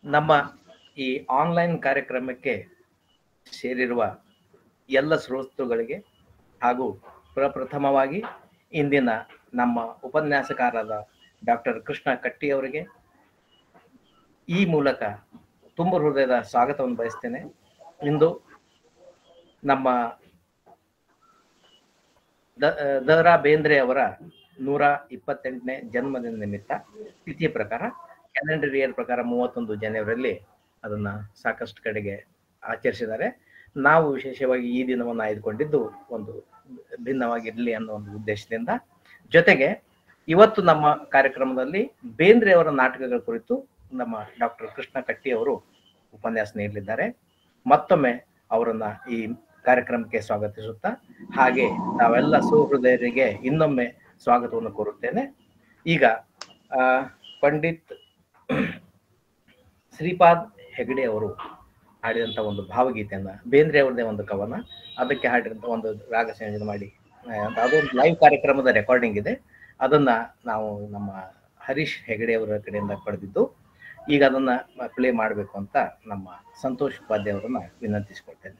ನಮ್ಮ ಈ ಆನ್ಲೈನ್ ಕಾರ್ಯಕ್ರಮಕ್ಕೆ ಸೇರಿರುವ ಎಲ್ಲ ಶ್ರೋತೃಗಳಿಗೆ ಹಾಗೂ ಪ್ರಪ್ರಥಮವಾಗಿ ಇಂದಿನ ನಮ್ಮ ಉಪನ್ಯಾಸಕಾರರಾದ ಡಾಕ್ಟರ್ ಕೃಷ್ಣ ಕಟ್ಟಿ ಅವರಿಗೆ ಈ ಮೂಲಕ ತುಂಬ ಹೃದಯದ ಸ್ವಾಗತವನ್ನು ಬಯಸ್ತೇನೆ ಇಂದು ನಮ್ಮ ದ- ದ ರಾ ಬೇಂದ್ರೆ ಅವರ ನೂರ ಇಪ್ಪತ್ತೆಂಟನೇ ಜನ್ಮದಿನ ನಿಮಿತ್ತ ತಿಥಿಯ ಪ್ರಕಾರ ಕ್ಯಾಲೆಂಡರ್ ಇಯರ್ ಪ್ರಕಾರ ಮೂವತ್ತೊಂದು ಜನವರಿಯಲ್ಲಿ ಅದನ್ನ ಸಾಕಷ್ಟು ಕಡೆಗೆ ಆಚರಿಸಿದ್ದಾರೆ ನಾವು ವಿಶೇಷವಾಗಿ ಈ ದಿನವನ್ನು ಆಯ್ದುಕೊಂಡಿದ್ದು ಒಂದು ಭಿನ್ನವಾಗಿರಲಿ ಅನ್ನೋ ಒಂದು ಉದ್ದೇಶದಿಂದ ಜೊತೆಗೆ ಇವತ್ತು ನಮ್ಮ ಕಾರ್ಯಕ್ರಮದಲ್ಲಿ ಬೇಂದ್ರೆ ಅವರ ನಾಟಕಗಳ ಕುರಿತು ನಮ್ಮ ಡಾಕ್ಟರ್ ಕೃಷ್ಣ ಕಟ್ಟಿ ಅವರು ಉಪನ್ಯಾಸ ನೀಡಲಿದ್ದಾರೆ ಮತ್ತೊಮ್ಮೆ ಅವರನ್ನ ಈ ಕಾರ್ಯಕ್ರಮಕ್ಕೆ ಸ್ವಾಗತಿಸುತ್ತಾ ಹಾಗೆ ನಾವೆಲ್ಲ ಸುಹೃದಯರಿಗೆ ಇನ್ನೊಮ್ಮೆ ಸ್ವಾಗತವನ್ನು ಕೋರುತ್ತೇನೆ ಈಗ ಆ, ಪಂಡಿತ್ ಶ್ರೀಪಾದ್ ಹೆಗಡೆ ಅವರು ಹಾಡಿದಂತ ಒಂದು ಭಾವಗೀತೆಯನ್ನ ಬೇಂದ್ರೆ ಅವರದೇ ಒಂದು ಕವನ ಅದಕ್ಕೆ ಹಾಡಿದಂತ ಒಂದು ರಾಗ ಸಂಯೋಜನೆ ಮಾಡಿ ಆ, ಅದೊಂದು ಲೈವ್ ಕಾರ್ಯಕ್ರಮದ ರೆಕಾರ್ಡಿಂಗ್ ಇದೆ ಅದನ್ನ ನಾವು ನಮ್ಮ ಹರೀಶ್ ಹೆಗಡೆ ಅವರ ಕಡೆಯಿಂದ ಪಡೆದಿದ್ದು ಈಗ ಅದನ್ನ ಪ್ಲೇ ಮಾಡಬೇಕು ಅಂತ ನಮ್ಮ ಸಂತೋಷ್ ಉಪಾಧ್ಯಾಯ ಅವರನ್ನ ವಿನಂತಿಸಿಕೊಳ್ತೇನೆ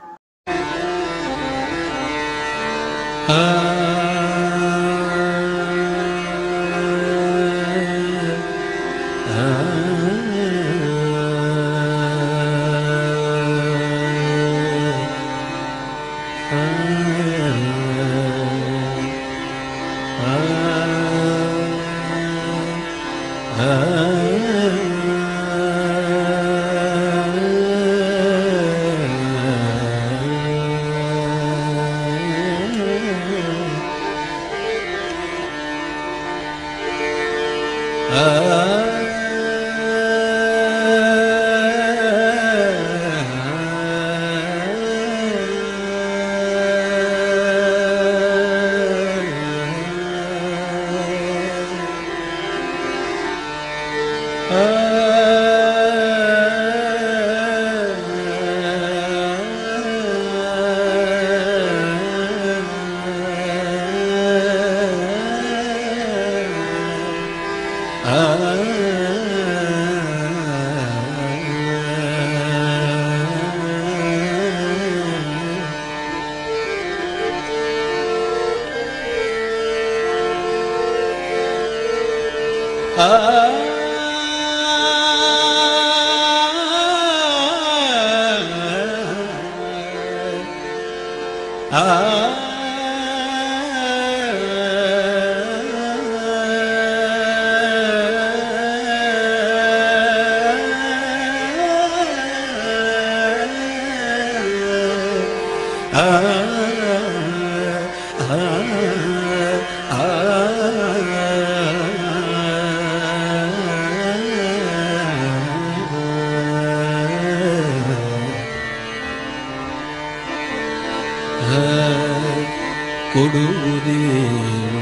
ಕೊಡುವುದೇನು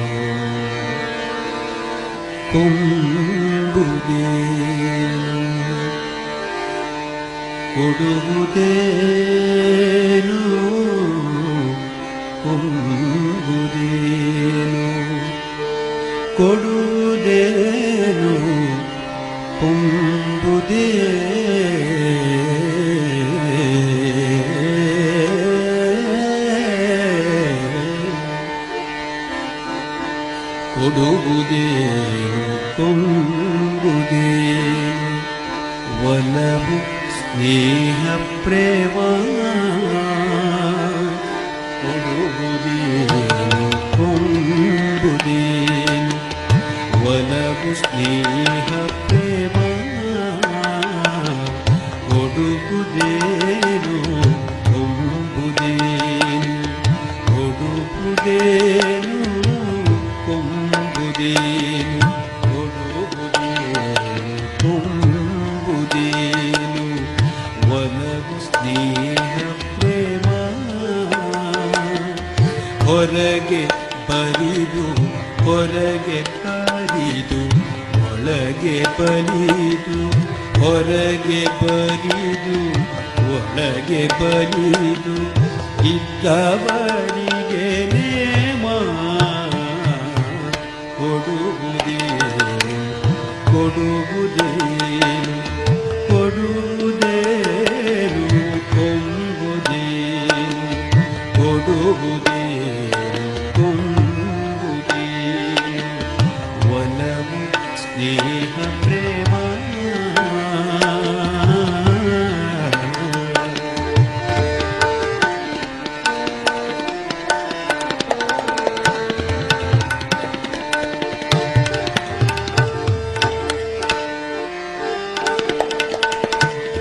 ಕೊಂಬುದೇನು ಕೊಡುವುದೇನು ಕೊಂಬುದೇನು ಕೊಡುವುದೇನು ಕೊಂಬುದೇ ಕೊಡುವುದೇನು ಕೊಂಬುದೇ ಒಲವು ಸ್ನೇಹ ಪ್ರೇಮ ಕೊಡುವುದೇನು ಕೊಂಬುದೇನು ಒಲವು ಸ್ನೇಹ ಪ್ರೇಮ ಕೊಡುವುದೇನು ಕೊಂಬುದೇನು ಕೊಡುವುದೇನು ಕೊಂಬುದೇನು ಕೊಡುವುದೇನು ಕೊಂಬುದೇನು ಒಲವು ಸ್ನೇಹ ಪ್ರೇಮ ಹೊರಗೆ ಬರಿದು ಹೊರಗೆ ಕರಿದು ಒಳಗೆ ಬಲಿದು ಹೊರಗೆ ಬರಿದು ಒಳಗೆ ಬಲಿದು ಇದ್ದವರಿಗೆ ನೇಮ ಕೊಡುವುದೇ ಕೊಡುವುದೇನು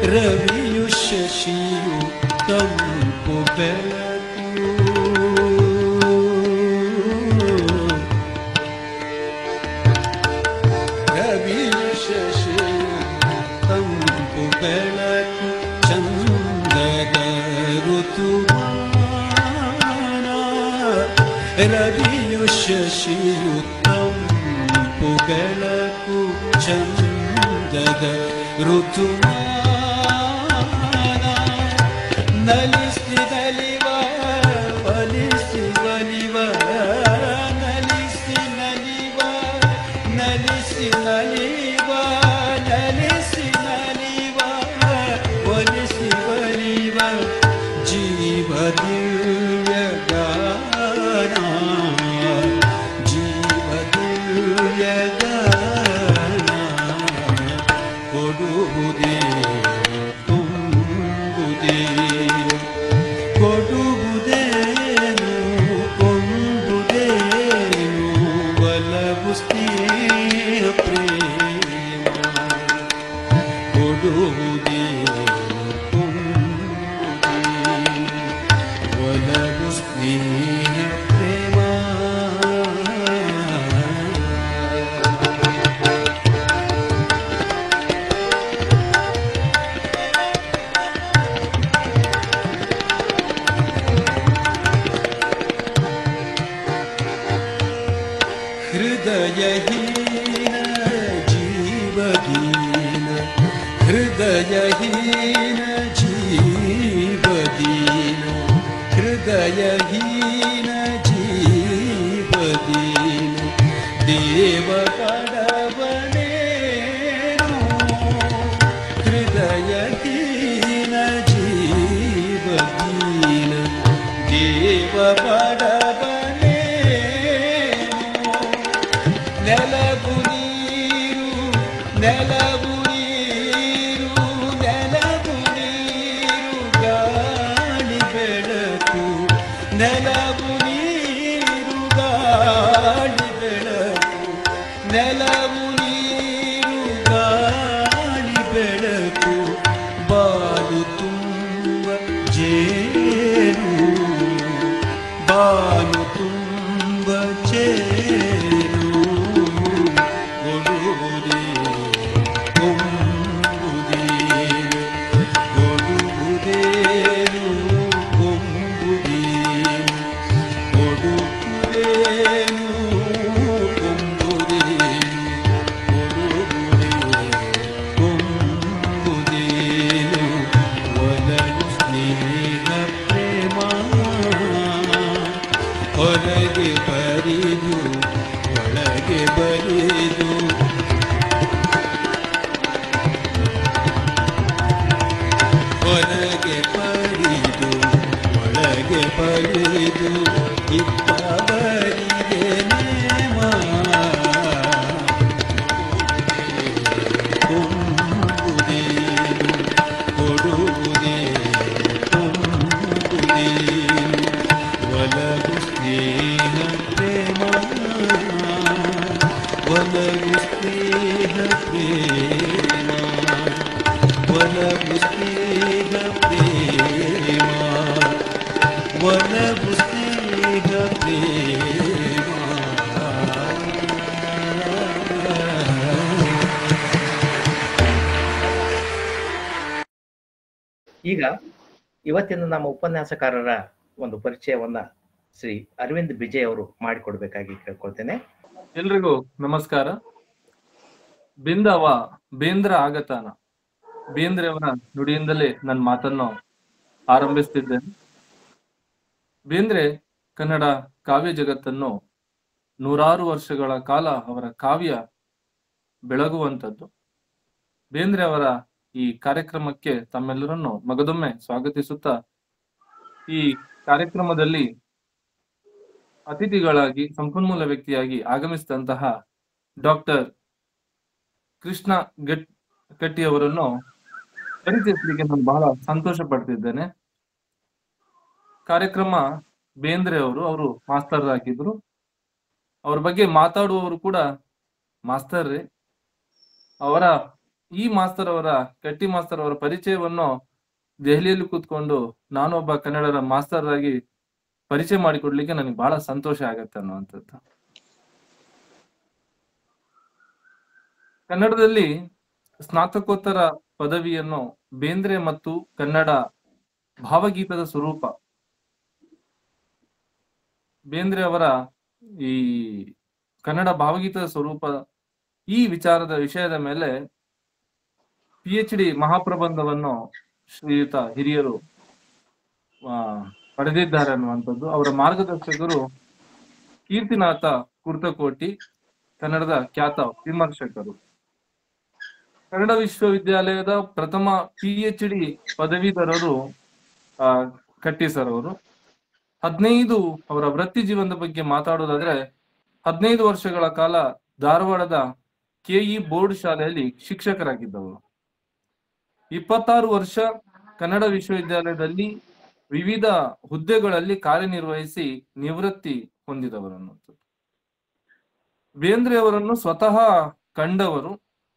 ರವಿಯು ಶಶಿಯು ತಂಪು ಬೆಳಕು ರವಿಯು ಶಶಿಯು ತಂಪು ಬೆಳಕು ಚಂದದ ಋತುಮಾನ ರವಿಯು ಶಶಿಯು ತಂಪು ಬೆಳಕು ಚಂದದ ಋತುಮಾನ ನಲಿಸಿ ನಲಿವ ಒಲಿಸಿ ಒಲಿವ ನಲಿಸಿ ನಲಿವ ನಲಿಸಿ ನಲಿವ ನಲಿಸಿ ನಲಿವ ಒಲಿಸಿ ಒಲಿವ ಜೀವ ದಿವ್ಯ ಗಾನ ಜೀವ ದಿವ್ಯ ಗಾನ ಕೊಡುವುದೇ ತುಂಬುದೇ ಕೊಡುವುದೇನು ಕೊಂಬುದೇನು ಒಲವು ಸ್ನೇಹ ಪ್ರೇಮ ಕೊಡುವುದೇ ಕೊಂಬುದೇ ಒಲವು ಸ್ನೇಹ ಪ್ರೇಮ ಹೃದಯಹೀನ ಜೀವದೀನ ಹೃದಯಹೀನ ಜೀವದೀನ ಹೃದಯಹೀನ ಜೀವದೀನ ದೇವ ಪಡವನೇನು ಹೃದಯಹೀನ ಜೀವದೀನ ದೇವ ಪಡವನೇನು ನೆಲವು ನೀರು ನೆಲವು ನೀರು ನೆಲವು ನೀರು ಗಾಳಿ ಬೆಳಕು ನೆಲವು ನೀರು ಗಾಳಿ ಬೆಳಕು ನೆಲವು ನೀರು ಗಾಳಿ ಬೆಳಕು ಬಾಲು ತುಂಬ ಜೇನು ಬಾನು ತುಂಬ ಚೇರು ಕೊಡುವುದೇ ಕೊಂಬುದೇನು ಕೊಡುವುದೇನು ಕೊಂಬುದೇನು ಕೊಡುವುದೇನು ಕೊಂಬುದೇನು ಕೊಡುವುದೇನು ಕೊಂಬುದೇನು ಒಲವು ಸ್ನೇಹ ಪ್ರೇಮ ಹೊರಗೆ ಬರಿದು ಒಳಗೆ ಬರಿದು ಹೊರಗೆ ಬರಿದು ಒಳಗೆ ಬರಿದು ಇತ್ತ ಬರಿಗೆ ನೇಮ ಕೊಂಬುದೇನು ಕೊಡುವುದೇ ಕೊಂಬುದೇನು ಒಲವು ಸ್ನೇಹ ಪ್ರೇಮ ಒಲವು ಸ್ನೇಹ ಪ್ರೇಮ ಒಲವು ಸ್ನೇಹ ಪ್ರೇಮ ಒಲವು ಸ್ನೇಹ ಪ್ರೇಮ ಈಗ ಇವತ್ತಿನ ನಮ್ಮ ಉಪನ್ಯಾಸಕಾರರ ಒಂದು ಪರಿಚಯವನ್ನ ಶ್ರೀ ಅರವಿಂದ್ ಬಿಜಯ್ ಅವರು ಮಾಡಿಕೊಡ್ಬೇಕಾಗಿ ಕೇಳ್ಕೊಳ್ತೇನೆ ಎಲ್ರಿಗೂ ನಮಸ್ಕಾರ ಬಿಂದವ ಬೇಂದ್ರ ಆಗತಾನ ಬೇಂದ್ರೆಯವರ ನುಡಿಯಿಂದಲೇ ನನ್ನ ಮಾತನ್ನು ಆರಂಭಿಸ್ತಿದ್ದೇನೆ ಬೇಂದ್ರೆ ಕನ್ನಡ ಕಾವ್ಯ ಜಗತ್ತನ್ನು ನೂರಾರು ವರ್ಷಗಳ ಕಾಲ ಅವರ ಕಾವ್ಯ ಬೆಳಗುವಂಥದ್ದು ಬೇಂದ್ರೆ ಅವರ ಈ ಕಾರ್ಯಕ್ರಮಕ್ಕೆ ತಮ್ಮೆಲ್ಲರನ್ನು ಮಗದೊಮ್ಮೆ ಸ್ವಾಗತಿಸುತ್ತಾ ಈ ಕಾರ್ಯಕ್ರಮದಲ್ಲಿ ಅತಿಥಿಗಳಾಗಿ ಸಂಪನ್ಮೂಲ ವ್ಯಕ್ತಿಯಾಗಿ ಆಗಮಿಸಿದಂತಹ ಡಾಕ್ಟರ್ ಕೃಷ್ಣ ಗೆಟ್ ಕಟ್ಟಿ ಅವರನ್ನು ಪರಿಚಯಿಸಲಿಕ್ಕೆ ನಾನು ಬಹಳ ಸಂತೋಷ ಪಡ್ತಿದ್ದೇನೆ ಕಾರ್ಯಕ್ರಮ ಬೇಂದ್ರೆ ಅವರು ಅವರು ಮಾಸ್ತರ್ ಆಗಿದ್ರು ಅವ್ರ ಬಗ್ಗೆ ಮಾತಾಡುವವರು ಕೂಡ ಮಾಸ್ತರ್ರೇ ಅವರ ಈ ಮಾಸ್ತರ್ ಅವರ ಕಟ್ಟಿ ಮಾಸ್ತರ್ ಅವರ ಪರಿಚಯವನ್ನು ದೆಹಲಿಯಲ್ಲಿ ಕೂತ್ಕೊಂಡು ನಾನೊಬ್ಬ ಕನ್ನಡದ ಮಾಸ್ತರ್ ಆಗಿ ಪರಿಚಯ ಮಾಡಿಕೊಡ್ಲಿಕ್ಕೆ ನನಗೆ ಬಹಳ ಸಂತೋಷ ಆಗತ್ತೆ ಅನ್ನುವಂಥದ್ದು ಕನ್ನಡದಲ್ಲಿ ಸ್ನಾತಕೋತ್ತರ ಪದವಿಯನ್ನು ಬೇಂದ್ರೆ ಮತ್ತು ಕನ್ನಡ ಭಾವಗೀತದ ಸ್ವರೂಪ ಬೇಂದ್ರೆ ಅವರ ಈ ಕನ್ನಡ ಭಾವಗೀತದ ಸ್ವರೂಪ ಈ ವಿಚಾರದ ವಿಷಯದ ಮೇಲೆ ಪಿ ಎಚ್ ಡಿ ಮಹಾಪ್ರಬಂಧವನ್ನು ಶ್ರೀಯುತ ಹಿರಿಯರು ಆ, ಪಡೆದಿದ್ದಾರೆ ಅನ್ನುವಂಥದ್ದು ಅವರ ಮಾರ್ಗದರ್ಶಕರು ಕೀರ್ತಿನಾಥ ಕುರ್ತಕೋಟಿ ಕನ್ನಡದ ಖ್ಯಾತ ವಿಮರ್ಶಕರು ಕನ್ನಡ ವಿಶ್ವವಿದ್ಯಾಲಯದ ಪ್ರಥಮ ಪಿ ಎಚ್ ಡಿ ಪದವೀಧರರು ಆ, ಕಟ್ಟಿ ಸರ್ ಅವರು ಹದಿನೈದು ಅವರ ವೃತ್ತಿ ಜೀವನದ ಬಗ್ಗೆ ಮಾತಾಡೋದಾದ್ರೆ ಹದಿನೈದು ವರ್ಷಗಳ ಕಾಲ ಧಾರವಾಡದ ಕೆಇ ಬೋರ್ಡ್ ಶಾಲೆಯಲ್ಲಿ ಶಿಕ್ಷಕರಾಗಿದ್ದವರು ಇಪ್ಪತ್ತಾರು ವರ್ಷ ಕನ್ನಡ ವಿಶ್ವವಿದ್ಯಾಲಯದಲ್ಲಿ ವಿವಿಧ ಹುದ್ದೆಗಳಲ್ಲಿ ಕಾರ್ಯನಿರ್ವಹಿಸಿ ನಿವೃತ್ತಿ ಹೊಂದಿದವರು ಅನ್ನುವಂಥದ್ದು ಬೇಂದ್ರೆ ಅವರನ್ನು ಸ್ವತಃ ಕಂಡವರು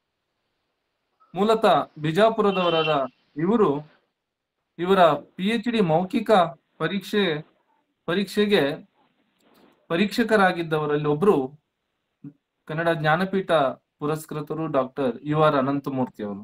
ಮೂಲತಃ ಬಿಜಾಪುರದವರಾದ ಇವರು ಇವರ ಪಿ ಎಚ್ ಡಿ ಮೌಖಿಕ ಪರೀಕ್ಷೆ ಪರೀಕ್ಷೆಗೆ ಪರೀಕ್ಷಕರಾಗಿದ್ದವರಲ್ಲಿ ಒಬ್ರು ಕನ್ನಡ ಜ್ಞಾನಪೀಠ ಪುರಸ್ಕೃತರು ಡಾಕ್ಟರ್ ಯು ಆರ್ ಅನಂತಮೂರ್ತಿ ಅವರು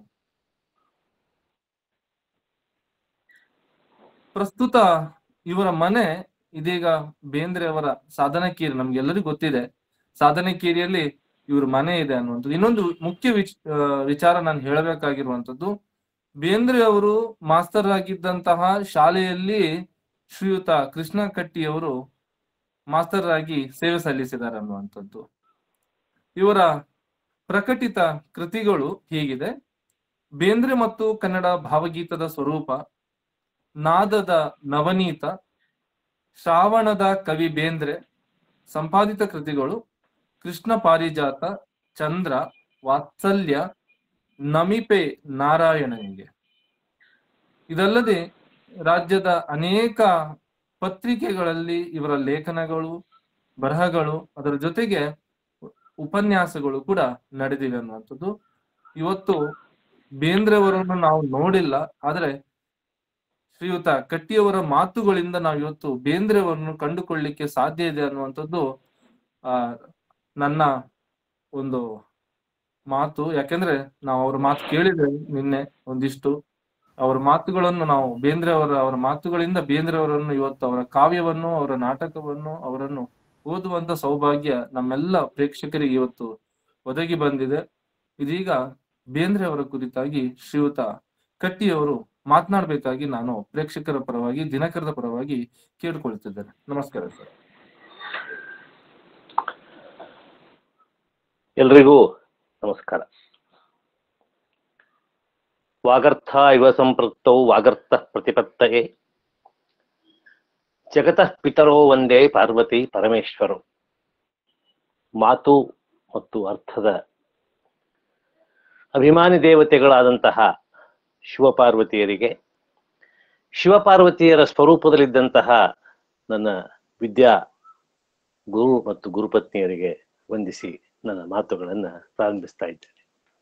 ಪ್ರಸ್ತುತ ಇವರ ಮನೆ ಇದೀಗ ಬೇಂದ್ರೆ ಅವರ ಸಾಧನಕೇರಿ ನಮ್ಗೆಲ್ಲರಿಗೂ ಗೊತ್ತಿದೆ ಸಾಧನಕೇರಿಯಲ್ಲಿ ಇವ್ರ ಮನೆ ಇದೆ ಅನ್ನುವಂಥದ್ದು ಇನ್ನೊಂದು ಮುಖ್ಯ ವಿಚ್ ಆ, ವಿಚಾರ ನಾನು ಹೇಳಬೇಕಾಗಿರುವಂತದ್ದು ಬೇಂದ್ರೆ ಅವರು ಮಾಸ್ತರ್ ಆಗಿದ್ದಂತಹ ಶಾಲೆಯಲ್ಲಿ ಶ್ರೀಯುತ ಕೃಷ್ಣ ಕಟ್ಟಿ ಅವರು ಮಾಸ್ತರ್ ಆಗಿ ಸೇವೆ ಸಲ್ಲಿಸಿದ್ದಾರೆ ಅನ್ನುವಂಥದ್ದು ಇವರ ಪ್ರಕಟಿತ ಕೃತಿಗಳು ಹೀಗಿದೆ ಬೇಂದ್ರೆ ಮತ್ತು ಕನ್ನಡ ಭಾವಗೀತದ ಸ್ವರೂಪ ನಾದದ ನವನೀತ ಶ್ರಾವಣದ ಕವಿ ಬೇಂದ್ರೆ ಸಂಪಾದಿತ ಕೃತಿಗಳು ಕೃಷ್ಣ ಪಾರಿಜಾತ ಚಂದ್ರ ವಾತ್ಸಲ್ಯ ನಮಿಪೆ ನಾರಾಯಣನಿಗೆ ಇದಲ್ಲದೆ ರಾಜ್ಯದ ಅನೇಕ ಪತ್ರಿಕೆಗಳಲ್ಲಿ ಇವರ ಲೇಖನಗಳು ಬರಹಗಳು ಅದರ ಜೊತೆಗೆ ಉಪನ್ಯಾಸಗಳು ಕೂಡ ನಡೆದಿವೆ ಅನ್ನುವಂಥದ್ದು ಇವತ್ತು ಬೇಂದ್ರೆ ಅವರನ್ನು ನಾವು ನೋಡಿಲ್ಲ ಆದ್ರೆ ಶ್ರೀಯುತ ಕಟ್ಟಿಯವರ ಮಾತುಗಳಿಂದ ನಾವು ಇವತ್ತು ಬೇಂದ್ರೆ ಅವರನ್ನು ಕಂಡುಕೊಳ್ಳಿಕ್ಕೆ ಸಾಧ್ಯ ಇದೆ ಅನ್ನುವಂಥದ್ದು ಆ ನನ್ನ ಒಂದು ಮಾತು ಯಾಕೆಂದ್ರೆ ನಾವು ಅವ್ರ ಮಾತು ಕೇಳಿದ್ರೆ ನಿನ್ನೆ ಒಂದಿಷ್ಟು ಅವರ ಮಾತುಗಳನ್ನು ನಾವು ಬೇಂದ್ರೆ ಅವರ ಅವರ ಮಾತುಗಳಿಂದ ಬೇಂದ್ರೆ ಅವರನ್ನು ಇವತ್ತು ಅವರ ಕಾವ್ಯವನ್ನು ಅವರ ನಾಟಕವನ್ನು ಅವರನ್ನು ಓದುವಂತ ಸೌಭಾಗ್ಯ ನಮ್ಮೆಲ್ಲ ಪ್ರೇಕ್ಷಕರಿಗೆ ಇವತ್ತು ಒದಗಿ ಬಂದಿದೆ ಇದೀಗ ಬೇಂದ್ರೆ ಅವರ ಕುರಿತಾಗಿ ಶ್ರೀಯುತ ಕಟ್ಟಿಯವರು ಮಾತನಾಡಬೇಕಾಗಿ ನಾನು ಪ್ರೇಕ್ಷಕರ ಪರವಾಗಿ ದಿನಕರದ ಪರವಾಗಿ ಕೇಳಿಕೊಳ್ತಿದ್ದೇನೆ ನಮಸ್ಕಾರ ಸರ್ ಎಲ್ರಿಗೂ ನಮಸ್ಕಾರ ವಾಗರ್ಥ ಇವ ಸಂಪೃಕ್ತೌ ವಾಗರ್ಥ ಪ್ರತಿಪತ್ತಯೇ ಜಗತಃ ಪಿತರೋ ಒಂದೇ ಪಾರ್ವತಿ ಪರಮೇಶ್ವರು ಮಾತು ಮತ್ತು ಅರ್ಥದ ಅಭಿಮಾನಿ ದೇವತೆಗಳಾದಂತಹ ಶಿವಪಾರ್ವತಿಯರಿಗೆ ಶಿವಪಾರ್ವತಿಯರ ಸ್ವರೂಪದಲ್ಲಿದ್ದಂತಹ ನನ್ನ ವಿದ್ಯಾ ಗುರು ಮತ್ತು ಗುರುಪತ್ನಿಯರಿಗೆ ವಂದಿಸಿ ನನ್ನ ಮಾತುಗಳನ್ನ ಪ್ರಾರಂಭಿಸ್ತಾ ಇದ್ದೇನೆ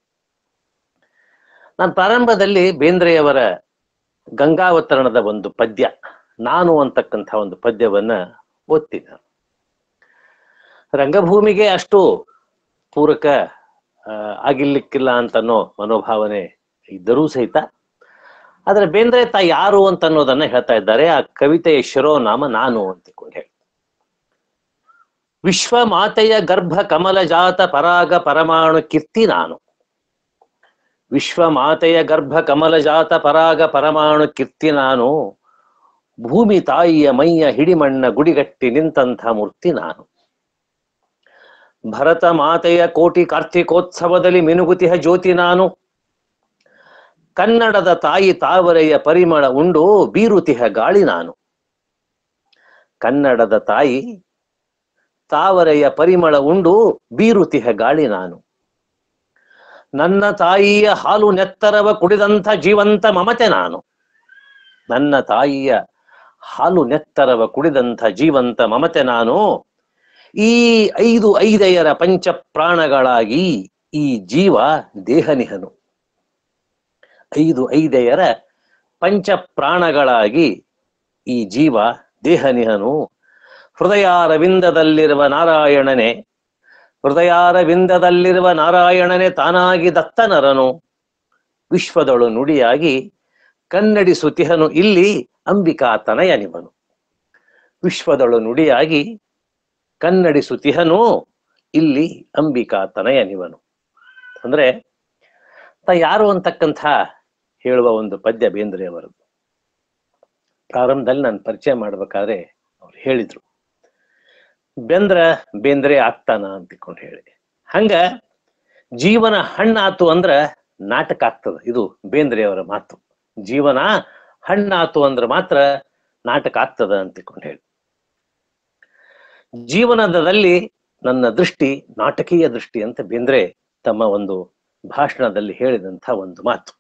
ನಾನು ಪ್ರಾರಂಭದಲ್ಲಿ ಬೇಂದ್ರೆಯವರ ಗಂಗಾವತರಣದ ಒಂದು ಪದ್ಯ ನಾನು ಅಂತಕ್ಕಂಥ ಒಂದು ಪದ್ಯವನ್ನ ಓದ್ತೀನಿ ರಂಗಭೂಮಿಗೆ ಅಷ್ಟು ಪೂರಕ ಆ, ಆಗಿರ್ಲಿಕ್ಕಿಲ್ಲ ಅಂತನ್ನೋ ಮನೋಭಾವನೆ ಇದ್ದರೂ ಸಹಿತ ಆದ್ರೆ ಬೇಂದ್ರೆ ತಾ ಯಾರು ಅಂತ ಅನ್ನೋದನ್ನ ಹೇಳ್ತಾ ಇದ್ದಾರೆ ಆ ಕವಿತೆಯ ಶಿರೋನಾಮ ನಾನು ಅಂತಿಕೊಂಡು ಹೇಳಿ ವಿಶ್ವ ಮಾತೆಯ ಗರ್ಭ ಕಮಲ ಜಾತ ಪರಾಗ ಪರಮಾಣು ಕೀರ್ತಿ ನಾನು ವಿಶ್ವ ಮಾತೆಯ ಗರ್ಭ ಕಮಲ ಜಾತ ಪರಾಗ ಪರಮಾಣು ಕೀರ್ತಿ ನಾನು ಭೂಮಿ ತಾಯಿಯ ಮೈಯ ಹಿಡಿಮಣ್ಣ ಗುಡಿಗಟ್ಟಿ ನಿಂತಹ ಮೂರ್ತಿ ನಾನು ಭರತ ಮಾತೆಯ ಕೋಟಿ ಕಾರ್ತಿಕೋತ್ಸವದಲ್ಲಿ ಮಿನುಗುತಿಹ ಜ್ಯೋತಿ ನಾನು ಕನ್ನಡದ ತಾಯಿ ತಾವರೆಯ ಪರಿಮಳ ಉಂಡು ಬೀರುತಿಹ ಗಾಳಿ ನಾನು ಕನ್ನಡದ ತಾಯಿ ತಾವರೆಯ ಪರಿಮಳ ಉಂಡು ಬೀರುತಿಹ ಗಾಳಿ ನಾನು ನನ್ನ ತಾಯಿಯ ಹಾಲು ನೆತ್ತರವ ಕುಡಿದಂಥ ಜೀವಂತ ಮಮತೆ ನಾನು ನನ್ನ ತಾಯಿಯ ಹಾಲು ನೆತ್ತರವ ಕುಡಿದಂಥ ಜೀವಂತ ಮಮತೆ ನಾನು ಈ ಐದು ಐದೆಯರ ಪಂಚ ಪ್ರಾಣಗಳಾಗಿ ಈ ಜೀವ ದೇಹನಿಹನು ಐದು ಐದೆಯರ ಪಂಚ ಪ್ರಾಣಗಳಾಗಿ ಈ ಜೀವ ದೇಹನಿಹನು ಹೃದಯಾರವಿಂದದಲ್ಲಿರುವ ನಾರಾಯಣನೇ ಹೃದಯಾರವಿಂದದಲ್ಲಿರುವ ನಾರಾಯಣನೇ ತಾನಾಗಿ ದತ್ತನರನು ವಿಶ್ವದಳು ನುಡಿಯಾಗಿ ಕನ್ನಡಿಸುತಿಹನು ಇಲ್ಲಿ ಅಂಬಿಕಾ ತನಯನಿವನು ವಿಶ್ವದಳು ನುಡಿಯಾಗಿ ಕನ್ನಡಿಸುತಿಹನು ಇಲ್ಲಿ ಅಂಬಿಕಾ ತನಯನಿವನು ಅಂದ್ರೆ ತ ಯಾರು ಅಂತಕ್ಕಂಥ ಹೇಳುವ ಒಂದು ಪದ್ಯ ಬೇಂದ್ರೆ ಅವರದ್ದು ಪ್ರಾರಂಭದಲ್ಲಿ ನಾನು ಪರಿಚಯ ಮಾಡ್ಬೇಕಾದ್ರೆ ಅವ್ರು ಹೇಳಿದ್ರು ಬೆಂದ್ರ ಬೇಂದ್ರೆ ಆಗ್ತಾನ ಅಂತಿಕೊಂಡು ಹೇಳಿ ಹಂಗ ಜೀವನ ಹಣ್ಣಾತು ಅಂದ್ರ ನಾಟಕ ಆಗ್ತದ ಇದು ಬೇಂದ್ರೆ ಅವರ ಮಾತು ಜೀವನ ಹಣ್ಣಾತು ಅಂದ್ರ ಮಾತ್ರ ನಾಟಕ ಆಗ್ತದ ಅಂತಿಕೊಂಡು ಹೇಳಿ ಜೀವನದಲ್ಲಿ ನನ್ನ ದೃಷ್ಟಿ ನಾಟಕೀಯ ದೃಷ್ಟಿ ಅಂತ ಬೇಂದ್ರೆ ತಮ್ಮ ಒಂದು ಭಾಷಣದಲ್ಲಿ ಹೇಳಿದಂಥ ಒಂದು ಮಾತು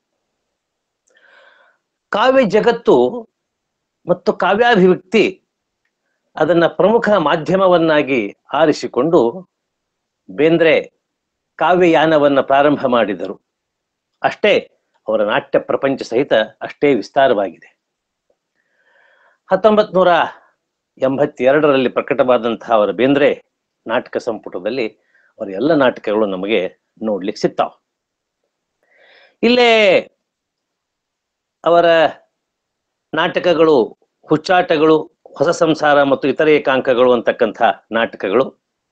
ಕಾವ್ಯ ಜಗತ್ತು ಮತ್ತು ಕಾವ್ಯಾಭಿವ್ಯಕ್ತಿ ಅದನ್ನ ಪ್ರಮುಖ ಮಾಧ್ಯಮವನ್ನಾಗಿ ಆರಿಸಿಕೊಂಡು ಬೇಂದ್ರೆ ಕಾವ್ಯಯಾನವನ್ನ ಪ್ರಾರಂಭ ಮಾಡಿದರು ಅಷ್ಟೇ ಅವರ ನಾಟ್ಯ ಪ್ರಪಂಚ ಸಹಿತ ಅಷ್ಟೇ ವಿಸ್ತಾರವಾಗಿದೆ ಹತ್ತೊಂಬತ್ ನೂರ ಎಂಬತ್ತೆರಡರಲ್ಲಿ ಪ್ರಕಟವಾದಂತಹ ಅವರ ಬೇಂದ್ರೆ ನಾಟಕ ಸಂಪುಟದಲ್ಲಿ ಅವರ ಎಲ್ಲ ನಾಟಕಗಳು ನಮಗೆ ನೋಡ್ಲಿಕ್ಕೆ ಸಿಗ್ತಾವ ಇಲ್ಲೇ ಅವರ ನಾಟಕಗಳು ಹುಚ್ಚಾಟಗಳು ಹೊಸ ಸಂಸಾರ ಮತ್ತು ಇತರೆ ಏಕಾಂಕಗಳು ಅಂತಕ್ಕಂಥ ನಾಟಕಗಳು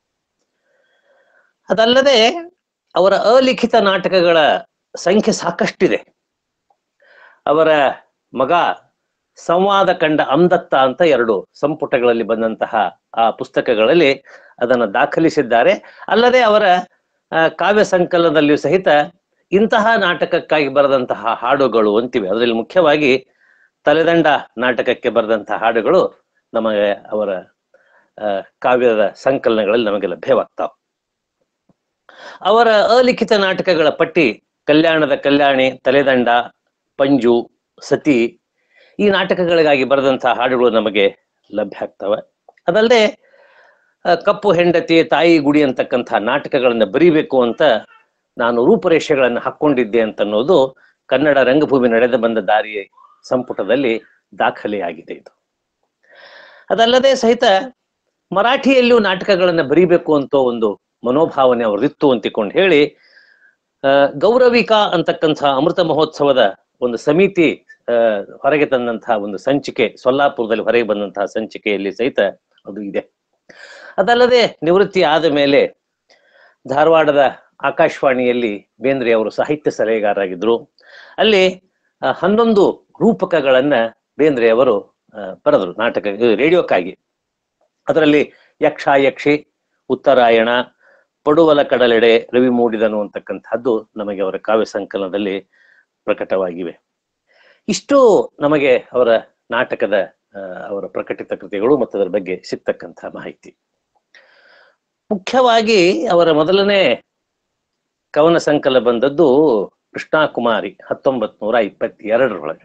ಅದಲ್ಲದೆ ಅವರ ಅಲಿಖಿತ ನಾಟಕಗಳ ಸಂಖ್ಯೆ ಸಾಕಷ್ಟಿದೆ ಅವರ ಮಗ ಸಂವಾದ ಕಂಡ ಅಮ್ದತ್ತ ಅಂತ ಎರಡು ಸಂಪುಟಗಳಲ್ಲಿ ಬಂದಂತಹ ಆ ಪುಸ್ತಕಗಳಲ್ಲಿ ಅದನ್ನು ದಾಖಲಿಸಿದ್ದಾರೆ ಅಲ್ಲದೆ ಅವರ ಆ, ಕಾವ್ಯ ಸಂಕಲನದಲ್ಲಿಯೂ ಸಹಿತ ಇಂತಹ ನಾಟಕಕ್ಕಾಗಿ ಬರೆದಂತಹ ಹಾಡುಗಳು ಅಂತಿವೆ ಅದರಲ್ಲಿ ಮುಖ್ಯವಾಗಿ ತಲೆದಂಡ ನಾಟಕಕ್ಕೆ ಬರೆದಂತಹ ಹಾಡುಗಳು ನಮಗೆ ಅವರ ಆ, ಕಾವ್ಯದ ಸಂಕಲನಗಳಲ್ಲಿ ನಮಗೆ ಲಭ್ಯವಾಗ್ತಾವ ಅವರ ಅಲಿಖಿತ ನಾಟಕಗಳ ಪಟ್ಟಿ ಕಲ್ಯಾಣದ ಕಲ್ಯಾಣಿ ತಲೆದಂಡ ಪಂಜು ಸತಿ ಈ ನಾಟಕಗಳಿಗಾಗಿ ಬರೆದಂತಹ ಹಾಡುಗಳು ನಮಗೆ ಲಭ್ಯ ಆಗ್ತವೆ ಅದಲ್ಲದೆ ಆ, ಕಪ್ಪು ಹೆಂಡತಿ ತಾಯಿ ಗುಡಿ ಅಂತಕ್ಕಂಥ ನಾಟಕಗಳನ್ನ ಬರೀಬೇಕು ಅಂತ ನಾನು ರೂಪುರೇಷೆಗಳನ್ನು ಹಾಕೊಂಡಿದ್ದೆ ಅಂತ ಅನ್ನೋದು ಕನ್ನಡ ರಂಗಭೂಮಿ ನಡೆದು ಬಂದ ದಾರಿ ಸಂಪುಟದಲ್ಲಿ ದಾಖಲೆಯಾಗಿದೆ ಇದು ಅದಲ್ಲದೆ ಸಹಿತ ಮರಾಠಿಯಲ್ಲಿಯೂ ನಾಟಕಗಳನ್ನ ಬರೀಬೇಕು ಅಂತ ಒಂದು ಮನೋಭಾವನೆ ಅವರಿತ್ತು ಅಂತಿಕೊಂಡು ಹೇಳಿ ಆ, ಗೌರವಿಕಾ ಅಂತಕ್ಕಂಥ ಅಮೃತ ಮಹೋತ್ಸವದ ಒಂದು ಸಮಿತಿ ಆ, ಹೊರಗೆ ತಂದಂತಹ ಒಂದು ಸಂಚಿಕೆ ಸೊಲ್ಲಾಪುರದಲ್ಲಿ ಹೊರಗೆ ಬಂದಂತಹ ಸಂಚಿಕೆಯಲ್ಲಿ ಸಹಿತ ಅದು ಇದೆ ಅದಲ್ಲದೆ ನಿವೃತ್ತಿ ಆದ ಮೇಲೆ ಧಾರವಾಡದ ಆಕಾಶವಾಣಿಯಲ್ಲಿ ಬೇಂದ್ರೆ ಅವರು ಸಾಹಿತ್ಯ ಸಲಹೆಗಾರರಾಗಿದ್ರು ಅಲ್ಲಿ ಆ, ಹನ್ನೊಂದು ರೂಪಕಗಳನ್ನ ಬೇಂದ್ರೆ ಅವರು ಆ, ಬರೆದ್ರು ನಾಟಕ ಇದು ರೇಡಿಯೋಕ್ಕಾಗಿ ಅದರಲ್ಲಿ ಯಕ್ಷ ಯಕ್ಷಿ ಉತ್ತರಾಯಣ ಪಡುವಲ ಕಡಲೆಡೆ ರವಿ ಮೂಡಿದನು ಅಂತಕ್ಕಂಥದ್ದು ನಮಗೆ ಅವರ ಕಾವ್ಯ ಸಂಕಲನದಲ್ಲಿ ಪ್ರಕಟವಾಗಿವೆ ಇಷ್ಟು ನಮಗೆ ಅವರ ನಾಟಕದ ಆ, ಅವರ ಪ್ರಕಟಿತ ಕೃತಿಗಳು ಮತ್ತು ಅದರ ಬಗ್ಗೆ ಸಿಗ್ತಕ್ಕಂಥ ಮಾಹಿತಿ ಮುಖ್ಯವಾಗಿ ಅವರ ಮೊದಲನೇ ಕವನ ಸಂಕಲ ಬಂದದ್ದು ಕೃಷ್ಣಾಕುಮಾರಿ ಹತ್ತೊಂಬತ್ ನೂರ ಇಪ್ಪತ್ತೆರಡರೊಳಗೆ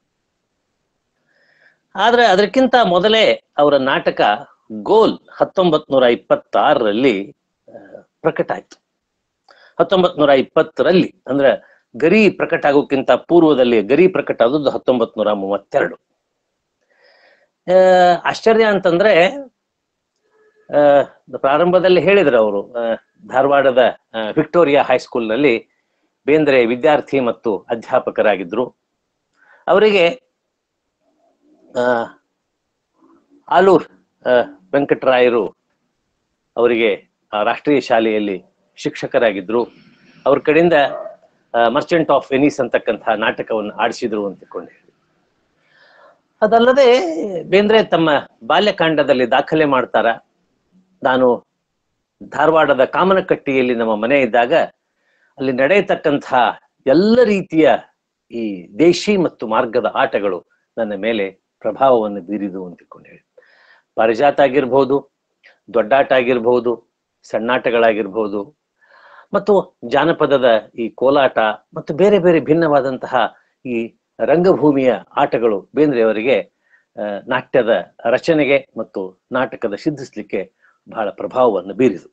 ಆದ್ರೆ ಅದಕ್ಕಿಂತ ಮೊದಲೇ ಅವರ ನಾಟಕ ಗೋಲ್ ಹತ್ತೊಂಬತ್ ನೂರ ಇಪ್ಪತ್ತಾರರಲ್ಲಿ ಆ, ಪ್ರಕಟ ಆಯ್ತು ಹತ್ತೊಂಬತ್ ನೂರ ಇಪ್ಪತ್ತರಲ್ಲಿ ಅಂದ್ರೆ ಗರಿ ಪ್ರಕಟ ಆಗೋಕ್ಕಿಂತ ಪೂರ್ವದಲ್ಲಿ ಗರಿ ಪ್ರಕಟ ಆದದ್ದು ಹತ್ತೊಂಬತ್ ನೂರ ಮೂವತ್ತೆರಡು ಆ, ಆಶ್ಚರ್ಯ ಅಂತಂದ್ರೆ ಆ, ಪ್ರಾರಂಭದಲ್ಲಿ ಹೇಳಿದ್ರು ಅವರು ಧಾರವಾಡದ ಆ, ವಿಕ್ಟೋರಿಯಾ ಹೈಸ್ಕೂಲ್ನಲ್ಲಿ ಬೇಂದ್ರೆ ವಿದ್ಯಾರ್ಥಿ ಮತ್ತು ಅಧ್ಯಾಪಕರಾಗಿದ್ರು ಅವರಿಗೆ ಆ, ಆಲೂರ್ ಆ, ವೆಂಕಟರಾಯರು ಅವರಿಗೆ ಆ ರಾಷ್ಟ್ರೀಯ ಶಾಲೆಯಲ್ಲಿ ಶಿಕ್ಷಕರಾಗಿದ್ರು ಅವ್ರ ಕಡೆಯಿಂದ ಮರ್ಚೆಂಟ್ ಆಫ್ ವೆನಿಸ್ ಅಂತಕ್ಕಂಥ ನಾಟಕವನ್ನು ಆಡಿಸಿದ್ರು ಅಂತಿಕೊಂಡು ಹೇಳಿ ಅದಲ್ಲದೆ ಬೇಂದ್ರೆ ತಮ್ಮ ಬಾಲ್ಯಕಾಂಡದಲ್ಲಿ ದಾಖಲೆ ಮಾಡ್ತಾರ ನಾನು ಧಾರವಾಡದ ಕಾಮನಕಟ್ಟಿಯಲ್ಲಿ ನಮ್ಮ ಮನೆ ಇದ್ದಾಗ ಅಲ್ಲಿ ನಡೆಯತಕ್ಕಂಥ ಎಲ್ಲ ರೀತಿಯ ಈ ದೇಶಿ ಮತ್ತು ಮಾರ್ಗದ ಆಟಗಳು ನನ್ನ ಮೇಲೆ ಪ್ರಭಾವವನ್ನು ಬೀರಿದು ಅಂತಿಕೊಂಡು ಹೇಳಿ ಪಾರಿಜಾತ ಆಗಿರ್ಬೋದು ದೊಡ್ಡಾಟ ಆಗಿರ್ಬೋದು ಸಣ್ಣಾಟಗಳಾಗಿರ್ಬೋದು ಮತ್ತು ಜಾನಪದದ ಈ ಕೋಲಾಟ ಮತ್ತು ಬೇರೆ ಬೇರೆ ಭಿನ್ನವಾದಂತಹ ಈ ರಂಗಭೂಮಿಯ ಆಟಗಳು ಬೇಂದ್ರೆಯವರಿಗೆ ಆ, ನಾಟ್ಯದ ರಚನೆಗೆ ಮತ್ತು ನಾಟಕದ ಸಿದ್ಧಿಸ್ಲಿಕ್ಕೆ ಬಹಳ ಪ್ರಭಾವವನ್ನು ಬೀರಿತು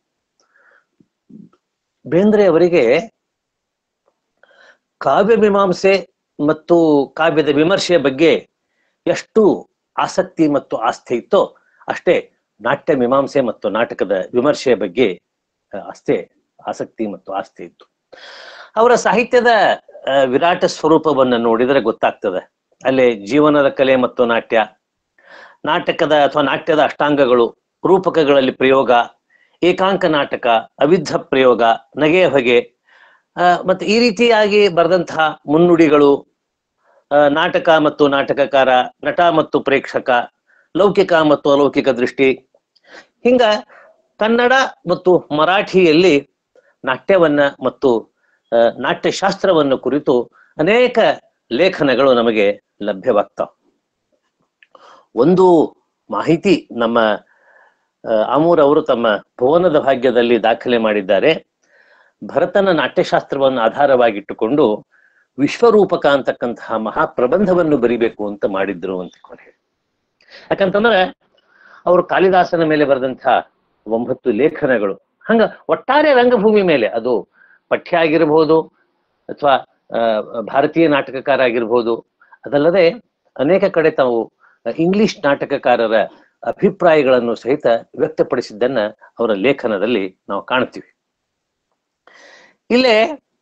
ಬೇಂದ್ರೆ ಅವರಿಗೆ ಕಾವ್ಯ ಮೀಮಾಂಸೆ ಮತ್ತು ಕಾವ್ಯದ ವಿಮರ್ಶೆಯ ಬಗ್ಗೆ ಎಷ್ಟು ಆಸಕ್ತಿ ಮತ್ತು ಆಸ್ಥೆ ಇತ್ತೋ ಅಷ್ಟೇ ನಾಟ್ಯ ಮೀಮಾಂಸೆ ಮತ್ತು ನಾಟಕದ ವಿಮರ್ಶೆಯ ಬಗ್ಗೆ ಆ, ಅಷ್ಟೇ ಆಸಕ್ತಿ ಮತ್ತು ಆಸ್ಥೆ ಇತ್ತು ಅವರ ಸಾಹಿತ್ಯದ ಆ, ವಿರಾಟ ಸ್ವರೂಪವನ್ನು ನೋಡಿದರೆ ಗೊತ್ತಾಗ್ತದೆ ಅಲ್ಲಿ ಜೀವನದ ಕಲೆ ಮತ್ತು ನಾಟ್ಯ ನಾಟಕದ ಅಥವಾ ನಾಟ್ಯದ ಅಷ್ಟಾಂಗಗಳು ರೂಪಕಗಳಲ್ಲಿ ಪ್ರಯೋಗ ಏಕಾಂಕ ನಾಟಕ ಅವಿದ್ಧ ಪ್ರಯೋಗ ನಗೆ ಹೊಗೆ ಆ, ಮತ್ತೆ ಈ ರೀತಿಯಾಗಿ ಬರೆದಂತಹ ಮುನ್ನುಡಿಗಳು ಆ, ನಾಟಕ ಮತ್ತು ನಾಟಕಕಾರ ನಟ ಮತ್ತು ಪ್ರೇಕ್ಷಕ ಲೌಕಿಕ ಮತ್ತು ಅಲೌಕಿಕ ದೃಷ್ಟಿ ಹಿಂಗ ಕನ್ನಡ ಮತ್ತು ಮರಾಠಿಯಲ್ಲಿ ನಾಟ್ಯವನ್ನ ಮತ್ತು ಆ, ನಾಟ್ಯಶಾಸ್ತ್ರವನ್ನು ಕುರಿತು ಅನೇಕ ಲೇಖನಗಳು ನಮಗೆ ಲಭ್ಯವಾಗ್ತಾವ ಒಂದು ಮಾಹಿತಿ ನಮ್ಮ ಆ, ಆಮೂರ್ ಅವರು ತಮ್ಮ ಭುವನದ ಭಾಗ್ಯದಲ್ಲಿ ದಾಖಲೆ ಮಾಡಿದ್ದಾರೆ ಭರತನ ನಾಟ್ಯಶಾಸ್ತ್ರವನ್ನು ಆಧಾರವಾಗಿಟ್ಟುಕೊಂಡು ವಿಶ್ವರೂಪಕ ಅಂತಕ್ಕಂತಹ ಮಹಾಪ್ರಬಂಧವನ್ನು ಬರಿಬೇಕು ಅಂತ ಮಾಡಿದ್ರು ಅಂತ ಹೇಳಿ ಯಾಕಂತಂದ್ರೆ ಅವರು ಕಾಳಿದಾಸನ ಮೇಲೆ ಬರೆದಂತಹ ಒಂಬತ್ತು ಲೇಖನಗಳು ಹಂಗ ಒಟ್ಟಾರೆ ರಂಗಭೂಮಿ ಮೇಲೆ ಅದು ಪಠ್ಯ ಆಗಿರಬಹುದು ಅಥವಾ ಭಾರತೀಯ ನಾಟಕಕಾರ ಆಗಿರ್ಬೋದು ಅದಲ್ಲದೆ ಅನೇಕ ಕಡೆ ತಾವು ಇಂಗ್ಲಿಷ್ ನಾಟಕಕಾರರ ಅಭಿಪ್ರಾಯಗಳನ್ನು ಸಹಿತ ವ್ಯಕ್ತಪಡಿಸಿದ್ದನ್ನ ಅವರ ಲೇಖನದಲ್ಲಿ ನಾವು ಕಾಣ್ತೀವಿ ಇಲ್ಲೇ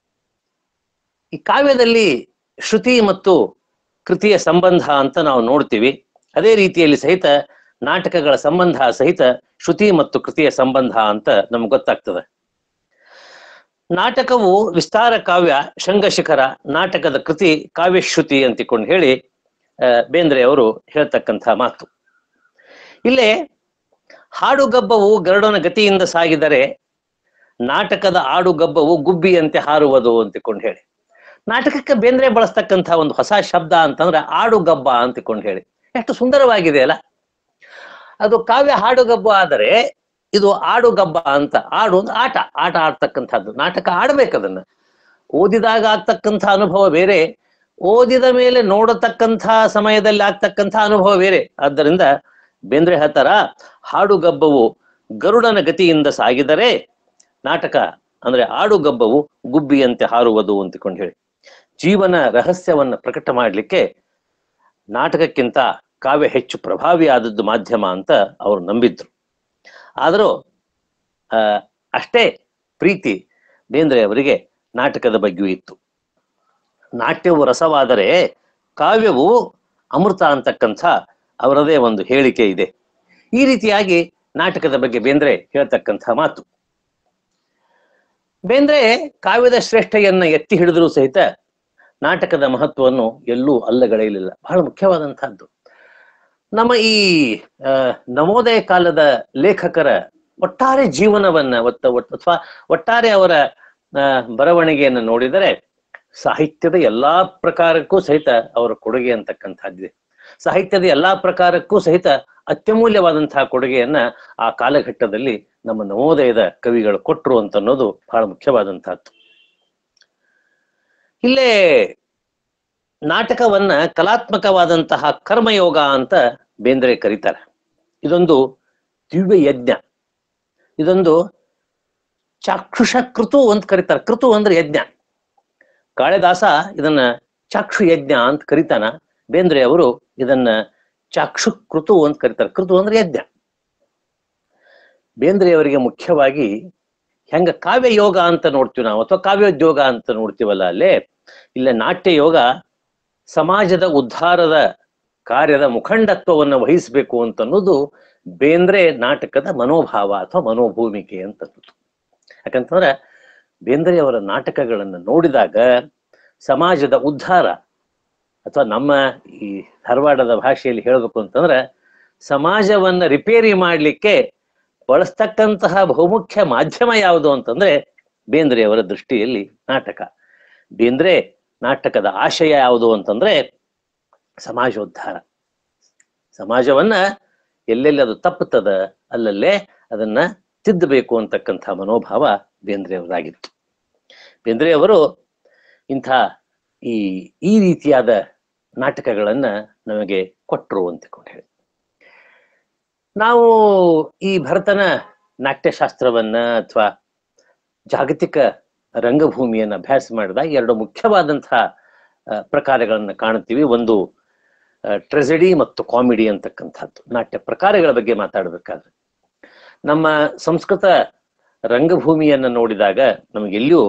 ಈ ಕಾವ್ಯದಲ್ಲಿ ಶ್ರುತಿ ಮತ್ತು ಕೃತಿಯ ಸಂಬಂಧ ಅಂತ ನಾವು ನೋಡ್ತೀವಿ ಅದೇ ರೀತಿಯಲ್ಲಿ ಸಹಿತ ನಾಟಕಗಳ ಸಂಬಂಧ ಸಹಿತ ಶ್ರುತಿ ಮತ್ತು ಕೃತಿಯ ಸಂಬಂಧ ಅಂತ ನಮ್ಗೆ ಗೊತ್ತಾಗ್ತದೆ ನಾಟಕವು ವಿಸ್ತಾರ ಕಾವ್ಯ ಶೃಂಗಶಿಖರ ನಾಟಕದ ಕೃತಿ ಕಾವ್ಯಶ್ರುತಿ ಅಂತಿಕೊಂಡು ಹೇಳಿ ಆ, ಬೇಂದ್ರೆ ಅವರು ಹೇಳ್ತಕ್ಕಂಥ ಮಾತು ಇಲ್ಲೇ ಹಾಡುಗಬ್ಬವು ಗರುಡನ ಗತಿಯಿಂದ ಸಾಗಿದರೆ ನಾಟಕದ ಆಡುಗಬ್ಬವು ಗುಬ್ಬಿಯಂತೆ ಹಾರುವುದು ಅಂತಿಕೊಂಡು ಹೇಳಿ ನಾಟಕಕ್ಕೆ ಬೇಂದ್ರೆ ಬಳಸ್ತಕ್ಕಂಥ ಒಂದು ಹೊಸ ಶಬ್ದ ಅಂತಂದ್ರೆ ಆಡುಗಬ್ಬ ಅಂತಿಕೊಂಡು ಹೇಳಿ ಎಷ್ಟು ಸುಂದರವಾಗಿದೆ ಅಲ್ಲ ಅದು ಕಾವ್ಯ ಹಾಡುಗಬ್ಬ ಆದರೆ ಇದು ಆಡುಗಬ್ಬ ಅಂತ ಆಡು ಅಂದ್ರೆ ಆಟ ಆಟ ಆಡ್ತಕ್ಕಂಥದ್ದು ನಾಟಕ ಆಡ್ಬೇಕು ಅದನ್ನ ಓದಿದಾಗ ಆಗ್ತಕ್ಕಂಥ ಅನುಭವ ಬೇರೆ ಓದಿದ ಮೇಲೆ ನೋಡತಕ್ಕಂಥ ಸಮಯದಲ್ಲಿ ಆಗ್ತಕ್ಕಂಥ ಅನುಭವ ಬೇರೆ ಆದ್ದರಿಂದ ಬೇಂದ್ರೆ ಹೇಳ್ತಾರ ಹಾಡುಗಬ್ಬವು ಗರುಡನ ಗತಿಯಿಂದ ಸಾಗಿದರೆ ನಾಟಕ ಅಂದ್ರೆ ಆಡುಗಬ್ಬವು ಗುಬ್ಬಿಯಂತೆ ಹಾರುವುದು ಅಂತಿಕೊಂಡು ಹೇಳಿ ಜೀವನ ರಹಸ್ಯವನ್ನ ಪ್ರಕಟ ಮಾಡಲಿಕ್ಕೆ ನಾಟಕಕ್ಕಿಂತ ಕಾವ್ಯ ಹೆಚ್ಚು ಪ್ರಭಾವಿ ಆದದ್ದು ಮಾಧ್ಯಮ ಅಂತ ಅವರು ನಂಬಿದ್ರು ಆದರೂ ಆ ಅಷ್ಟೇ ಪ್ರೀತಿ ಬೇಂದ್ರೆ ಅವರಿಗೆ ನಾಟಕದ ಬಗ್ಗೆಯೂ ಇತ್ತು ನಾಟ್ಯವು ರಸವಾದರೆ ಕಾವ್ಯವು ಅಮೃತ ಅಂತಕ್ಕಂಥ ಅವರದೇ ಒಂದು ಹೇಳಿಕೆ ಇದೆ ಈ ರೀತಿಯಾಗಿ ನಾಟಕದ ಬಗ್ಗೆ ಬೇಂದ್ರೆ ಹೇಳ್ತಕ್ಕಂಥ ಮಾತು ಬೇಂದ್ರೆ ಕಾವ್ಯದ ಶ್ರೇಷ್ಠೆಯನ್ನ ಎತ್ತಿ ಹಿಡಿದರೂ ಸಹಿತ ನಾಟಕದ ಮಹತ್ವವನ್ನು ಎಲ್ಲೂ ಅಲ್ಲಗಳೆಯಲಿಲ್ಲ ಬಹಳ ಮುಖ್ಯವಾದಂತಹದ್ದು ನಮ್ಮ ಈ ಆ, ನವೋದಯ ಕಾಲದ ಲೇಖಕರ ಒಟ್ಟಾರೆ ಜೀವನವನ್ನ ಒತ್ತ ಒಟ್- ಅಥವಾ ಒಟ್ಟಾರೆ ಅವರ ಆ, ಬರವಣಿಗೆಯನ್ನು ನೋಡಿದರೆ ಸಾಹಿತ್ಯದ ಎಲ್ಲಾ ಪ್ರಕಾರಕ್ಕೂ ಸಹಿತ ಅವರ ಕೊಡುಗೆ ಅಂತಕ್ಕಂಥದ್ದಿದೆ ಸಾಹಿತ್ಯದ ಎಲ್ಲಾ ಪ್ರಕಾರಕ್ಕೂ ಸಹಿತ ಅತ್ಯಮೂಲ್ಯವಾದಂತಹ ಕೊಡುಗೆಯನ್ನ ಆ ಕಾಲಘಟ್ಟದಲ್ಲಿ ನಮ್ಮ ನವೋದಯದ ಕವಿಗಳು ಕೊಟ್ರು ಅಂತ ಅನ್ನೋದು ಬಹಳ ಮುಖ್ಯವಾದಂತಹದ್ದು ಇಲ್ಲೇ ನಾಟಕವನ್ನ ಕಲಾತ್ಮಕವಾದಂತಹ ಕರ್ಮಯೋಗ ಅಂತ ಬೇಂದ್ರೆ ಕರೀತಾರೆ ಇದೊಂದು ದಿವ್ಯ ಯಜ್ಞ ಇದೊಂದು ಚಾಕ್ಷುಷ ಕೃತು ಅಂತ ಕರೀತಾರೆ ಕೃತು ಅಂದ್ರೆ ಯಜ್ಞ ಕಾಳಿದಾಸ ಇದನ್ನ ಚಾಕ್ಷು ಯಜ್ಞ ಅಂತ ಕರಿತಾನ ಬೇಂದ್ರೆ ಅವರು ಇದನ್ನ ಚಾಕ್ಷು ಕೃತು ಅಂತ ಕರೀತಾರೆ ಕೃತು ಅಂದ್ರೆ ಯಜ್ಞ ಬೇಂದ್ರೆ ಅವರಿಗೆ ಮುಖ್ಯವಾಗಿ ಹೆಂಗ ಕಾವ್ಯ ಯೋಗ ಅಂತ ನೋಡ್ತೀವಿ ನಾವು ಅಥವಾ ಕಾವ್ಯೋದ್ಯೋಗ ಅಂತ ನೋಡ್ತೀವಲ್ಲ ಅಲ್ಲೇ ಇಲ್ಲ ನಾಟ್ಯ ಯೋಗ ಸಮಾಜದ ಉದ್ಧಾರದ ಕಾರ್ಯದ ಮುಖಂಡತ್ವವನ್ನು ವಹಿಸಬೇಕು ಅಂತ ಅನ್ನೋದು ಬೇಂದ್ರೆ ನಾಟಕದ ಮನೋಭಾವ ಅಥವಾ ಮನೋಭೂಮಿಕೆ ಅಂತ ಅನ್ನೋದು ಯಾಕಂತಂದ್ರೆ ಬೇಂದ್ರೆ ಅವರ ನಾಟಕಗಳನ್ನು ನೋಡಿದಾಗ ಸಮಾಜದ ಉದ್ಧಾರ ಅಥವಾ ನಮ್ಮ ಈ ಧಾರವಾಡದ ಭಾಷೆಯಲ್ಲಿ ಹೇಳಬೇಕು ಅಂತಂದ್ರೆ ಸಮಾಜವನ್ನ ರಿಪೇರಿ ಮಾಡಲಿಕ್ಕೆ ಬಳಸ್ತಕ್ಕಂತಹ ಬಹುಮುಖ್ಯ ಮಾಧ್ಯಮ ಯಾವುದು ಅಂತಂದ್ರೆ ಬೇಂದ್ರೆ ಅವರ ದೃಷ್ಟಿಯಲ್ಲಿ ನಾಟಕ ಬೇಂದ್ರೆ ನಾಟಕದ ಆಶಯ ಯಾವುದು ಅಂತಂದ್ರೆ ಸಮಾಜೋದ್ಧಾರ ಸಮಾಜವನ್ನ ಎಲ್ಲೆಲ್ಲಿ ಅದು ತಪ್ಪುತ್ತದ ಅಲ್ಲಲ್ಲೇ ಅದನ್ನ ತಿದ್ದಬೇಕು ಅಂತಕ್ಕಂಥ ಮನೋಭಾವ ಬೇಂದ್ರೆ ಅವರಾಗಿತ್ತು ಬೇಂದ್ರೆ ಅವರು ಇಂಥ ಈ ಈ ರೀತಿಯಾದ ನಾಟಕಗಳನ್ನ ನಮಗೆ ಕೊಟ್ಟರು ಅಂತಕೊಂಡು ಹೇಳಿ ನಾವು ಈ ಭರತನ ನಾಟ್ಯಶಾಸ್ತ್ರವನ್ನ ಅಥವಾ ಜಾಗತಿಕ ರಂಗಭೂಮಿಯನ್ನ ಅಭ್ಯಾಸ ಮಾಡಿದಾಗ ಎರಡು ಮುಖ್ಯವಾದಂತಹ ಆ, ಪ್ರಕಾರಗಳನ್ನ ಕಾಣುತ್ತೀವಿ ಒಂದು ಟ್ರೆಜಡಿ ಮತ್ತು ಕಾಮಿಡಿ ಅಂತಕ್ಕಂಥದ್ದು ನಾಟ್ಯ ಪ್ರಕಾರಗಳ ಬಗ್ಗೆ ಮಾತಾಡಬೇಕಾದ್ರೆ ನಮ್ಮ ಸಂಸ್ಕೃತ ರಂಗಭೂಮಿಯನ್ನ ನೋಡಿದಾಗ ನಮಗೆಲ್ಲಿಯೂ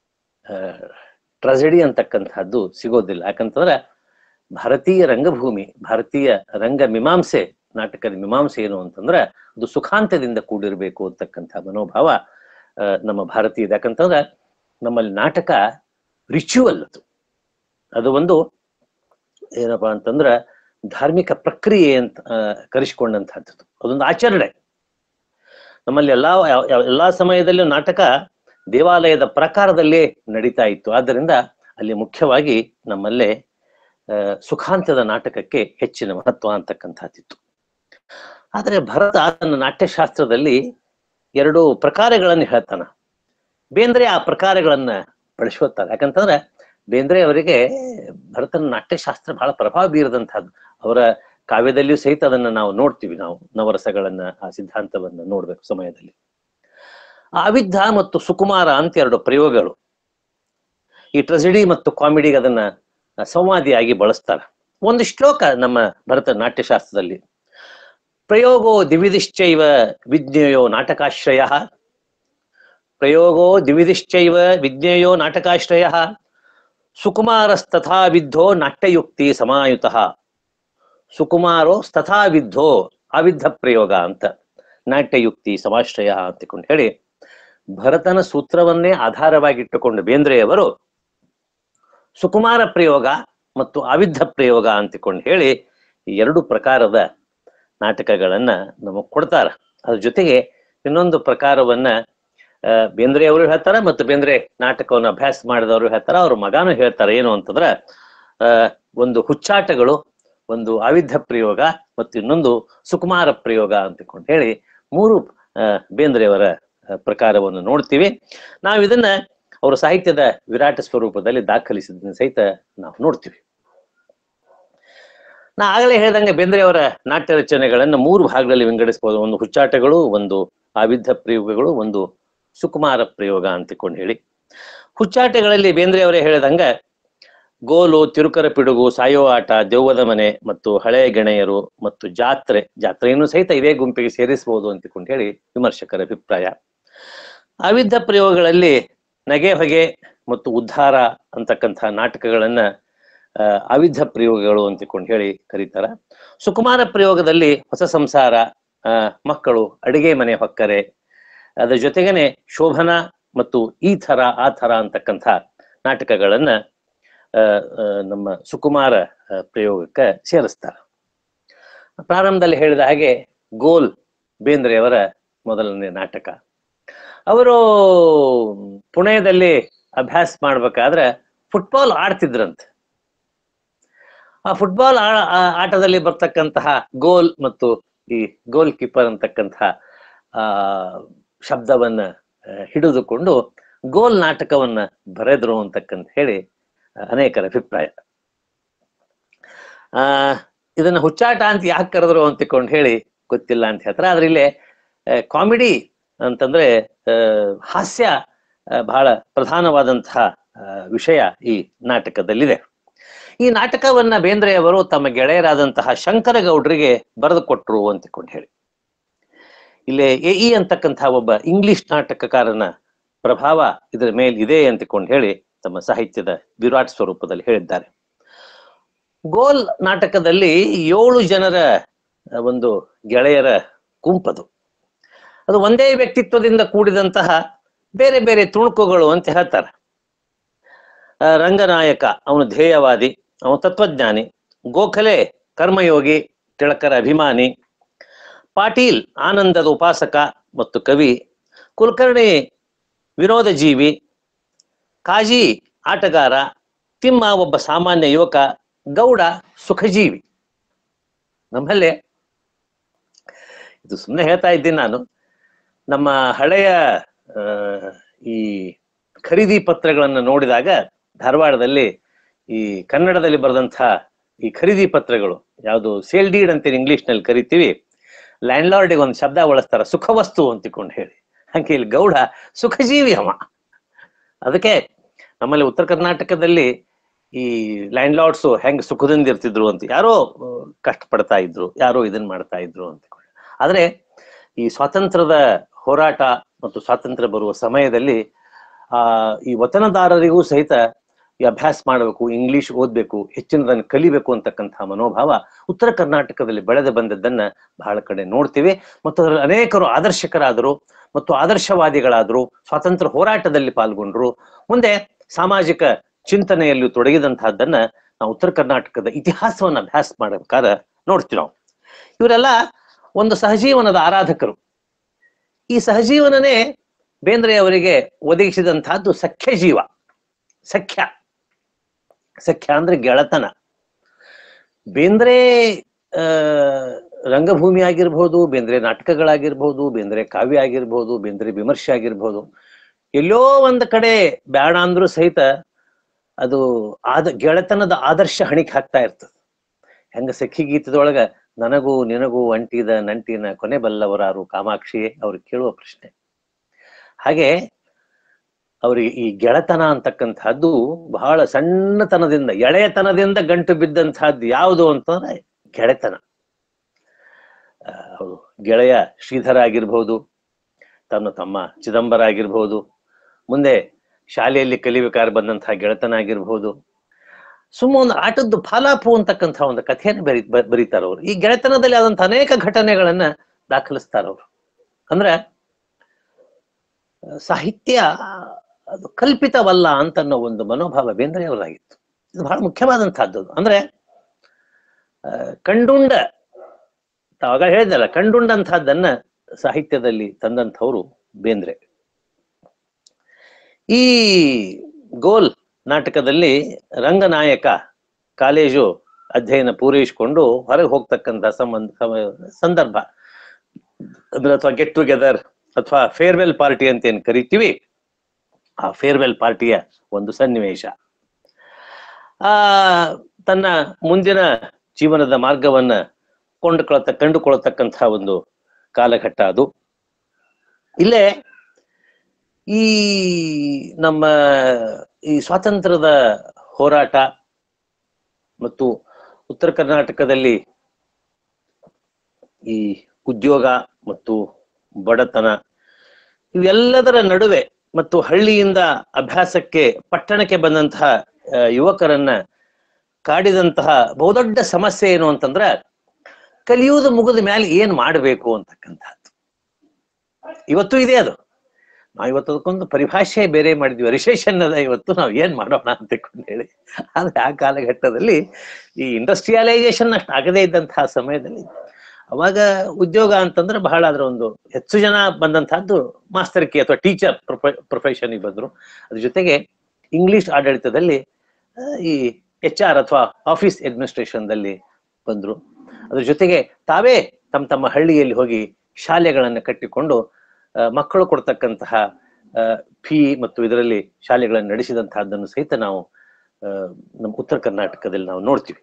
ಟ್ರೆಜಡಿ ಅಂತಕ್ಕಂಥದ್ದು ಸಿಗೋದಿಲ್ಲ ಯಾಕಂತಂದ್ರೆ ಭಾರತೀಯ ರಂಗಭೂಮಿ ಭಾರತೀಯ ರಂಗ ಮೀಮಾಂಸೆ ನಾಟಕದ ಮೀಮಾಂಸೆ ಏನು ಅಂತಂದ್ರೆ ಅದು ಸುಖಾಂತದಿಂದ ಕೂಡಿರಬೇಕು ಅಂತಕ್ಕಂಥ ಮನೋಭಾವ ಆ, ನಮ್ಮ ಭಾರತೀಯದ ಯಾಕಂತಂದ್ರೆ ನಮ್ಮಲ್ಲಿ ನಾಟಕ ರಿಚುವಲ್ ಅದು ಅದು ಒಂದು ಏನಪ್ಪಾ ಅಂತಂದ್ರ ಧಾರ್ಮಿಕ ಪ್ರಕ್ರಿಯೆ ಅಂತ ಆ, ಕರೆಸಿಕೊಂಡಂತಹದ್ದು ಅದೊಂದು ಆಚರಣೆ ನಮ್ಮಲ್ಲಿ ಎಲ್ಲಾ ಯಾವ- ಯಾವ- ಎಲ್ಲಾ ಸಮಯದಲ್ಲೂ ನಾಟಕ ದೇವಾಲಯದ ಪ್ರಕಾರದಲ್ಲೇ ನಡೀತಾ ಇತ್ತು ಆದ್ದರಿಂದ ಅಲ್ಲಿ ಮುಖ್ಯವಾಗಿ ನಮ್ಮಲ್ಲೇ ಆ, ಸುಖಾಂತದ ನಾಟಕಕ್ಕೆ ಹೆಚ್ಚಿನ ಮಹತ್ವ ಅಂತಕ್ಕಂಥದ್ದಿತ್ತು ಆದರೆ ಭರತ ತನ್ನ ನಾಟ್ಯಶಾಸ್ತ್ರದಲ್ಲಿ ಎರಡು ಪ್ರಕಾರಗಳನ್ನು ಹೇಳ್ತಾನ ಬೇಂದ್ರೆ ಆ ಪ್ರಕಾರಗಳನ್ನ ಬಳಸ್ಕೊತಾರೆ ಯಾಕಂತಂದ್ರೆ ಬೇಂದ್ರೆ ಅವರಿಗೆ ಭರತನ ನಾಟ್ಯಶಾಸ್ತ್ರ ಬಹಳ ಪ್ರಭಾವ ಬೀರದಂತಹದ್ದು ಅವರ ಕಾವ್ಯದಲ್ಲಿಯೂ ಸಹಿತ ಅದನ್ನ ನಾವು ನೋಡ್ತೀವಿ ನಾವು ನವರಸಗಳನ್ನ ಆ ಸಿದ್ಧಾಂತವನ್ನ ನೋಡ್ಬೇಕು ಸಮಯದಲ್ಲಿ ಆವಿದ್ಧ ಮತ್ತು ಸುಕುಮಾರ ಅಂತ ಎರಡು ಪ್ರಯೋಗಗಳು ಈ ಟ್ರೆಜಿಡಿ ಮತ್ತು ಕಾಮಿಡಿಗೆ ಅದನ್ನ ಸಂವಾದಿಯಾಗಿ ಬಳಸ್ತಾರೆ ಒಂದು ಶ್ಲೋಕ ನಮ್ಮ ಭರತ ನಾಟ್ಯಶಾಸ್ತ್ರದಲ್ಲಿ ಪ್ರಯೋಗೋ ದಿವಿದಿಶ್ಚೈವ ವಿಜ್ಞೇಯೋ ನಾಟಕಾಶ್ರಯ ಪ್ರಯೋಗೋ ದಿವಿದಿಶ್ಚೈವ ವಿಜ್ಞೇಯೋ ನಾಟಕಾಶ್ರಯ ಸುಕುಮಾರಸ್ತಥಾ ವಿದ್ಧೋ ನಾಟ್ಯಯುಕ್ತಿ ಸಮಾಯುತ ಸುಕುಮಾರೋ ಸ್ಥಥಾ ವಿದ್ಧೋ ಅವಿದ್ಧ ಪ್ರಯೋಗ ಅಂತ ನಾಟ್ಯಯುಕ್ತಿ ಸಮಾಶ್ರಯ ಅಂತಕೊಂಡು ಹೇಳಿ ಭರತನ ಸೂತ್ರವನ್ನೇ ಆಧಾರವಾಗಿಟ್ಟುಕೊಂಡು ಬೇಂದ್ರೆಯವರು ಸುಕುಮಾರ ಪ್ರಯೋಗ ಮತ್ತು ಅವಿದ್ಧ ಪ್ರಯೋಗ ಅಂತಕೊಂಡು ಹೇಳಿ ಈ ಎರಡು ಪ್ರಕಾರದ ನಾಟಕಗಳನ್ನ ನಮಗ್ ಕೊಡ್ತಾರ ಅದ್ರ ಜೊತೆಗೆ ಇನ್ನೊಂದು ಪ್ರಕಾರವನ್ನ ಆ, ಬೇಂದ್ರೆ ಅವರು ಹೇಳ್ತಾರ ಮತ್ತು ಬೇಂದ್ರೆ ನಾಟಕವನ್ನು ಅಭ್ಯಾಸ ಮಾಡಿದವರು ಹೇಳ್ತಾರ ಅವ್ರ ಮಗಾನು ಹೇಳ್ತಾರೆ ಏನು ಅಂತಂದ್ರ ಆ ಒಂದು ಹುಚ್ಚಾಟಗಳು ಒಂದು ಅವಿದ್ಧ ಪ್ರಯೋಗ ಮತ್ತು ಇನ್ನೊಂದು ಸುಕುಮಾರ ಪ್ರಯೋಗ ಅಂತಕೊಂಡು ಹೇಳಿ ಮೂರು ಆ, ಬೇಂದ್ರೆಯವರ ಆ, ಪ್ರಕಾರವನ್ನು ನೋಡ್ತೀವಿ ನಾವು ಇದನ್ನ ಅವರ ಸಾಹಿತ್ಯದ ವಿರಾಟ ಸ್ವರೂಪದಲ್ಲಿ ದಾಖಲಿಸಿದ್ದನ್ನ ಸಹಿತ ನಾವು ನೋಡ್ತೀವಿ ನಾ ಆಗಲೇ ಹೇಳ್ದಂಗೆ ಬೇಂದ್ರೆ ಅವರ ನಾಟ್ಯ ರಚನೆಗಳನ್ನ ಮೂರು ಭಾಗದಲ್ಲಿ ವಿಂಗಡಿಸಬಹುದು ಒಂದು ಹುಚ್ಚಾಟಗಳು ಒಂದು ಆವಿದ್ಧ ಪ್ರಯೋಗಗಳು ಒಂದು ಸುಕುಮಾರ ಪ್ರಯೋಗ ಅಂತಕೊಂಡು ಹೇಳಿ ಹುಚ್ಚಾಟಗಳಲ್ಲಿ ಬೇಂದ್ರೆ ಅವರೇ ಹೇಳಿದಂಗ ಗೋಲು ತಿರುಕರ ಪಿಡುಗು ಸಾಯೋ ಆಟ ದೆವ್ವದ ಮನೆ ಮತ್ತು ಹಳೆಯ ಗೆಳೆಯರು ಮತ್ತು ಜಾತ್ರೆ ಜಾತ್ರೆಯನ್ನು ಸಹಿತ ಇದೇ ಗುಂಪಿಗೆ ಸೇರಿಸಬಹುದು ಅಂತಕೊಂಡು ಹೇಳಿ ವಿಮರ್ಶಕರ ಅಭಿಪ್ರಾಯ ಅವಿದ್ಧ ಪ್ರಯೋಗಗಳಲ್ಲಿ ನಗೆ ಹೊಗೆ ಮತ್ತು ಉದ್ಧಾರ ಅಂತಕ್ಕಂಥ ನಾಟಕಗಳನ್ನ ಆ, ಅವಿದ್ಧ ಪ್ರಯೋಗಗಳು ಅಂತಕೊಂಡು ಹೇಳಿ ಕರೀತಾರ ಸುಕುಮಾರ ಪ್ರಯೋಗದಲ್ಲಿ ಹೊಸ ಸಂಸಾರ ಆ, ಮಕ್ಕಳು ಅಡಿಗೆ ಮನೆ ಹೊಕ್ಕರೆ ಅದ್ರ ಜೊತೆಗೇನೆ ಶೋಭನ ಮತ್ತು ಈ ಥರ ಆ ಥರ ಅಂತಕ್ಕಂಥ ನಾಟಕಗಳನ್ನ ಆ, ಆ, ನಮ್ಮ ಸುಕುಮಾರ ಆ, ಪ್ರಯೋಗಕ್ಕೆ ಸೇರಿಸ್ತಾರೆ ಪ್ರಾರಂಭದಲ್ಲಿ ಹೇಳಿದ ಹಾಗೆ ಗೋಲ್ ಬೇಂದ್ರೆಯವರ ಮೊದಲನೇ ನಾಟಕ ಅವರು ಪುಣೆಯಲ್ಲಿ ಅಭ್ಯಾಸ ಮಾಡ್ಬೇಕಾದ್ರೆ ಫುಟ್ಬಾಲ್ ಆಡ್ತಿದ್ರಂತೆ ಆ ಫುಟ್ಬಾಲ್ ಆ- ಆ- ಆಟದಲ್ಲಿ ಬರ್ತಕ್ಕಂತಹ ಗೋಲ್ ಮತ್ತು ಈ ಗೋಲ್ ಕೀಪರ್ ಅಂತಕ್ಕಂತಹ ಆ ಶಬ್ದವನ್ನ ಆ, ಹಿಡಿದುಕೊಂಡು ಗೋಲ್ ನಾಟಕವನ್ನ ಬರೆದ್ರು ಅಂತಕ್ಕಂತ ಹೇಳಿ ಆ, ಅನೇಕರ ಅಭಿಪ್ರಾಯ ಆ ಇದನ್ನ ಹುಚ್ಚಾಟ ಅಂತ ಯಾಕೆ ಕರೆದ್ರು ಅಂತಕೊಂಡು ಹೇಳಿ ಗೊತ್ತಿಲ್ಲ ಅಂತ ಹೇಳ್ತಾರೆ ಆದ್ರೆ ಇಲ್ಲಿ ಕಾಮಿಡಿ ಅಂತಂದ್ರೆ ಆ, ಹಾಸ್ಯ ಆ, ಬಹಳ ಪ್ರಧಾನವಾದಂತಹ ಆ, ವಿಷಯ ಈ ನಾಟಕದಲ್ಲಿದೆ ಈ ನಾಟಕವನ್ನ ಬೇಂದ್ರೆಯವರು ತಮ್ಮ ಗೆಳೆಯರಾದಂತಹ ಶಂಕರಗೌಡರಿಗೆ ಬರೆದು ಕೊಟ್ರು ಅಂತಕೊಂಡು ಹೇಳಿ ಇಲ್ಲಿ ಎ ಇ ಅಂತಕ್ಕಂಥ ಒಬ್ಬ ಇಂಗ್ಲಿಷ್ ನಾಟಕಕಾರನ ಪ್ರಭಾವ ಇದರ ಮೇಲೆ ಇದೆ ಅಂತಕೊಂಡು ಹೇಳಿ ತಮ್ಮ ಸಾಹಿತ್ಯದ ವಿರಾಟ್ ಸ್ವರೂಪದಲ್ಲಿ ಹೇಳಿದ್ದಾರೆ ಗೋಲ್ ನಾಟಕದಲ್ಲಿ ಏಳು ಜನರ ಆ, ಒಂದು ಗೆಳೆಯರ ಗುಂಪದು ಅದು ಒಂದೇ ವ್ಯಕ್ತಿತ್ವದಿಂದ ಕೂಡಿದಂತಹ ಬೇರೆ ಬೇರೆ ತುಣುಕುಗಳು ಅಂತ ಹೇಳ್ತಾರೆ ಆ, ರಂಗನಾಯಕ ಅವನು ಧ್ಯೇಯವಾದಿ ಅವನು ತತ್ವಜ್ಞಾನಿ ಗೋಖಲೆ ಕರ್ಮಯೋಗಿ ತಿಳಕರ ಅಭಿಮಾನಿ ಪಾಟೀಲ್ ಆನಂದದ ಉಪಾಸಕ ಮತ್ತು ಕವಿ ಕುಲಕರ್ಣಿ ವಿನೋದ ಜೀವಿ ಕಾಜಿ ಆಟಗಾರ ತಿಮ್ಮ ಒಬ್ಬ ಸಾಮಾನ್ಯ ಯುವಕ ಗೌಡ ಸುಖಜೀವಿ ನಮ್ಮಲ್ಲೇ ಇದು ಸುಮ್ಮನೆ ಹೇಳ್ತಾ ಇದ್ದೀನಿ ನಾನು ನಮ್ಮ ಹಳೆಯ ಆ, ಈ ಖರೀದಿ ಪತ್ರಗಳನ್ನು ನೋಡಿದಾಗ ಧಾರವಾಡದಲ್ಲಿ ಈ ಕನ್ನಡದಲ್ಲಿ ಬರೆದಂತಹ ಈ ಖರೀದಿ ಪತ್ರಗಳು ಯಾವುದು ಸೇಲ್ ಡೀಡ್ ಅಂತ ಇಂಗ್ಲಿಷ್ ನಲ್ಲಿ ಕರಿತೀವಿ ಲ್ಯಾಂಡ್ ಲಾರ್ಡಿಗೆ ಒಂದು ಶಬ್ದ ಬಳಸ್ತಾರ ಸುಖವಸ್ತು ಅಂತಿಕೊಂಡು ಹೇಳಿ ಹಂಗೆ ಇಲ್ಲಿ ಗೌಡ ಸುಖಜೀವಿ ಅವ ಅದಕ್ಕೆ ನಮ್ಮಲ್ಲಿ ಉತ್ತರ ಕರ್ನಾಟಕದಲ್ಲಿ ಈ ಲ್ಯಾಂಡ್ ಲಾರ್ಡ್ಸ್ ಹೆಂಗ್ ಸುಖದಿಂದ ಇರ್ತಿದ್ರು ಅಂತ ಯಾರೋ ಆ, ಕಷ್ಟಪಡ್ತಾ ಇದ್ರು ಯಾರೋ ಇದನ್ ಮಾಡ್ತಾ ಇದ್ರು ಅಂತ ಆದ್ರೆ ಈ ಸ್ವಾತಂತ್ರ್ಯದ ಹೋರಾಟ ಮತ್ತು ಸ್ವಾತಂತ್ರ್ಯ ಬರುವ ಸಮಯದಲ್ಲಿ ಆ ಈ ವತನದಾರರಿಗೂ ಸಹಿತ ಈ ಅಭ್ಯಾಸ ಮಾಡಬೇಕು ಇಂಗ್ಲಿಷ್ ಓದ್ಬೇಕು ಹೆಚ್ಚಿನದನ್ನು ಕಲಿಬೇಕು ಅಂತಕ್ಕಂತಹ ಮನೋಭಾವ ಉತ್ತರ ಕರ್ನಾಟಕದಲ್ಲಿ ಬೆಳೆದು ಬಂದದ್ದನ್ನ ಬಹಳ ಕಡೆ ನೋಡ್ತೀವಿ ಮತ್ತು ಅದರಲ್ಲಿ ಅನೇಕರು ಆದರ್ಶಕರಾದರು ಮತ್ತು ಆದರ್ಶವಾದಿಗಳಾದರು ಸ್ವಾತಂತ್ರ್ಯ ಹೋರಾಟದಲ್ಲಿ ಪಾಲ್ಗೊಂಡ್ರು ಮುಂದೆ ಸಾಮಾಜಿಕ ಚಿಂತನೆಯಲ್ಲಿ ತೊಡಗಿದಂತಹದ್ದನ್ನ ನಾವು ಉತ್ತರ ಕರ್ನಾಟಕದ ಇತಿಹಾಸವನ್ನು ಅಭ್ಯಾಸ ಮಾಡಬೇಕಾದ್ರೆ ನೋಡ್ತೀವಿ ನಾವು ಇವರೆಲ್ಲ ಒಂದು ಸಹಜೀವನದ ಆರಾಧಕರು ಈ ಸಹಜೀವನನೇ ಬೇಂದ್ರೆ ಅವರಿಗೆ ಒದಗಿಸಿದಂತಹದ್ದು ಸಖ್ಯ ಜೀವ ಸಖ್ಯ ಸಖ್ಯ ಅಂದ್ರೆ ಗೆಳತನ ಬೇಂದ್ರೆ ಆ ರಂಗಭೂಮಿ ಆಗಿರ್ಬೋದು ಬೇಂದ್ರೆ ನಾಟಕಗಳಾಗಿರ್ಬೋದು ಬೇಂದ್ರೆ ಕಾವ್ಯ ಆಗಿರ್ಬೋದು ಬೇಂದ್ರೆ ವಿಮರ್ಶೆ ಆಗಿರ್ಬೋದು ಎಲ್ಲೋ ಒಂದ್ ಕಡೆ ಬೇಡ ಅಂದ್ರೂ ಸಹಿತ ಅದು ಆದ ಗೆಳತನದ ಆದರ್ಶ ಹಣಿಕ್ ಹಾಕ್ತಾ ಇರ್ತದೆ ಹೆಂಗ ಸಖಿ ಗೀತದೊಳಗ ನನಗೂ ನಿನಗೂ ಅಂಟಿದ ನಂಟಿನ ಕೊನೆ ಬಲ್ಲವರಾರು ಕಾಮಾಕ್ಷಿ ಅವ್ರು ಕೇಳುವ ಪ್ರಶ್ನೆ ಹಾಗೆ ಅವರಿಗೆ ಈ ಗೆಳತನ ಅಂತಕ್ಕಂಥದ್ದು ಬಹಳ ಸಣ್ಣತನದಿಂದ ಎಳೆಯತನದಿಂದ ಗಂಟು ಬಿದ್ದಂತಹದ್ದು ಯಾವುದು ಅಂತಂದ್ರೆ ಗೆಳೆತನ ಆ, ಅವ್ರು ಗೆಳೆಯ ಶ್ರೀಧರ ಆಗಿರ್ಬೋದು ತನ್ನ ತಮ್ಮ ಚಿದಂಬರ ಆಗಿರ್ಬೋದು ಮುಂದೆ ಶಾಲೆಯಲ್ಲಿ ಕಲಿಬೇಕಾದ್ರೆ ಬಂದಂತಹ ಗೆಳೆತನ ಆಗಿರ್ಬೋದು ಸುಮ್ಮ ಒಂದು ಆಟದ್ದು ಫಾಲಾಪು ಅಂತಕ್ಕಂಥ ಒಂದು ಕಥೆಯನ್ನು ಬರಿ ಬ- ಬರೀತಾರ ಅವರು ಈ ಗೆಳೆತನದಲ್ಲಿ ಆದಂತ ಅನೇಕ ಘಟನೆಗಳನ್ನ ದಾಖಲಿಸ್ತಾರ ಅವರು ಅಂದ್ರೆ ಆ, ಸಾಹಿತ್ಯ ಅದು ಕಲ್ಪಿತವಲ್ಲ ಅಂತ ಅನ್ನೋ ಒಂದು ಮನೋಭಾವ ಬೇಂದ್ರೆಯವರಾಗಿತ್ತು ಇದು ಬಹಳ ಮುಖ್ಯವಾದಂತಹದ್ದು ಅದು. ಅಂದ್ರೆ ಆ, ಕಂಡುಂಡ ತಾವಾಗ ಹೇಳಿದಲ್ಲ ಕಂಡುಂಡಂತಹದ್ದನ್ನ ಸಾಹಿತ್ಯದಲ್ಲಿ ತಂದಂಥವ್ರು ಬೇಂದ್ರೆ ಈ ಗೋಲ್ ನಾಟಕದಲ್ಲಿ ರಂಗನಾಯಕ ಕಾಲೇಜು ಅಧ್ಯಯನ ಪೂರೈಸಿಕೊಂಡು ಹೊರಗೆ ಹೋಗ್ತಕ್ಕಂಥ ಸಂಬಂಧ ಸಮ- ಸಂದರ್ಭ ಅಂದ್ರೆ ಅಥವಾ ಗೆಟ್ ಟುಗೆದರ್ ಅಥವಾ ಫೇರ್ವೆಲ್ ಪಾರ್ಟಿ ಅಂತ ಏನ್ ಕರಿತೀವಿ ಆ ಫೇರ್ವೆಲ್ ಪಾರ್ಟಿಯ ಒಂದು ಸನ್ನಿವೇಶ ಆ ತನ್ನ ಮುಂದಿನ ಜೀವನದ ಮಾರ್ಗವನ್ನ ಕೊಂಡುಕೊಳ್ತ ಕಂಡುಕೊಳ್ತಕ್ಕಂತಹ ಒಂದು ಕಾಲಘಟ್ಟ ಅದು ಇಲ್ಲೇ ಈ ನಮ್ಮ ಈ ಸ್ವಾತಂತ್ರ್ಯದ ಹೋರಾಟ ಮತ್ತು ಉತ್ತರ ಕರ್ನಾಟಕದಲ್ಲಿ ಈ ಉದ್ಯೋಗ ಮತ್ತು ಬಡತನ ಇವೆಲ್ಲದರ ನಡುವೆ ಮತ್ತು ಹಳ್ಳಿಯಿಂದ ಅಭ್ಯಾಸಕ್ಕೆ ಪಟ್ಟಣಕ್ಕೆ ಬಂದಂತಹ ಆ, ಯುವಕರನ್ನ ಕಾಡಿದಂತಹ ಬಹುದೊಡ್ಡ ಸಮಸ್ಯೆ ಏನು ಅಂತಂದ್ರ ಕಲಿಯುವುದು ಮುಗಿದ ಮೇಲೆ ಏನ್ ಮಾಡಬೇಕು ಅಂತಕ್ಕಂಥದ್ದು ಇವತ್ತು ಇದೆ ಅದು ನಾವು ಇವತ್ತು ಅದಕ್ಕೊಂದು ಪರಿಭಾಷೆ ಬೇರೆ ಮಾಡಿದ್ವಿ ರಿಸೆಷನ್ ಅದ ಇವತ್ತು ನಾವು ಏನ್ ಮಾಡೋಣ ಅಂತ ಹೇಳಿ ಆದ್ರೆ ಆ ಕಾಲಘಟ್ಟದಲ್ಲಿ ಈ ಇಂಡಸ್ಟ್ರಿಯಲೈಸೇಷನ್ ಅಷ್ಟು ಆಗದೇ ಇದ್ದಂತಹ ಸಮಯದಲ್ಲಿ ಅವಾಗ ಉದ್ಯೋಗ ಅಂತಂದ್ರೆ ಬಹಳ ಅದ್ರ ಒಂದು ಹೆಚ್ಚು ಜನ ಬಂದಂತಹದ್ದು ಮಾಸ್ತರಿಕೆ ಅಥವಾ ಟೀಚರ್ ಪ್ರೊಫೆಷನ್ಗೆ ಬಂದ್ರು ಅದ್ರ ಜೊತೆಗೆ ಇಂಗ್ಲಿಷ್ ಆಡಳಿತದಲ್ಲಿ ಆ, ಈ ಎಚ್ ಆರ್ ಅಥವಾ ಆಫೀಸ್ ಅಡ್ಮಿನಿಸ್ಟ್ರೇಷನ್ದಲ್ಲಿ ಬಂದ್ರು ಅದ್ರ ಜೊತೆಗೆ ತಾವೇ ತಮ್ಮ ತಮ್ಮ ಹಳ್ಳಿಯಲ್ಲಿ ಹೋಗಿ ಶಾಲೆಗಳನ್ನು ಕಟ್ಟಿಕೊಂಡು ಆ, ಮಕ್ಕಳು ಕೊಡ್ತಕ್ಕಂತಹ ಫೀ ಮತ್ತು ಇದರಲ್ಲಿ ಶಾಲೆಗಳನ್ನು ನಡೆಸಿದಂತಹದ್ದನ್ನು ಸಹಿತ ನಾವು ಆ, ನಮ್ಮ ಉತ್ತರ ಕರ್ನಾಟಕದಲ್ಲಿ ನಾವು ನೋಡ್ತೀವಿ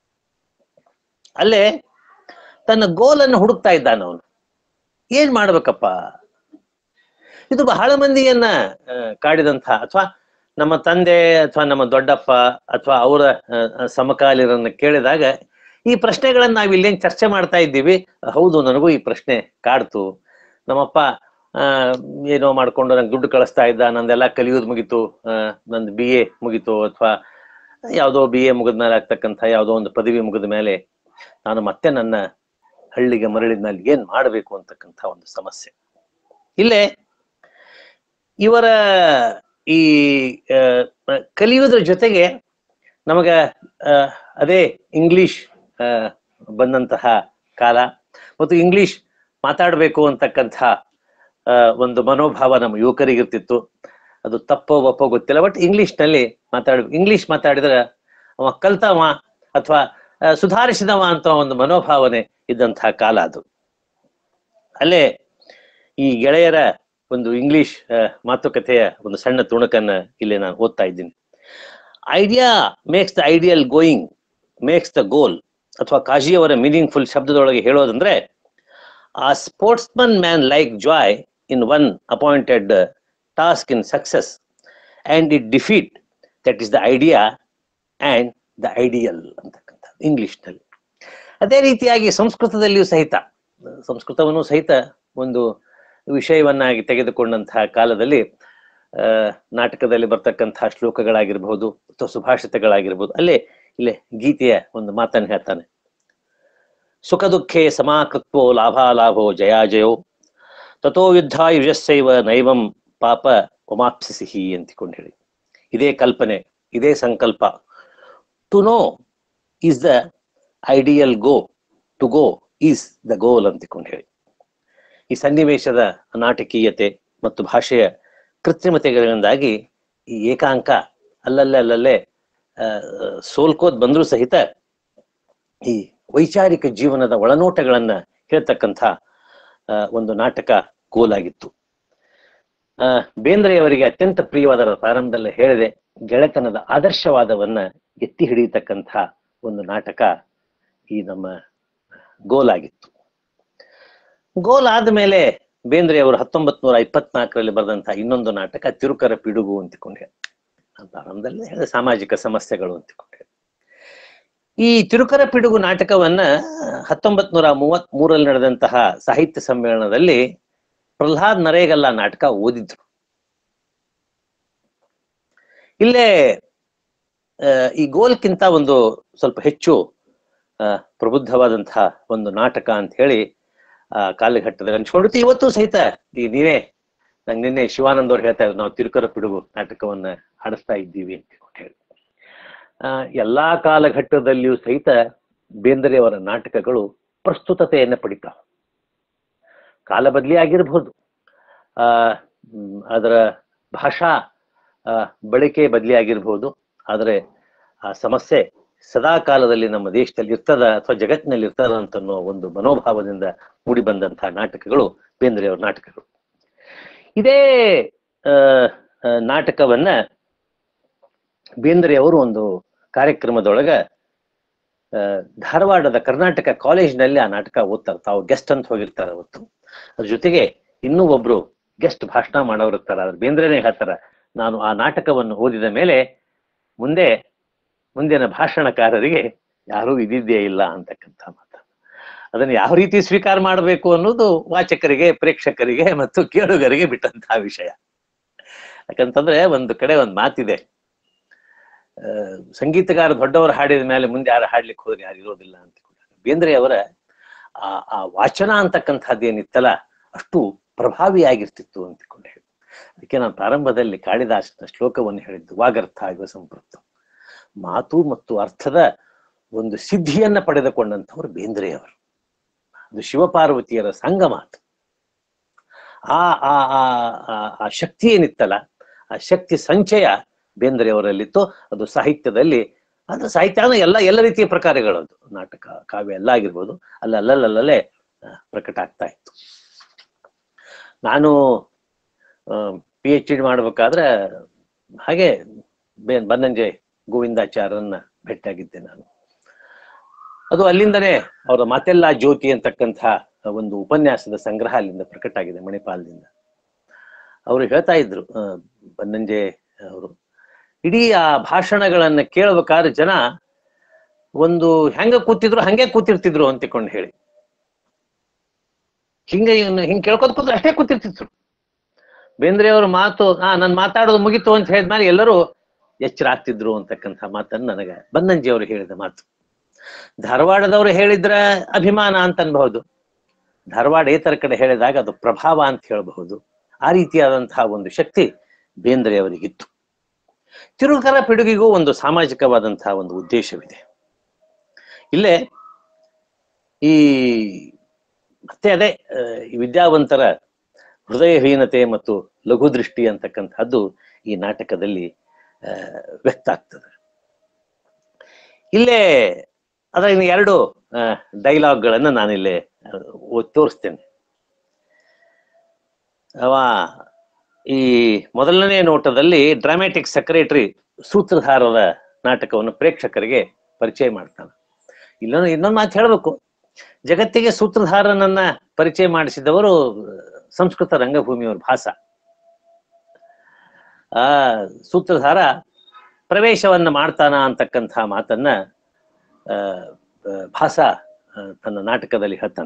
ಅಲ್ಲೇ ತನ್ನ ಗೋಲನ್ನು ಹುಡುಕ್ತಾ ಇದ್ದಾನ ಅವನು ಏನ್ ಮಾಡ್ಬೇಕಪ್ಪ ಇದು ಬಹಳ ಮಂದಿಯನ್ನ ಆ, ಕಾಡಿದಂತಹ ಅಥವಾ ನಮ್ಮ ತಂದೆ ಅಥವಾ ನಮ್ಮ ದೊಡ್ಡಪ್ಪ ಅಥವಾ ಅವರ ಆ, ಸಮಕಾಲೀನರನ್ನ ಕೇಳಿದಾಗ ಈ ಪ್ರಶ್ನೆಗಳನ್ನ ನಾವ್ ಇಲ್ಲೇನ್ ಚರ್ಚೆ ಮಾಡ್ತಾ ಇದ್ದೀವಿ ಹೌದು ನನಗೂ ಈ ಪ್ರಶ್ನೆ ಕಾಡ್ತು ನಮ್ಮಪ್ಪ ಆ ಏನೋ ಮಾಡ್ಕೊಂಡು ನಂಗೆ ದುಡ್ಡು ಕಳಿಸ್ತಾ ಇದ್ದ ನಂದೆಲ್ಲ ಕಲಿಯೋದು ಮುಗೀತು ಆ, ನಂದು ಬಿ ಎ ಮುಗೀತು ಅಥವಾ ಯಾವುದೋ ಬಿ ಎ ಮುಗಿದ ಮೇಲೆ ಆಗ್ತಕ್ಕಂಥ ಯಾವುದೋ ಒಂದು ಪದವಿ ಮುಗಿದ ಮೇಲೆ ನಾನು ಮತ್ತೆ ನನ್ನ ಹಳ್ಳಿಗೆ ಮರಳಿದ ಮೇಲೆ ಏನ್ ಮಾಡಬೇಕು ಅಂತಕ್ಕಂಥ ಒಂದು ಸಮಸ್ಯೆ ಇಲ್ಲೇ ಇವರ ಈ ಆ, ಕಲಿಯೋದ್ರ ಜೊತೆಗೆ ನಮಗ ಆ, ಅದೇ ಇಂಗ್ಲಿಷ್ ಆ, ಬಂದಂತಹ ಕಾಲ ಮತ್ತು ಇಂಗ್ಲಿಷ್ ಮಾತಾಡಬೇಕು ಅಂತಕ್ಕಂಥ ಆ, ಒಂದು ಮನೋಭಾವ ನಮ್ಮ ಯುವಕರಿಗಿರ್ತಿತ್ತು ಅದು ತಪ್ಪೋ ಒಪ್ಪೋ ಗೊತ್ತಿಲ್ಲ ಬಟ್ ಇಂಗ್ಲಿಷ್ ನಲ್ಲಿ ಮಾತಾಡ್ಬೇಕು ಇಂಗ್ಲಿಷ್ ಮಾತಾಡಿದ್ರೆ ಅವ ಕಲ್ತವ ಅಥವಾ ಆ, ಸುಧಾರಿಸಿದವ ಅಂತ ಒಂದು ಮನೋಭಾವನೆ ಇದ್ದಂತಹ ಕಾಲ ಅದು ಅಲ್ಲೇ ಈ ಗೆಳೆಯರ ಒಂದು ಇಂಗ್ಲಿಷ್ ಆ, ಮಾತುಕತೆಯ ಒಂದು ಸಣ್ಣ ತುಣುಕನ್ನ ಇಲ್ಲಿ ನಾನು ಓದ್ತಾ ಇದ್ದೀನಿ idea makes the ideal going makes the goal ಅಥವಾ ಕಾಶಿಯವರ ಮೀನಿಂಗ್ಫುಲ್ ಶಬ್ದದೊಳಗೆ ಹೇಳೋದಂದ್ರೆ ಆ sportsman man like joy in one appointed task in success and it defeat that is the idea and the ideal ಅಂತಕ್ಕಂಥ ಇಂಗ್ಲಿಷ್ನಲ್ಲಿ ಅದೇ ರೀತಿಯಾಗಿ ಸಂಸ್ಕೃತದಲ್ಲಿಯೂ ಸಹಿತ ಸಂಸ್ಕೃತವನ್ನು ಸಹಿತ ಒಂದು ವಿಷಯವನ್ನಾಗಿ ತೆಗೆದುಕೊಂಡಂತಹ ಕಾಲದಲ್ಲಿ ಆ, ನಾಟಕದಲ್ಲಿ ಬರ್ತಕ್ಕಂತಹ ಶ್ಲೋಕಗಳಾಗಿರ್ಬಹುದು ಅಥವಾ ಸುಭಾಷಿತಗಳಾಗಿರ್ಬಹುದು ಅಲ್ಲೇ ಇಲ್ಲೇ ಗೀತೆಯ ಒಂದು ಮಾತನ್ನು ಹೇಳ್ತಾನೆ ಸುಖ ದುಃಖೇ ಸಮಾಕೃತ್ವೋ ಲಾಭಾಲಾಭೋ ಜಯಾಜಯೋ ತಥೋ ಯುದ್ಧ ಯುಜಸ್ಸೈವ ನೈವಂ ಪಾಪ ಒಮಾಪ್ಸಿಸಿ ಅಂತಿಕೊಂಡು ಹೇಳಿ ಇದೇ ಕಲ್ಪನೆ ಇದೇ ಸಂಕಲ್ಪ to know is the ideal go to go is the goal ಅಂತಿಕೊಂಡು ಹೇಳಿ ಈ ಸನ್ನಿವೇಶದ ನಾಟಕೀಯತೆ ಮತ್ತು ಭಾಷೆಯ ಕೃತ್ರಿಮತೆಗಳಿಂದಾಗಿ ಈ ಏಕಾಂಕ ಅಲ್ಲಲ್ಲೇ ಅಲ್ಲಲ್ಲೇ ಆ, ಸೋಲ್ಕೋದ್ ಬಂದ್ರೂ ಸಹಿತ ಈ ವೈಚಾರಿಕ ಜೀವನದ ಒಳನೋಟಗಳನ್ನ ಹೇಳ್ತಕ್ಕಂಥ ಆ, ಒಂದು ನಾಟಕ ಗೋಲಾಗಿತ್ತು ಆ ಬೇಂದ್ರೆಯವರಿಗೆ ಅತ್ಯಂತ ಪ್ರಿಯವಾದ ಪ್ರಾರಂಭದಲ್ಲೇ ಹೇಳಿದೆ ಗೆಳೆತನದ ಆದರ್ಶವಾದವನ್ನ ಎತ್ತಿ ಹಿಡಿಯತಕ್ಕಂಥ ಒಂದು ನಾಟಕ ಈ ನಮ್ಮ ಗೋಲಾಗಿತ್ತು ಗೋಲ್ ಆದ್ಮೇಲೆ ಬೇಂದ್ರೆ ಅವರು ಹತ್ತೊಂಬತ್ ನೂರ ಇಪ್ಪತ್ನಾಲ್ಕರಲ್ಲಿ ಬರೆದಂತಹ ಇನ್ನೊಂದು ನಾಟಕ ತಿರುಕರ ಪಿಡುಗು ಅಂತಿಕೊಂಡು ಹೇಳಿ ನಾನು ಪ್ರಾರಂಭದಲ್ಲಿ ಹೇಳಿದೆ ಸಾಮಾಜಿಕ ಸಮಸ್ಯೆಗಳು ಅಂತಿಕೊಂಡು ಹೇಳಿ ಈ ತಿರುಕರ ಪಿಡುಗು ನಾಟಕವನ್ನ ಹತ್ತೊಂಬತ್ ನೂರ ಮೂವತ್ ಮೂರಲ್ಲಿ ನಡೆದಂತಹ ಸಾಹಿತ್ಯ ಸಮ್ಮೇಳನದಲ್ಲಿ ಪ್ರಹ್ಲಾದ್ ನರೇಗಲ್ಲ ನಾಟಕ ಓದಿದ್ರು ಇಲ್ಲೇ ಆ, ಈ ಗೋಲ್ಕಿಂತ ಒಂದು ಸ್ವಲ್ಪ ಹೆಚ್ಚು ಆ, ಪ್ರಬುದ್ಧವಾದಂತಹ ಒಂದು ನಾಟಕ ಅಂತ ಹೇಳಿ ಆ ಕಾಲಘಟ್ಟದಲ್ಲಿ ಅನ್ಸ್ಕೊಂಡಿತ್ತು ಇವತ್ತು ಸಹಿತ ಈ ನೀವೇ ನಂಗೆ ನಿನ್ನೆ ಶಿವಾನಂದ್ ಅವ್ರು ಹೇಳ್ತಾ ಇದ್ರು ನಾವು ತಿರುಕರ ಪಿಡುಗು ನಾಟಕವನ್ನ ಆಡಿಸ್ತಾ ಇದ್ದೀವಿ ಅಂತ ಹೇಳಿ ಆ, ಎಲ್ಲಾ ಕಾಲಘಟ್ಟದಲ್ಲಿಯೂ ಸಹಿತ ಬೇಂದ್ರೆಯವರ ನಾಟಕಗಳು ಪ್ರಸ್ತುತತೆಯನ್ನ ಪಡಿತಾವ ಕಾಲ ಬದಲಿ ಆಗಿರ್ಬೋದು ಆ ಮ್, ಅದರ ಭಾಷಾ ಆ, ಬಳಕೆ ಬದಲಿ ಆಗಿರ್ಬೋದು ಆದರೆ ಆ ಸಮಸ್ಯೆ ಸದಾ ಕಾಲದಲ್ಲಿ ನಮ್ಮ ದೇಶದಲ್ಲಿ ಇರ್ತದ ಅಥವಾ ಜಗತ್ತಿನಲ್ಲಿ ಇರ್ತದ ಅಂತ ಅನ್ನೋ ಒಂದು ಮನೋಭಾವದಿಂದ ಮೂಡಿ ಬಂದಂತಹ ನಾಟಕಗಳು ಬೇಂದ್ರೆಯವರ ನಾಟಕಗಳು ಇದೇ ಆ, ಆ, ನಾಟಕವನ್ನ ಬೇಂದ್ರೆಯವರು ಒಂದು ಕಾರ್ಯಕ್ರಮದೊಳಗ ಆ, ಧಾರವಾಡದ ಕರ್ನಾಟಕ ಕಾಲೇಜಿನಲ್ಲಿ ಆ ನಾಟಕ ಓದ್ತಾರೆ ತಾವು ಗೆಸ್ಟ್ ಅಂತ ಹೋಗಿರ್ತಾರೆ ಅವತ್ತು ಅದ್ರ ಜೊತೆಗೆ ಇನ್ನೂ ಒಬ್ರು ಗೆಸ್ಟ್ ಭಾಷಣ ಮಾಡೋರು ಇರ್ತಾರೆ ಅದ್ರ ಬೇಂದ್ರೆನೇ ಹೇಳ್ತಾರ ನಾನು ಆ ನಾಟಕವನ್ನು ಓದಿದ ಮೇಲೆ ಮುಂದೆ ಮುಂದಿನ ಭಾಷಣಕಾರರಿಗೆ ಯಾರೂ ಇದಿದ್ದೇ ಇಲ್ಲ ಅಂತಕ್ಕಂಥ ಮಾತು ಅದನ್ನು ಯಾವ ರೀತಿ ಸ್ವೀಕಾರ ಮಾಡಬೇಕು ಅನ್ನೋದು ವಾಚಕರಿಗೆ ಪ್ರೇಕ್ಷಕರಿಗೆ ಮತ್ತು ಕೇಳುಗರಿಗೆ ಬಿಟ್ಟಂತಹ ವಿಷಯ ಯಾಕಂತಂದ್ರೆ ಒಂದು ಕಡೆ ಒಂದು ಮಾತಿದೆ ಆ, ಸಂಗೀತಗಾರ ದೊಡ್ಡವರು ಹಾಡಿದ ಮೇಲೆ ಮುಂದೆ ಯಾರು ಹಾಡ್ಲಿಕ್ಕೆ ಹೋದ್ರೆ ಯಾರು ಇರೋದಿಲ್ಲ ಅಂತ ಬೇಂದ್ರೆ ಅವರ ಆ ಆ ವಾಚನ ಅಂತಕ್ಕಂಥದ್ದು ಏನಿತ್ತಲ್ಲ ಅಷ್ಟು ಪ್ರಭಾವಿಯಾಗಿರ್ತಿತ್ತು ಅಂತಿಕೊಂಡು ಹೇಳಿ ಅದಕ್ಕೆ ನಾನು ಪ್ರಾರಂಭದಲ್ಲಿ ಕಾಳಿದಾಸನ ಶ್ಲೋಕವನ್ನು ಹೇಳಿದ್ದು ವಾಗರ್ಥ ಆಗುವ ಸಂಪೃಕ್ತ ಮಾತು ಮತ್ತು ಅರ್ಥದ ಒಂದು ಸಿದ್ಧಿಯನ್ನ ಪಡೆದುಕೊಂಡಂಥವ್ರು ಬೇಂದ್ರೆಯವರು ಅದು ಶಿವಪಾರ್ವತಿಯರ ಸಂಘ ಮಾತು ಆ ಆ ಆ ಆ- ಆ ಶಕ್ತಿ ಏನಿತ್ತಲ್ಲ ಆ ಶಕ್ತಿ ಸಂಚಯ ಬೇಂದ್ರೆಯವರಲ್ಲಿತ್ತು ಅದು ಸಾಹಿತ್ಯದಲ್ಲಿ ಅದು ಸಾಹಿತ್ಯ ಅಂದ್ರೆ ಎಲ್ಲ ಎಲ್ಲ ರೀತಿಯ ಪ್ರಕಾರಗಳು ಅದು ನಾಟಕ ಕಾವ್ಯ ಎಲ್ಲ ಆಗಿರ್ಬೋದು ಅಲ್ಲ ಅಲ್ಲಲ್ಲಲ್ಲೇ ಆ, ಪ್ರಕಟ ಆಗ್ತಾ ಇತ್ತು ನಾನು ಪಿ ಎಚ್ ಡಿ ಮಾಡ್ಬೇಕಾದ್ರೆ ಹಾಗೆ ಬೇ- ಬನ್ನಂಜೆ ಗೋವಿಂದಾಚಾರ್ಯರನ್ನ ಭೇಟಿಯಾಗಿದ್ದೆ ನಾನು ಅದು ಅಲ್ಲಿಂದನೇ ಅವರ ಮಾತೆಲ್ಲ ಜ್ಯೋತಿ ಅಂತಕ್ಕಂಥ ಒಂದು ಉಪನ್ಯಾಸದ ಸಂಗ್ರಹ ಅಲ್ಲಿಂದ ಪ್ರಕಟ ಆಗಿದೆ ಮಣಿಪಾಲದಿಂದ ಅವರು ಹೇಳ್ತಾ ಇದ್ರು ಆ, ಬನ್ನಂಜೆ ಅವರು ಇಡೀ ಆ ಭಾಷಣಗಳನ್ನ ಕೇಳ್ಬೇಕಾದ್ರೆ ಜನ ಒಂದು ಹೆಂಗ ಕೂತಿದ್ರು ಹಂಗೆ ಕೂತಿರ್ತಿದ್ರು ಅಂತಿಕೊಂಡು ಹೇಳಿ ಹಿಂಗೆ ಇವ್ನು ಹಿಂಗ್ ಕೇಳ್ಕೊತ ಕೂತ್ರೆ ಅಷ್ಟೇ ಕೂತಿರ್ತಿದ್ರು ಬೇಂದ್ರೆ ಅವ್ರ ಮಾತು ಆ ನನ್ ಮಾತಾಡೋದು ಮುಗೀತು ಅಂತ ಹೇಳಿದ್ಮೇಲೆ ಎಲ್ಲರೂ ಎಚ್ಚರ ಆಗ್ತಿದ್ರು ಅಂತಕ್ಕಂಥ ಮಾತನ್ನ ನನಗೆ ಬನ್ನಂಜಿ ಅವರು ಹೇಳಿದ ಮಾತು ಧಾರವಾಡದವರು ಹೇಳಿದ್ರ ಅಭಿಮಾನ ಅಂತ ಅನ್ಬಹುದು ಧಾರವಾಡೇತರ ಕಡೆ ಹೇಳಿದಾಗ ಅದು ಪ್ರಭಾವ ಅಂತ ಹೇಳಬಹುದು ಆ ರೀತಿಯಾದಂತಹ ಒಂದು ಶಕ್ತಿ ಬೇಂದ್ರೆಯವರಿಗಿತ್ತು ತಿರುಕರ ಪಿಡುಗಿಗೂ ಒಂದು ಸಾಮಾಜಿಕವಾದಂತಹ ಒಂದು ಉದ್ದೇಶವಿದೆ ಇಲ್ಲೇ ಈ ಮತ್ತೆ ಅದೇ ಆ, ಈ ವಿದ್ಯಾವಂತರ ಹೃದಯಹೀನತೆ ಮತ್ತು ಲಘು ದೃಷ್ಟಿ ಅಂತಕ್ಕಂಥದ್ದು ಈ ನಾಟಕದಲ್ಲಿ ಆ, ವ್ಯಕ್ತ ಆಗ್ತದೆ ಇಲ್ಲೇ ಅದರ ಇನ್ನು ಎರಡು ಡೈಲಾಗ್ಗಳನ್ನ ನಾನಿಲ್ಲಿ ಆ, ಓದ್ ತೋರಿಸ್ತೇನೆ ಅವ ಈ ಮೊದಲನೇ ನೋಟದಲ್ಲಿ ಡ್ರಾಮ್ಯಾಟಿಕ್ ಸೆಕ್ರೆಟರಿ ಸೂತ್ರಧಾರದ ನಾಟಕವನ್ನು ಪ್ರೇಕ್ಷಕರಿಗೆ ಪರಿಚಯ ಮಾಡ್ತಾನೆ ಇಲ್ಲೊಂದು ಇನ್ನೊಂದು ಮಾತು ಹೇಳ್ಬೇಕು ಜಗತ್ತಿಗೆ ಸೂತ್ರಧಾರನನ್ನ ಪರಿಚಯ ಮಾಡಿಸಿದವರು ಸಂಸ್ಕೃತ ರಂಗಭೂಮಿಯವರು ಭಾಸ ಆ ಸೂತ್ರಧಾರ ಪ್ರವೇಶವನ್ನ ಮಾಡ್ತಾನ ಅಂತಕ್ಕಂಥ ಮಾತನ್ನ ಆ, ಆ, ಭಾಸ ಆ, ತನ್ನ ನಾಟಕದಲ್ಲಿ ಹೇಳ್ತಾನ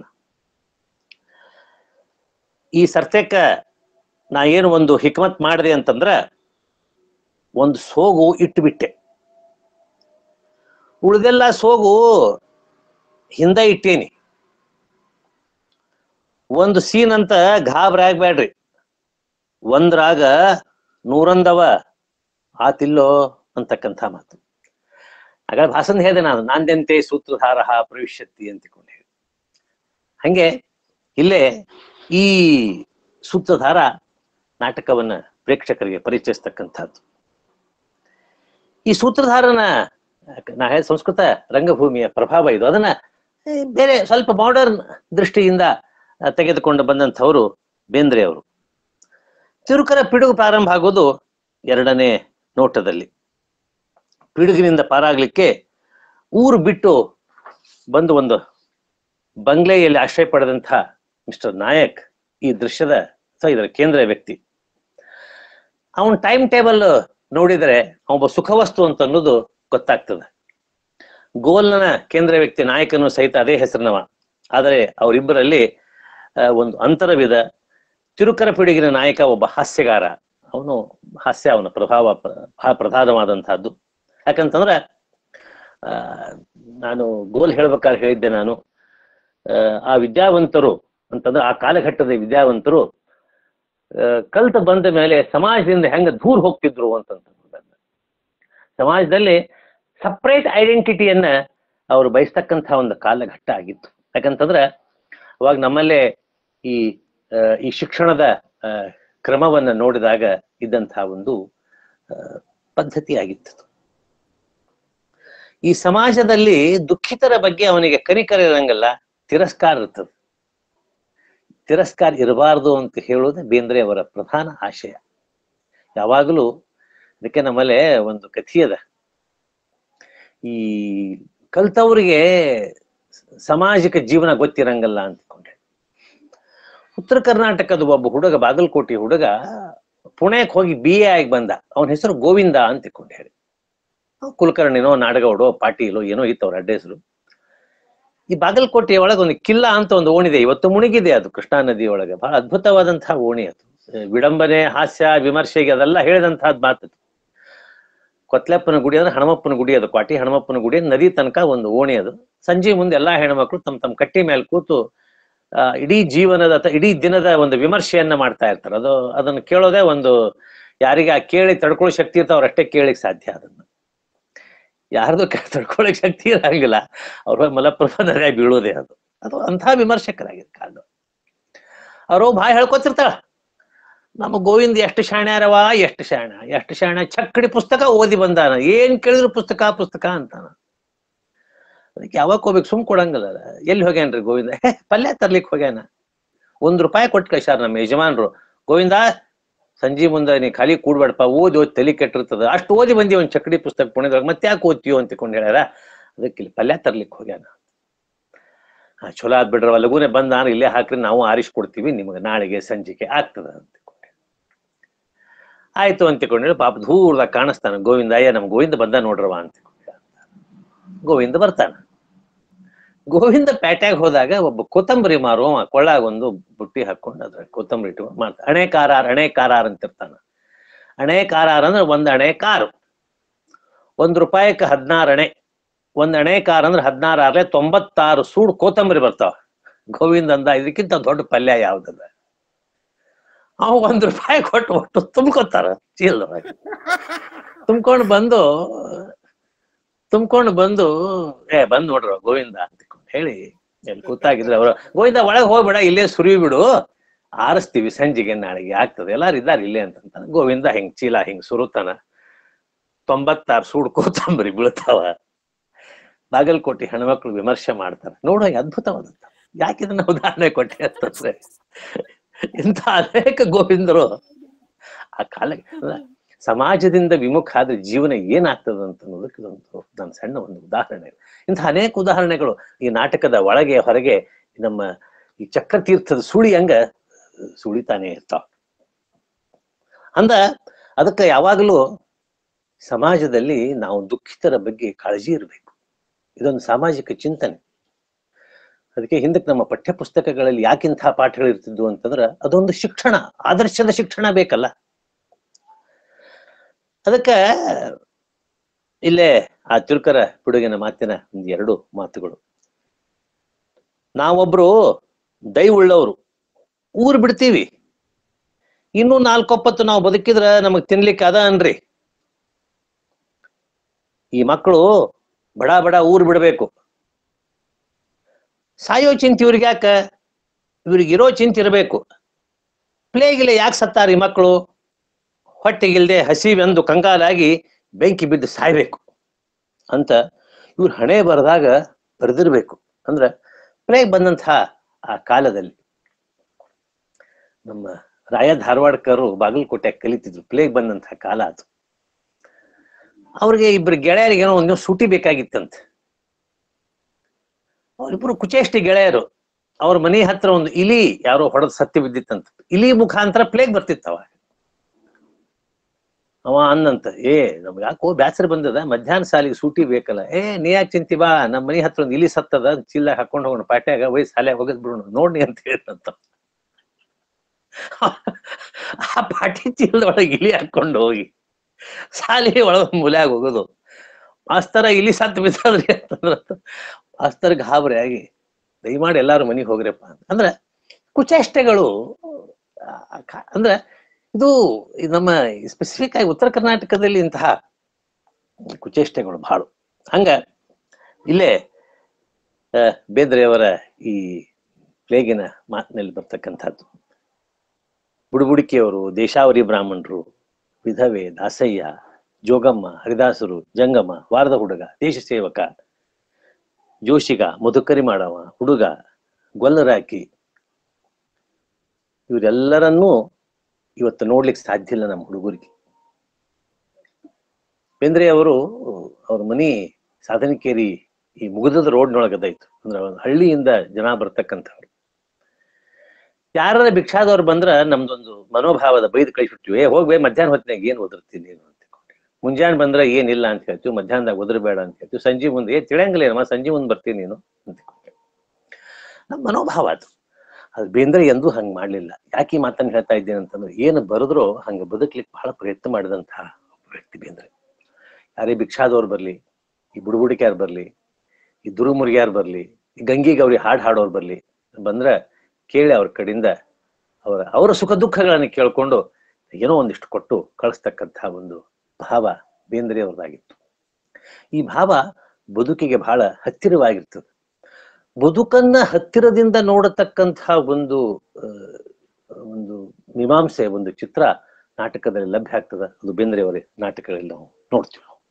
ಈ ಸತ್ಯಕ್ಕ ನಾ ಏನು ಒಂದು ಹಿಕ್ಮತ್ ಮಾಡಿದೆ ಅಂತಂದ್ರ ಒಂದು ಸೋಗು ಇಟ್ಟುಬಿಟ್ಟೆ ಉಳಿದೆಲ್ಲ ಸೋಗು ಹಿಂದೆ ಇಟ್ಟೇನಿ ಒಂದು ಸೀನ್ ಅಂತ ಗಾಬರಿ ಆಗ್ಬೇಡ್ರಿ ಒಂದ್ರಾಗ ನೂರೊಂದವ ಆತಿಲ್ಲೋ ಅಂತಕ್ಕಂಥ ಮಾತು ಹಾಗಾದ್ರೆ ಭಾಷಣ ಹೇಳಿದೆ ನಾನು ನಾಂದ್ಯಂತೆ ಸೂತ್ರಧಾರ ಪ್ರವಿಶ್ಯತಿ ಅಂತಿಕೊಂಡು ಹೇಳಿ ಹಂಗೆ ಇಲ್ಲೇ ಈ ಸೂತ್ರಧಾರ ನಾಟಕವನ್ನ ಪ್ರೇಕ್ಷಕರಿಗೆ ಪರಿಚಯಿಸ್ತಕ್ಕಂಥದ್ದು ಈ ಸೂತ್ರಧಾರನ ನಾ ಹೇಳಿದ ಸಂಸ್ಕೃತ ರಂಗಭೂಮಿಯ ಪ್ರಭಾವ ಇದು ಅದನ್ನ ಏ, ಬೇರೆ ಸ್ವಲ್ಪ ಮಾಡರ್ನ್ ದೃಷ್ಟಿಯಿಂದ ಆ, ತೆಗೆದುಕೊಂಡು ಬಂದಂಥವರು ಬೇಂದ್ರೆ ಅವರು ತಿರುಕರ ಪಿಡುಗು ಪ್ರಾರಂಭ ಆಗೋದು ಎರಡನೇ ನೋಟದಲ್ಲಿ ಪಿಡುಗಿನಿಂದ ಪಾರಾಗ್ಲಿಕ್ಕೆ ಊರು ಬಿಟ್ಟು ಬಂದು ಒಂದು ಬಂಗ್ಲೆಯಲ್ಲಿ ಆಶ್ರಯ ಪಡೆದಂಥ ಮಿಸ್ಟರ್ ನಾಯಕ್ ಈ ದೃಶ್ಯದ ಅಥವಾ ಇದರ ಕೇಂದ್ರ ವ್ಯಕ್ತಿ ಅವನ್ ಟೈಮ್ ಟೇಬಲ್ ನೋಡಿದರೆ ಒಬ್ಬ ಸುಖವಸ್ತು ಅಂತ ಅನ್ನೋದು ಗೊತ್ತಾಗ್ತದೆ ಗೋಲ್ನ ಕೇಂದ್ರ ವ್ಯಕ್ತಿ ನಾಯಕನು ಸಹಿತ ಅದೇ ಹೆಸರಿನವ ಆದರೆ ಅವರಿಬ್ಬರಲ್ಲಿ ಆ, ಒಂದು ಅಂತರವಿದ ತಿರುಕರ ಪಿಡುಗಿನ ನಾಯಕ ಒಬ್ಬ ಹಾಸ್ಯಗಾರ ಅವನು ಹಾಸ್ಯ ಅವನ ಪ್ರಭಾವ ಪ್ರ- ಬಹಳ ಪ್ರಧಾನವಾದಂತಹದ್ದು ಯಾಕಂತಂದ್ರೆ ಆ ನಾನು ಗೋಲ್ ಹೇಳ್ಬೇಕಾದ್ರೆ ಹೇಳಿದ್ದೆ ನಾನು ಆ, ಆ ವಿದ್ಯಾವಂತರು ಅಂತಂದ್ರೆ ಆ ಕಾಲಘಟ್ಟದ ವಿದ್ಯಾವಂತರು ಆ, ಕಲ್ತು ಬಂದ ಮೇಲೆ ಸಮಾಜದಿಂದ ಹೆಂಗ ದೂರ ಹೋಗ್ತಿದ್ರು ಅಂತಂತ ಸಮಾಜದಲ್ಲಿ ಸಪ್ರೇಟ್ ಐಡೆಂಟಿಟಿಯನ್ನ ಅವರು ಬಯಸ್ತಕ್ಕಂಥ ಒಂದು ಕಾಲಘಟ್ಟ ಆಗಿತ್ತು ಯಾಕಂತಂದ್ರೆ ಅವಾಗ ನಮ್ಮಲ್ಲೇ ಈ ಆ, ಈ ಶಿಕ್ಷಣದ ಆ, ಕ್ರಮವನ್ನ ನೋಡಿದಾಗ ಇದ್ದಂತಹ ಒಂದು ಆ, ಪದ್ಧತಿ ಆಗಿತ್ತು ಈ ಸಮಾಜದಲ್ಲಿ ದುಃಖಿತರ ಬಗ್ಗೆ ಅವನಿಗೆ ಕನಿಕರ ಇರಂಗಲ್ಲ ತಿರಸ್ಕಾರ ಇರ್ತದೆ ತಿರಸ್ಕಾರ ಇರಬಾರ್ದು ಅಂತ ಹೇಳೋದು ಬೇಂದ್ರೆ ಅವರ ಪ್ರಧಾನ ಆಶಯ ಯಾವಾಗಲೂ ಅದಕ್ಕೆ ನಮ್ಮಲ್ಲೇ ಒಂದು ಕಥೆಯದ ಈ ಕಲ್ತವ್ರಿಗೆ ಸಾಮಾಜಿಕ ಜೀವನ ಗೊತ್ತಿರಂಗಲ್ಲ ಅಂದ್ಕೊಂಡೆ ಉತ್ತರ ಕರ್ನಾಟಕದ ಒಬ್ಬ ಹುಡುಗ ಬಾಗಲಕೋಟೆ ಹುಡುಗ ಪುಣೆಗೆ ಹೋಗಿ ಬಿ ಎ ಆಗಿ ಬಂದ ಅವನ ಹೆಸರು ಗೋವಿಂದ ಅಂತ ತಿಳ್ಕೊಂಡು ಹೇಳಿ ಅವ್ನ್ ಕುಲಕರ್ಣಿನೋ ನಾಡಗೌಡೋ ಪಾಟೀಲೋ ಏನೋ ಇತ್ತು ಅವ್ರ ಅಡ್ಡ ಹೆಸರು ಈ ಬಾಗಲಕೋಟೆಯ ಒಳಗೆ ಒಂದು ಕಿಲ್ಲ ಅಂತ ಒಂದು ಓಣಿದೆ ಇವತ್ತು ಮುಳುಗಿದೆ ಅದು ಕೃಷ್ಣಾ ನದಿ ಒಳಗೆ ಬಹಳ ಅದ್ಭುತವಾದಂತಹ ಓಣಿ ಅದು ಅಹ್ ವಿಡಂಬನೆ ಹಾಸ್ಯ ವಿಮರ್ಶೆಗೆ ಅದೆಲ್ಲ ಹೇಳಿದಂತಹದ್ದು ಮಾತದು ಕೊತ್ಲೆಪ್ಪನ ಗುಡಿ ಅಂದ್ರೆ ಹಣಮಪ್ಪನ ಗುಡಿ ಅದು ಕ್ವಾಟಿ ಹಣಮಪ್ಪನ ಗುಡಿ ನದಿ ತನಕ ಒಂದು ಓಣಿ ಅದು ಸಂಜೆ ಮುಂದೆ ಎಲ್ಲಾ ಹೆಣ್ಮಕ್ಳು ತಮ್ಮ ತಮ್ಮ ಕಟ್ಟಿ ಮೇಲೆ ಕೂತು ಆ, ಇಡೀ ಜೀವನದ ಅಥವಾ ಇಡೀ ದಿನದ ಒಂದು ವಿಮರ್ಶೆಯನ್ನ ಮಾಡ್ತಾ ಇರ್ತಾರೆ ಅದು ಅದನ್ನು ಕೇಳೋದೇ ಒಂದು ಯಾರಿಗೆ ಆ ಕೇಳಿ ತಡ್ಕೊಳ್ಳೋ ಶಕ್ತಿ ಇರ್ತಾವ ಅವ್ರಷ್ಟೇ ಕೇಳಿಕ್ ಸಾಧ್ಯ ಅದನ್ನ ಯಾರ್ದು ಕ- ತಡ್ಕೊಳ್ಳಿಕ್ ಶಕ್ತಿ ಇರಂಗಿಲ್ಲ ಅವ್ರ ಮಲಪ್ರಭಾ ನದಿಯಾಗ ಬೀಳೋದೇ ಅದು ಅದು ಅಂಥ ವಿಮರ್ಶಕರಾಗಿರ್ ಕಾಲ ಅವರು ಬಾಯ್ ಹೇಳ್ಕೊತಿರ್ತಾಳ ನಮ್ಮ ಗೋವಿಂದ ಎಷ್ಟು ಶಾಣ್ಯಾರವ ಎಷ್ಟು ಶಾಣ ಎಷ್ಟು ಶಾಣ ಚಕ್ಕಡಿ ಪುಸ್ತಕ ಓದಿ ಬಂದಾನ ಏನ್ ಕೇಳಿದ್ರು ಪುಸ್ತಕ ಪುಸ್ತಕ ಅಂತಾನ ಅದಕ್ಕೆ ಯಾವಾಗ ಹೋಗ್ಬೇಕು ಸುಮ್ ಕೊಡಂಗಲ್ಲ ಎಲ್ಲಿ ಹೋಗ್ಯಾನ್ರಿ ಗೋವಿಂದ ಹೇ ಪಲ್ಯ ತರ್ಲಿಕ್ಕೆ ಹೋಗ್ಯಾನ ಒಂದ್ ರೂಪಾಯಿ ಕೊಟ್ಟು ಕಳ್ಸ್ಯಾರ ನಮ್ಮ ಯಜಮಾನ್ರು ಗೋವಿಂದ ಸಂಜೆ ಮುಂದೆ ನೀ ಖಾಲಿ ಕೂಡ್ಬೇಡಪ್ಪ ಓದಿ ಓದಿ ತಲೆ ಕೆಟ್ಟಿರ್ತದ ಅಷ್ಟು ಓದಿ ಬಂದಿ ಒಂದ್ ಚಕ್ಕಡಿ ಪುಸ್ತಕ ಪುಣ್ಯದಾಗ ಮತ್ತೆ ಯಾಕೆ ಓದ್ತೀಯೋ ಅಂತ ತಿಳ್ಕೊಂಡು ಹೇಳ್ಯಾರ ಅದಕ್ಕೆ ಇಲ್ಲಿ ಪಲ್ಯ ತರ್ಲಿಕ್ಕೆ ಹೋಗ್ಯಾನ ಹಾ ಚಲೋ ಆದ್ ಬಿಡ್ರವ ಲಘುನೆ ಬಂದ ನಾನು ಇಲ್ಲೇ ಹಾಕ್ರಿ ನಾವು ಆರಿಸ್ಕೊಡ್ತೀವಿ ನಿಮಗೆ ನಾಳೆಗೆ ಸಂಜೆಗೆ ಆಗ್ತದ ಅಂತ ತಿಳ್ಕೊಂಡೆ. ಆಯ್ತು ಅಂತ ತಿಳ್ಕೊಂಡ್ರೆ ಪಾಪ ದೂರದಾಗ ಕಾಣಿಸ್ತಾನ ಗೋವಿಂದ ಅಯ್ಯ ನಮ್ ಗೋವಿಂದ ಬಂದ ನೋಡ್ರವ ಅಂತ ತಿಳ್ಕೊಂಡೆ. ಗೋವಿಂದ ಬರ್ತಾನ ಗೋವಿಂದ ಪೇಟ್ಯಾಗ ಹೋದಾಗ ಒಬ್ಬ ಕೊತ್ತಂಬರಿ ಮಾರುವ ಕೊಳ್ಳಾಗ ಒಂದು ಬುಟ್ಟಿ ಹಾಕೊಂಡು ಅದ್ರ ಕೊತ್ತಂಬರಿ ಇಟ್ಕೊಂಡು ಮಾಡ್ತಾನೆ ಅಣೆ ಕಾರಾರ್ ಅಣೆ ಕಾರಾರ್ ಅಂತ ಇರ್ತಾನ ಅಣೆ ಕಾರಾರ್ ಅಂದ್ರೆ ಒಂದ್ ಅಣೆ ಕಾರು ಒಂದ್ ರೂಪಾಯಿಗೆ ಹದಿನಾರು ಅಣೆ ಒಂದ್ ಅಣೆ ಕಾರ್ ಅಂದ್ರೆ ಹದಿನಾರು ಆರ್ಲೆ ತೊಂಬತ್ತಾರು ಸೂಡ್ ಕೊತ್ತಂಬರಿ ಬರ್ತಾವ ಗೋವಿಂದ ಅಂದ ಇದಕ್ಕಿಂತ ದೊಡ್ಡ ಪಲ್ಯ ಯಾವ್ದದ ಅವ ಒಂದ್ ರೂಪಾಯಿ ಕೊಟ್ಟು ಒಟ್ಟು ತುಂಬ್ಕೊತಾರ ಚೀಲದೊಳಗೆ ತುಂಬ್ಕೊಂಡು ಬಂದು ತುಂಬ್ಕೊಂಡು ಬಂದು ಏ ಬಂದ್ ನೋಡ್ರ ಗೋವಿಂದ ಅಂತ ಹೇಳಿ ಎಲ್ಲಿ ಕೂತಾಗಿದ್ರೆ ಅವರು ಗೋವಿಂದ ಒಳಗೆ ಹೋಗ್ಬೇಡ ಇಲ್ಲೇ ಸುರಿ ಬಿಡು ಆರಿಸ್ತೀವಿ ಸಂಜೆಗೆ ನಾಳೆಗೆ ಆಗ್ತದೆ ಎಲ್ಲಾರು ಇದ್ದಾರೆ ಇಲ್ಲೇ ಅಂತ ಗೋವಿಂದ ಹಿಂಗ್ ಚೀಲ ಹಿಂಗ್ ಸುರುತ್ತಾನ ತೊಂಬತ್ತಾರು ಸೂಡ್ ಕೋತಂಬರಿ ಬೀಳ್ತಾವ ಬಾಗಲಕೋಟೆ ಹೆಣ್ಮಕ್ಳು ವಿಮರ್ಶೆ ಮಾಡ್ತಾರೆ ನೋಡೋ ಅದ್ಭುತವಾದಂತ ಯಾಕೆ ಇದನ್ನ ಉದಾಹರಣೆ ಕೊಟ್ಟೆ ಅಂತಂದ್ರೆ ಇಂಥ ಅನೇಕ ಗೋವಿಂದರು ಆ ಕಾಲ ಅಲ್ಲ, ಸಮಾಜದಿಂದ ವಿಮುಖ ಆದ್ರೆ ಜೀವನ ಏನಾಗ್ತದೆ ಅಂತ ಅನ್ನೋದಕ್ಕೆ ಇದೊಂದು ನನ್ನ ಸಣ್ಣ ಒಂದು ಉದಾಹರಣೆ ಇಂಥ ಅನೇಕ ಉದಾಹರಣೆಗಳು ಈ ನಾಟಕದ ಒಳಗೆ ಹೊರಗೆ ನಮ್ಮ ಈ ಚಕ್ರತೀರ್ಥದ ಸುಳಿ ಹಂಗ ಸುಳಿತಾನೆ ಇರ್ತಾವ ಅಂದ ಅದಕ್ಕೆ ಯಾವಾಗಲೂ ಸಮಾಜದಲ್ಲಿ ನಾವು ದುಃಖಿತರ ಬಗ್ಗೆ ಕಾಳಜಿ ಇರಬೇಕು ಇದೊಂದು ಸಾಮಾಜಿಕ ಚಿಂತನೆ ಅದಕ್ಕೆ ಹಿಂದಕ್ಕೆ ನಮ್ಮ ಪಠ್ಯ ಪುಸ್ತಕಗಳಲ್ಲಿ ಯಾಕಿಂತಹ ಪಾಠಗಳು ಇರ್ತಿದ್ವು ಅಂತಂದ್ರ ಅದೊಂದು ಶಿಕ್ಷಣ ಆದರ್ಶದ ಶಿಕ್ಷಣ ಬೇಕಲ್ಲ ಅದಕ್ಕ ಇಲ್ಲೇ ಆ ತಿರುಕರ ಹುಡುಗನ ಮಾತಿನ ಒಂದು ಎರಡು ಮಾತುಗಳು ನಾವೊಬ್ರು ದಯವುಳ್ಳವರು ಊರ್ ಬಿಡ್ತೀವಿ ಇನ್ನೂ ನಾಲ್ಕೊಪ್ಪತ್ತು ನಾವು ಬದುಕಿದ್ರ ನಮಗ್ ತಿನ್ಲಿಕ್ಕೆ ಅದ ಅನ್ರಿ ಈ ಮಕ್ಕಳು ಬಡ ಬಡ ಊರ್ ಬಿಡಬೇಕು ಸಾಯೋ ಚಿಂತೆ ಇವ್ರಿಗೆ ಯಾಕ ಇವ್ರಿಗೆ ಇರೋ ಚಿಂತೆ ಇರಬೇಕು ಪ್ಲೇಗಿಲ್ಲ ಯಾಕೆ ಸತ್ತಾರ ಈ ಮಕ್ಕಳು ಹೊಟ್ಟೆಗಿಲ್ದೆ ಹಸಿವೆಂದು ಕಂಗಾಲಾಗಿ ಬೆಂಕಿ ಬಿದ್ದು ಸಾಯ್ಬೇಕು ಅಂತ ಇವ್ರು ಹಣೆ ಬರೆದಾಗ ಬರೆದಿರ್ಬೇಕು ಅಂದ್ರ ಪ್ಲೇಗ್ ಬಂದಂತಹ ಆ ಕಾಲದಲ್ಲಿ ನಮ್ಮ ರಾಯ ಧಾರವಾಡಕರು ಬಾಗಲಕೋಟೆ ಕಲಿತಿದ್ರು ಪ್ಲೇಗ್ ಬಂದಂತಹ ಕಾಲ ಅದು ಅವ್ರಿಗೆ ಇಬ್ರು ಗೆಳೆಯರಿಗೆ ಏನೋ ಒಂದು ಸೂಟಿ ಬೇಕಾಗಿತ್ತಂತೆ ಅವರಿಬ್ರು ಕುಚೇಷ್ಟಿ ಗೆಳೆಯರು ಅವ್ರ ಮನೆ ಹತ್ರ ಒಂದು ಇಲಿ ಯಾರೋ ಹೊಡೆದ್ ಸತ್ಯ ಬಿದ್ದಿತ್ತಂತ ಇಲಿ ಮುಖಾಂತರ ಪ್ಲೇಗ್ ಬರ್ತಿತ್ತವ ಅವ ಅನ್ನಂತ ಏ ನಮ್ಗೆ ಯಾಕೋ ಬ್ಯಾಸರ ಬಂದದ ಮಧ್ಯಾಹ್ನ ಸಾಲಿಗೆ ಸೂಟಿ ಬೇಕಲ್ಲ ಏ ನೀ ಯಾಕೆ ಚಿಂತಿ ಬಾ ನಮ್ಮ ಮನೆ ಹತ್ರ ಒಂದು ಇಲಿ ಸತ್ತದ ಚಿಲ್ಲ ಹಾಕೊಂಡು ಹೋಗೋಣ ಪಾಟ್ಯಾಗ ಒಯ್ ಸಾಲೆ ಹೋಗದ್ ಬಿಡೋಣ ನೋಡ್ನಿ ಅಂತ ಹೇಳಿದಂತ ಆ ಪಾಟಿ ಚೀಲದೊಳಗೆ ಇಲಿ ಹಾಕೊಂಡು ಹೋಗಿ ಸಾಲಿ ಒಳಗ ಮೂಲ್ಯಾಗ ಹೋಗೋದು ಮಾಸ್ತರ ಇಲ್ಲಿ ಸತ್ತು ಬಿದ್ದದ್ರಿ ಅಂತಂದ್ರ ಮಾಸ್ತರ್ ಗಾಬರಿ ಆಗಿ ದಯಮಾಡಿ ಎಲ್ಲಾರು ಮನೆಗೆ ಹೋಗ್ರಪ್ಪ ಅಂತ ಅಂದ್ರೆ ಕುಚೇಷ್ಟೆಗಳು ಆ, ಕ- ಅಂದ್ರೆ ಇದು ಇದು ನಮ್ಮ ಸ್ಪೆಸಿಫಿಕ್ ಆಗಿ ಉತ್ತರ ಕರ್ನಾಟಕದಲ್ಲಿ ಇಂತಹ ಕುಚೇಷ್ಟೆಗಳು ಬಹಳ ಹಂಗ ಇಲ್ಲೇ ಆ, ಬೇಂದ್ರೆಯವರ ಈ ಪ್ಲೇಗಿನ ಮಾತಿನಲ್ಲಿ ಬರ್ತಕ್ಕಂಥದ್ದು ಬುಡುಬುಡಿಕೆಯವರು ದೇಶಾವರಿ ಬ್ರಾಹ್ಮಣರು ವಿಧವೆ ದಾಸಯ್ಯ ಜೋಗಮ್ಮ ಹರಿದಾಸರು ಜಂಗಮ ವಾರದ ಹುಡುಗ ದೇಶ ಸೇವಕ ಜೋಶಿಗ ಮಧುಕರಿ ಮಾಡವ ಹುಡುಗ ಗೊಲ್ಲರಾಕಿ ಇವರೆಲ್ಲರನ್ನೂ ಇವತ್ತು ನೋಡ್ಲಿಕ್ಕೆ ಸಾಧ್ಯ ಇಲ್ಲ ನಮ್ಮ ಹುಡುಗರಿಗೆ ಬೇಂದ್ರೆ ಅವರು ಅವ್ರ ಮನಿ ಸಾಧನಕೇರಿ ಈ ಮುಗಿದದ ರೋಡ್ನೊಳಗದಾಯ್ತು ಅಂದ್ರೆ ಒಂದು ಹಳ್ಳಿಯಿಂದ ಜನ ಬರ್ತಕ್ಕಂಥವ್ರು ಯಾರ ಭಿಕ್ಷಾದವ್ರು ಬಂದ್ರ ನಮ್ದೊಂದು ಮನೋಭಾವದ ಬೈದು ಕಳಿಸ್ಬಿಡ್ತೀವಿ ಏ ಹೋಗ್ಬೇ ಮಧ್ಯಾಹ್ನ ಹೊತ್ತಿನಾಗ ಏನ್ ಓದಿರ್ತೀನಿ ನೀನು ಅಂತ ಮುಂಜಾನೆ ಬಂದ್ರ ಏನಿಲ್ಲ ಅಂತ ಹೇಳ್ತೀವಿ ಮಧ್ಯಾಹ್ನದಾಗ ಓದ್ರಬೇಡ ಅಂತ ಹೇಳ್ತೀವಿ ಸಂಜೆ ಮುಂದೆ ಏ ತಿಳಿಯಂಗಿಲ್ಲ ಏನಮ್ಮ ಸಂಜೆ ಮುಂದೆ ಬರ್ತೀನಿ ನೀನು ಅಂತ ನಮ್ಮ ಮನೋಭಾವ ಅದು ಅದು ಬೇಂದ್ರೆ ಎಂದೂ ಹಂಗ್ ಮಾಡ್ಲಿಲ್ಲ ಯಾಕೆ ಈ ಮಾತನ್ನ ಹೇಳ್ತಾ ಇದ್ದೇನೆ ಅಂತಂದ್ರೆ ಏನು ಬರೆದ್ರೋ ಹಂಗ ಬದುಕ್ಲಿಕ್ಕೆ ಬಹಳ ಪ್ರಯತ್ನ ಮಾಡಿದಂತಹ ಒಬ್ಬ ವ್ಯಕ್ತಿ ಬೇಂದ್ರೆ ಯಾರೇ ಭಿಕ್ಷಾದವ್ರು ಬರ್ಲಿ ಈ ಬುಡುಬುಡಿಕ್ಯಾರ್ ಬರ್ಲಿ ಈ ದುರುಮುರ್ಗ್ಯಾರ್ ಬರ್ಲಿ ಈ ಗಂಗಿ ಗೌರಿ ಹಾಡ್ ಹಾಡೋರ್ ಬರ್ಲಿ ಬಂದ್ರ ಕೇಳಿ ಅವ್ರ ಕಡೆಯಿಂದ ಅವರ ಅವರ ಸುಖ ದುಃಖಗಳನ್ನ ಕೇಳ್ಕೊಂಡು ಏನೋ ಒಂದಿಷ್ಟು ಕೊಟ್ಟು ಕಳಿಸ್ತಕ್ಕಂತಹ ಒಂದು ಭಾವ ಬೇಂದ್ರೆ ಅವ್ರದ್ದಾಗಿತ್ತು ಈ ಭಾವ ಬದುಕಿಗೆ ಬಹಳ ಹತ್ತಿರವಾಗಿರ್ತದೆ ಬದುಕನ್ನ ಹತ್ತಿರದಿಂದ ನೋಡತಕ್ಕಂತಹ ಒಂದು ಆ, ಒಂದು ಮೀಮಾಂಸೆ ಒಂದು ಚಿತ್ರ ನಾಟಕದಲ್ಲಿ ಲಭ್ಯ ಆಗ್ತದ ಅದು ಬೇಂದ್ರೆ ಅವರ ನಾಟಕಗಳಲ್ಲಿ ನಾವು ನೋಡ್ತೀವಿ ನಾವು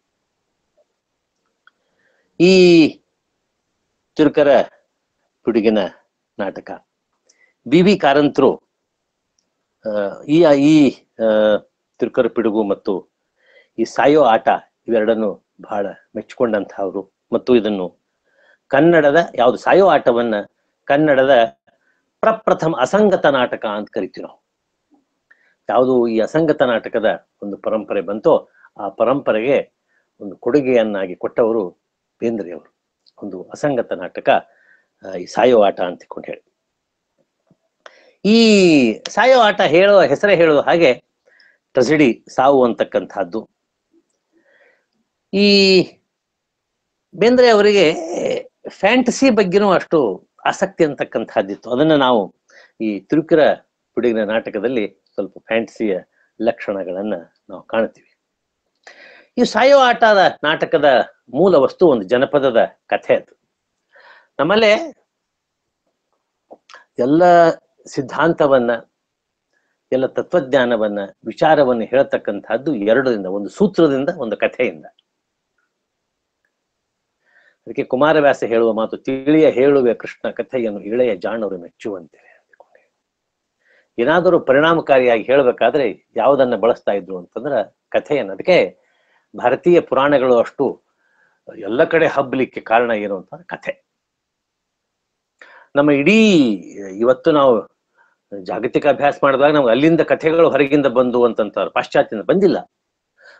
ಈ ತಿರುಕರ ಹುಡುಗಿನ ನಾಟಕ ಬಿ ವಿ ಕಾರಂತರು ಆ, ಈ ಈ ಆ, ತಿರುಕರ ಪಿಡುಗು ಮತ್ತು ಈ ಸಾಯೋ ಆಟ ಇವೆರಡನ್ನು ಬಹಳ ಮೆಚ್ಚಿಕೊಂಡಂತಹವರು ಮತ್ತು ಇದನ್ನು ಕನ್ನಡದ ಯಾವುದು ಸಾಯೋ ಆಟವನ್ನ ಕನ್ನಡದ ಪ್ರಪ್ರಥಮ ಅಸಂಗತ ನಾಟಕ ಅಂತ ಕರಿತೀವಿ ನಾವು ಯಾವುದು ಈ ಅಸಂಗತ ನಾಟಕದ ಒಂದು ಪರಂಪರೆ ಬಂತೋ ಆ ಪರಂಪರೆಗೆ ಒಂದು ಕೊಡುಗೆಯನ್ನಾಗಿ ಕೊಟ್ಟವರು ಬೇಂದ್ರೆಯವರು ಒಂದು ಅಸಂಗತ ನಾಟಕ ಆ, ಈ ಸಾಯೋ ಆಟ ಅಂತ ಕೊಂಡು ಹೇಳಿ ಈ ಸಾಯೋ ಆಟ ಹೇಳುವ ಹೆಸರೇ ಹೇಳುವ ಹಾಗೆ ಟ್ರೆಸಿಡಿ ಸಾವು ಅಂತಕ್ಕಂಥದ್ದು ಈ ಬೇಂದ್ರೆ ಅವರಿಗೆ ಫ್ಯಾಂಟಸಿ ಬಗ್ಗೆನೂ ಅಷ್ಟು ಆಸಕ್ತಿ ಅಂತಕ್ಕಂಥದ್ದಿತ್ತು ಅದನ್ನ ನಾವು ಈ ತಿರುಕಿರ ಹುಡುಗಿನ ನಾಟಕದಲ್ಲಿ ಸ್ವಲ್ಪ ಫ್ಯಾಂಟಸಿಯ ಲಕ್ಷಣಗಳನ್ನ ನಾವು ಕಾಣ್ತೀವಿ ಈ ಸಾಯೋ ಆಟದ ನಾಟಕದ ಮೂಲ ವಸ್ತು ಒಂದು ಜನಪದದ ಕಥೆ ಅದು ನಮ್ಮಲ್ಲೇ ಎಲ್ಲ ಸಿದ್ಧಾಂತವನ್ನ ಎಲ್ಲ ತತ್ವಜ್ಞಾನವನ್ನ ವಿಚಾರವನ್ನು ಹೇಳ್ತಕ್ಕಂಥದ್ದು ಎರಡರಿಂದ ಒಂದು ಸೂತ್ರದಿಂದ ಒಂದು ಕಥೆಯಿಂದ ಅದಕ್ಕೆ ಕುಮಾರವ್ಯಾಸ ಹೇಳುವ ಮಾತು ತಿಳಿಯ ಹೇಳುವೆ ಕೃಷ್ಣ ಕಥೆಯನ್ನು ಇಳೆಯ ಜಾಣರು ಮೆಚ್ಚುವಂತೆ ಏನಾದರೂ ಪರಿಣಾಮಕಾರಿಯಾಗಿ ಹೇಳಬೇಕಾದ್ರೆ ಯಾವುದನ್ನ ಬಳಸ್ತಾ ಇದ್ರು ಅಂತಂದ್ರ ಕಥೆಯನ್ನು ಅದಕ್ಕೆ ಭಾರತೀಯ ಪುರಾಣಗಳು ಅಷ್ಟು ಎಲ್ಲ ಕಡೆ ಹಬ್ಬಲಿಕ್ಕೆ ಕಾರಣ ಏನು ಅಂತ ಕಥೆ ನಮ್ಮ ಇಡೀ ಇವತ್ತು ನಾವು ಜಾಗತಿಕ ಅಭ್ಯಾಸ ಮಾಡಿದಾಗ ನಮ್ಗೆ ಅಲ್ಲಿಂದ ಕಥೆಗಳು ಹೊರಗಿಂದ ಬಂದು ಅಂತಂತಾರೆ ಪಾಶ್ಚಾತ್ಯದಿಂದ ಬಂದಿಲ್ಲ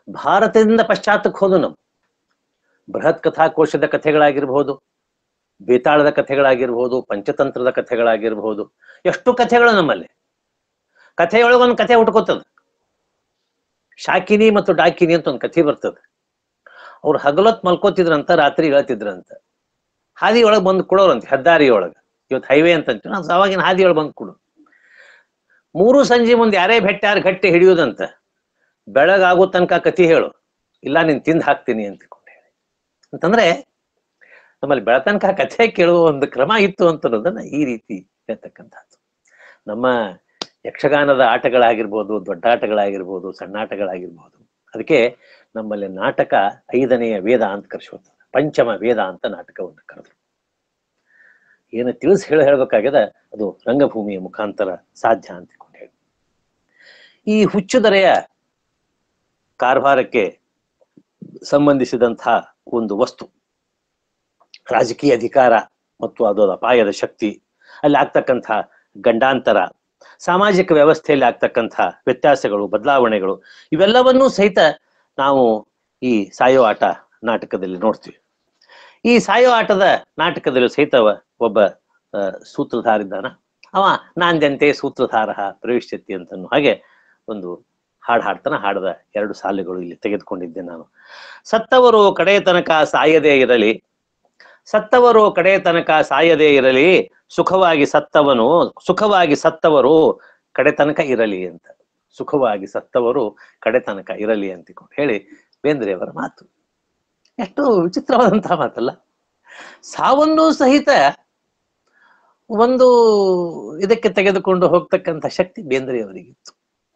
ಭಾರತದಿಂದ ಪಶ್ಚಾತ್ತಕ್ಕೆ ಹೋದು ನಾವು ಬೃಹತ್ ಕಥಾಕೋಶದ ಕಥೆಗಳಾಗಿರ್ಬೋದು ಬೇತಾಳದ ಕಥೆಗಳಾಗಿರ್ಬೋದು ಪಂಚತಂತ್ರದ ಕಥೆಗಳಾಗಿರ್ಬೋದು ಎಷ್ಟು ಕಥೆಗಳು ನಮ್ಮಲ್ಲಿ ಕಥೆಯೊಳಗೊಂದು ಕಥೆ ಹುಟ್ಕೋತದ ಶಾಕಿನಿ ಮತ್ತು ಡಾಕಿನಿ ಅಂತ ಒಂದು ಕಥೆ ಬರ್ತದೆ ಅವ್ರು ಹಗಲೊತ್ ಮಲ್ಕೋತಿದ್ರಂತ ರಾತ್ರಿ ಹೇಳ್ತಿದ್ರಂತ ಹಾದಿ ಒಳಗೆ ಬಂದು ಕೊಡೋರಂತೆ ಹೆದ್ದಾರಿ ಒಳಗೆ ಇವತ್ತು ಹೈವೇ ಅಂತ ಅಂತೀವಿ ನಾವು ಅವಾಗಿನ ಹಾದಿ ಒಳಗೆ ಬಂದು ಕೊಡು ಮೂರು ಸಂಜೆ ಮುಂದೆ ಯಾರೇ ಬೆಟ್ಟಾರ ಗಟ್ಟಿ ಹಿಡಿಯೋದಂತ ಬೆಳಗಾಗೋ ತನಕ ಕತಿ ಹೇಳು ಇಲ್ಲ ನೀನ್ ತಿಂದು ಹಾಕ್ತೀನಿ ಅಂತ ಹೇಳಿ ಅಂತಂದ್ರೆ ನಮ್ಮಲ್ಲಿ ಬೆಳತನಕ ಕಥೆ ಕೇಳುವ ಒಂದು ಕ್ರಮ ಇತ್ತು ಅಂತ ಅನ್ನೋದನ್ನ ಈ ರೀತಿ ಹೇಳ್ತಕ್ಕಂಥದ್ದು ನಮ್ಮ ಯಕ್ಷಗಾನದ ಆಟಗಳಾಗಿರ್ಬೋದು ದೊಡ್ಡ ಆಟಗಳಾಗಿರ್ಬೋದು ಸಣ್ಣ ಆಟಗಳಾಗಿರ್ಬೋದು ಅದಕ್ಕೆ ನಮ್ಮಲ್ಲಿ ನಾಟಕ ಐದನೆಯ ವೇದ ಅಂತ ಕರೆಸುತ್ತದೆ ಪಂಚಮ ವೇದ ಅಂತ ನಾಟಕವನ್ನು ಕರೆದ್ರು ಏನು ತಿಳಿಸಿ ಹೇಳಿ ಹೇಳ್ಬೇಕಾಗ್ಯದ ಅದು ರಂಗಭೂಮಿಯ ಮುಖಾಂತರ ಸಾಧ್ಯ ಅಂತ ಹೇಳಿ ಈ ಹುಚ್ಚುದರೆಯ ಕಾರ್ಭಾರಕ್ಕೆ ಸಂಬಂಧಿಸಿದಂತಹ ಒಂದು ವಸ್ತು ರಾಜಕೀಯ ಅಧಿಕಾರ ಮತ್ತು ಅದು ಅಪಾಯದ ಶಕ್ತಿ ಅಲ್ಲಿ ಆಗ್ತಕ್ಕಂಥ ಗಂಡಾಂತರ ಸಾಮಾಜಿಕ ವ್ಯವಸ್ಥೆಯಲ್ಲಿ ಆಗ್ತಕ್ಕಂಥ ವ್ಯತ್ಯಾಸಗಳು ಬದಲಾವಣೆಗಳು ಇವೆಲ್ಲವನ್ನೂ ಸಹಿತ ನಾವು ಈ ಸಾಯೋ ಆಟ ನಾಟಕದಲ್ಲಿ ನೋಡ್ತೀವಿ ಈ ಸಾಯೋ ಆಟದ ನಾಟಕದಲ್ಲಿ ಸಹಿತ ಒಬ್ಬ ಆ, ಸೂತ್ರಧಾರ ಇದ್ದಾನ ಅವ ನಾಂದ್ಯಂತೆ ಸೂತ್ರಧಾರ ಪ್ರವೇಶತಿ ಅಂತನೂ ಹಾಗೆ ಒಂದು ಹಾಡು ಹಾಡ್ತಾನ ಹಾಡದ ಎರಡು ಸಾಲುಗಳು ಇಲ್ಲಿ ತೆಗೆದುಕೊಂಡಿದ್ದೆ ನಾನು ಸತ್ತವರು ಕಡೆಯ ತನಕ ಸಾಯದೇ ಇರಲಿ ಸತ್ತವರು ಕಡೆಯ ತನಕ ಸಾಯದೇ ಇರಲಿ ಸುಖವಾಗಿ ಸತ್ತವನು ಸುಖವಾಗಿ ಸತ್ತವರು ಕಡೆ ತನಕ ಇರಲಿ ಅಂತ ಸುಖವಾಗಿ ಸತ್ತವರು ಕಡೆ ತನಕ ಇರಲಿ ಅಂತಿಕೊಂಡು ಹೇಳಿ ಬೇಂದ್ರೆಯವರ ಮಾತು ಎಷ್ಟು ವಿಚಿತ್ರವಾದಂತಹ ಮಾತಲ್ಲ ಸಾವನ್ನು ಸಹಿತ ಒಂದು ಇದಕ್ಕೆ ತೆಗೆದುಕೊಂಡು ಹೋಗ್ತಕ್ಕಂಥ ಶಕ್ತಿ ಬೇಂದ್ರೆಯವರಿಗಿತ್ತು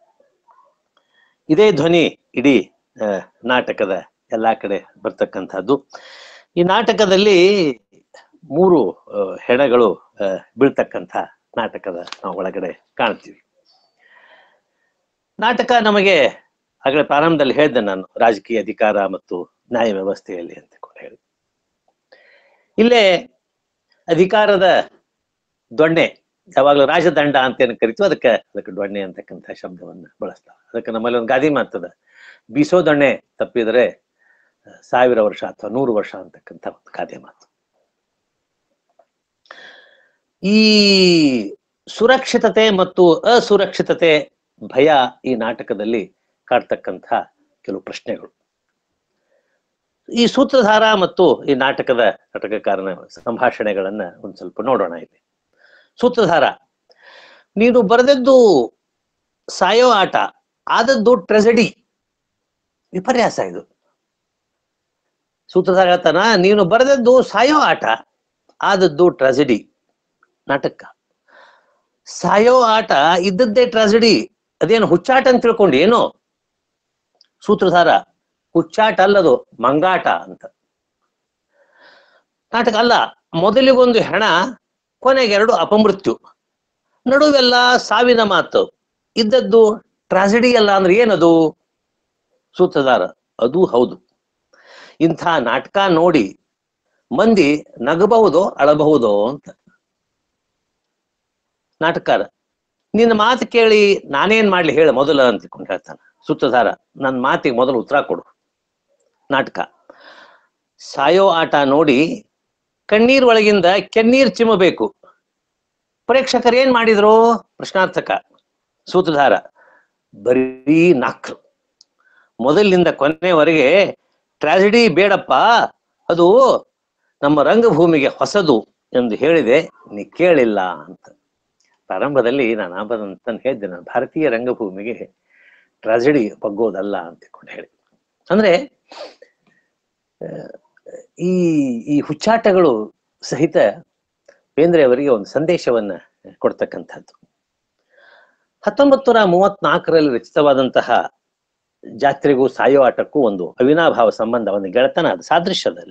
ಇದೇ ಧ್ವನಿ ಇಡೀ ಆ, ನಾಟಕದ ಎಲ್ಲಾ ಕಡೆ ಬರ್ತಕ್ಕಂಥದ್ದು ಈ ನಾಟಕದಲ್ಲಿ ಮೂರು ಆ, ಹೆಣಗಳು ಆ, ಬೀಳ್ತಕ್ಕಂಥ ನಾಟಕದ ನಾವು ಒಳಗಡೆ ಕಾಣ್ತೀವಿ ನಾಟಕ ನಮಗೆ ಆಗಲೇ ಪ್ರಾರಂಭದಲ್ಲಿ ಹೇಳಿದೆ ನಾನು ರಾಜಕೀಯ ಅಧಿಕಾರ ಮತ್ತು ನ್ಯಾಯ ವ್ಯವಸ್ಥೆಯಲ್ಲಿ ಅಂತ ಹೇಳಿ ಇಲ್ಲೇ ಅಧಿಕಾರದ ದೊಣ್ಣೆ ಯಾವಾಗಲೂ ರಾಜದಂಡ ಅಂತ ಏನು ಕರಿತೀವಿ ಅದಕ್ಕೆ ಅದಕ್ಕೆ ದೊಣ್ಣೆ ಅಂತಕ್ಕಂಥ ಶಬ್ದವನ್ನ ಬಳಸ್ತಾರೆ ಅದಕ್ಕೆ ನಮ್ಮಲ್ಲಿ ಒಂದು ಗಾದಿ ಮಾತದ ಬೀಸೋ ದೊಣ್ಣೆ ತಪ್ಪಿದರೆ ಆ, ಸಾವಿರ ವರ್ಷ ಅಥವಾ ನೂರು ವರ್ಷ ಅಂತಕ್ಕಂಥ ಒಂದು ಗಾದೆ ಮಾತು ಈ ಸುರಕ್ಷಿತತೆ ಮತ್ತು ಅಸುರಕ್ಷಿತತೆ ಭಯ ಈ ನಾಟಕದಲ್ಲಿ ಕಾಡ್ತಕ್ಕಂಥ ಕೆಲವು ಪ್ರಶ್ನೆಗಳು ಈ ಸೂತ್ರಧಾರ ಮತ್ತು ಈ ನಾಟಕದ ನಾಟಕಕಾರನ ಸಂಭಾಷಣೆಗಳನ್ನ ಒಂದ್ ಸ್ವಲ್ಪ ನೋಡೋಣ ಇಲ್ಲಿ ಸೂತ್ರಧಾರ ನೀನು ಬರೆದದ್ದು ಸಾಯೋ ಆಟ ಆದದ್ದು ಟ್ರೆಸಡಿ ವಿಪರ್ಯಾಸ ಇದು ಸೂತ್ರಧಾರ ಹೇಳ್ತಾನ ನೀನು ಬರೆದದ್ದು ಸಾಯೋ ಆಟ ಆದದ್ದು ಟ್ರಾಜಿಡಿ ನಾಟಕ ಸಾಯೋ ಆಟ ಇದ್ದದ್ದೇ ಟ್ರಾಜಿಡಿ ಅದೇನು ಹುಚ್ಚಾಟ ಅಂತ ತಿಳ್ಕೊಂಡು ಏನೋ ಸೂತ್ರಧಾರ ಹುಚ್ಚಾಟ ಅಲ್ಲದು ಮಂಗಾಟ ಅಂತ ನಾಟಕ ಅಲ್ಲ ಮೊದಲಿಗೊಂದು ಹೆಣ ಕೊನೆಗೆ ಎರಡು ಅಪಮೃತ್ಯು ನಡುವೆಲ್ಲ ಸಾವಿನ ಮಾತು ಇದ್ದದ್ದು ಟ್ರಾಜಿಡಿ ಅಲ್ಲ ಅಂದ್ರೆ ಏನದು ಸೂತ್ರಧಾರ ಅದು ಹೌದು ಇಂಥ ನಾಟಕ ನೋಡಿ ಮಂದಿ ನಗಬಹುದೋ ಅಳಬಹುದೋ ಅಂತ ನಾಟಕಾರ ನಿನ್ನ ಮಾತು ಕೇಳಿ ನಾನೇನ್ ಮಾಡ್ಲಿ ಹೇಳ ಮೊದಲ ಅಂತಕೊಂಡು ಹೇಳ್ತಾನ ಸೂತ್ರಧಾರ ನನ್ನ ಮಾತಿಗೆ ಮೊದಲು ಉತ್ತರ ಕೊಡು ನಾಟಕ ಸಾಯೋ ಆಟ ನೋಡಿ ಕಣ್ಣೀರ್ ಒಳಗಿಂದ ಕೆನ್ನೀರ್ ಚಿಮ್ಮಬೇಕು ಪ್ರೇಕ್ಷಕರು ಏನ್ ಮಾಡಿದ್ರು ಪ್ರಶ್ನಾರ್ಥಕ ಸೂತ್ರಧಾರ ಬರೀ ನಾಕ್ರು ಮೊದಲಿನಿಂದ ಕೊನೆಯವರೆಗೆ ಟ್ರಾಜಿಡಿ ಬೇಡಪ್ಪ ಅದು ನಮ್ಮ ರಂಗಭೂಮಿಗೆ ಹೊಸದು ಎಂದು ಹೇಳಿದೆ ನೀ ಕೇಳಿಲ್ಲ ಅಂತ ಪ್ರಾರಂಭದಲ್ಲಿ ನಾನು ಆಬದಂತ ಹೇಳಿದ್ದೆ ನಾನು ಭಾರತೀಯ ರಂಗಭೂಮಿಗೆ ಟ್ರಾಜಿಡಿ ಬಗ್ಗೋದಲ್ಲ ಅಂತ ತಿಳ್ಕೊಂಡು ಹೇಳಿ ಅಂದ್ರೆ ಆ, ಈ ಈ ಹುಚ್ಚಾಟಗಳು ಸಹಿತ ಬೇಂದ್ರೆ ಅವರಿಗೆ ಒಂದು ಸಂದೇಶವನ್ನ ಕೊಡ್ತಕ್ಕಂಥದ್ದು ಹತ್ತೊಂಬತ್ತು ನೂರ ಮೂವತ್ನಾಲ್ಕರಲ್ಲಿ ರಚಿತವಾದಂತಹ ಜಾತ್ರೆಗೂ ಸಾಯೋ ಆಟಕ್ಕೂ ಒಂದು ಅವಿನಾಭಾವ ಸಂಬಂಧ ಒಂದು ಗೆಳೆತನ ಅದು ಸಾದೃಶ್ಯದಲ್ಲಿ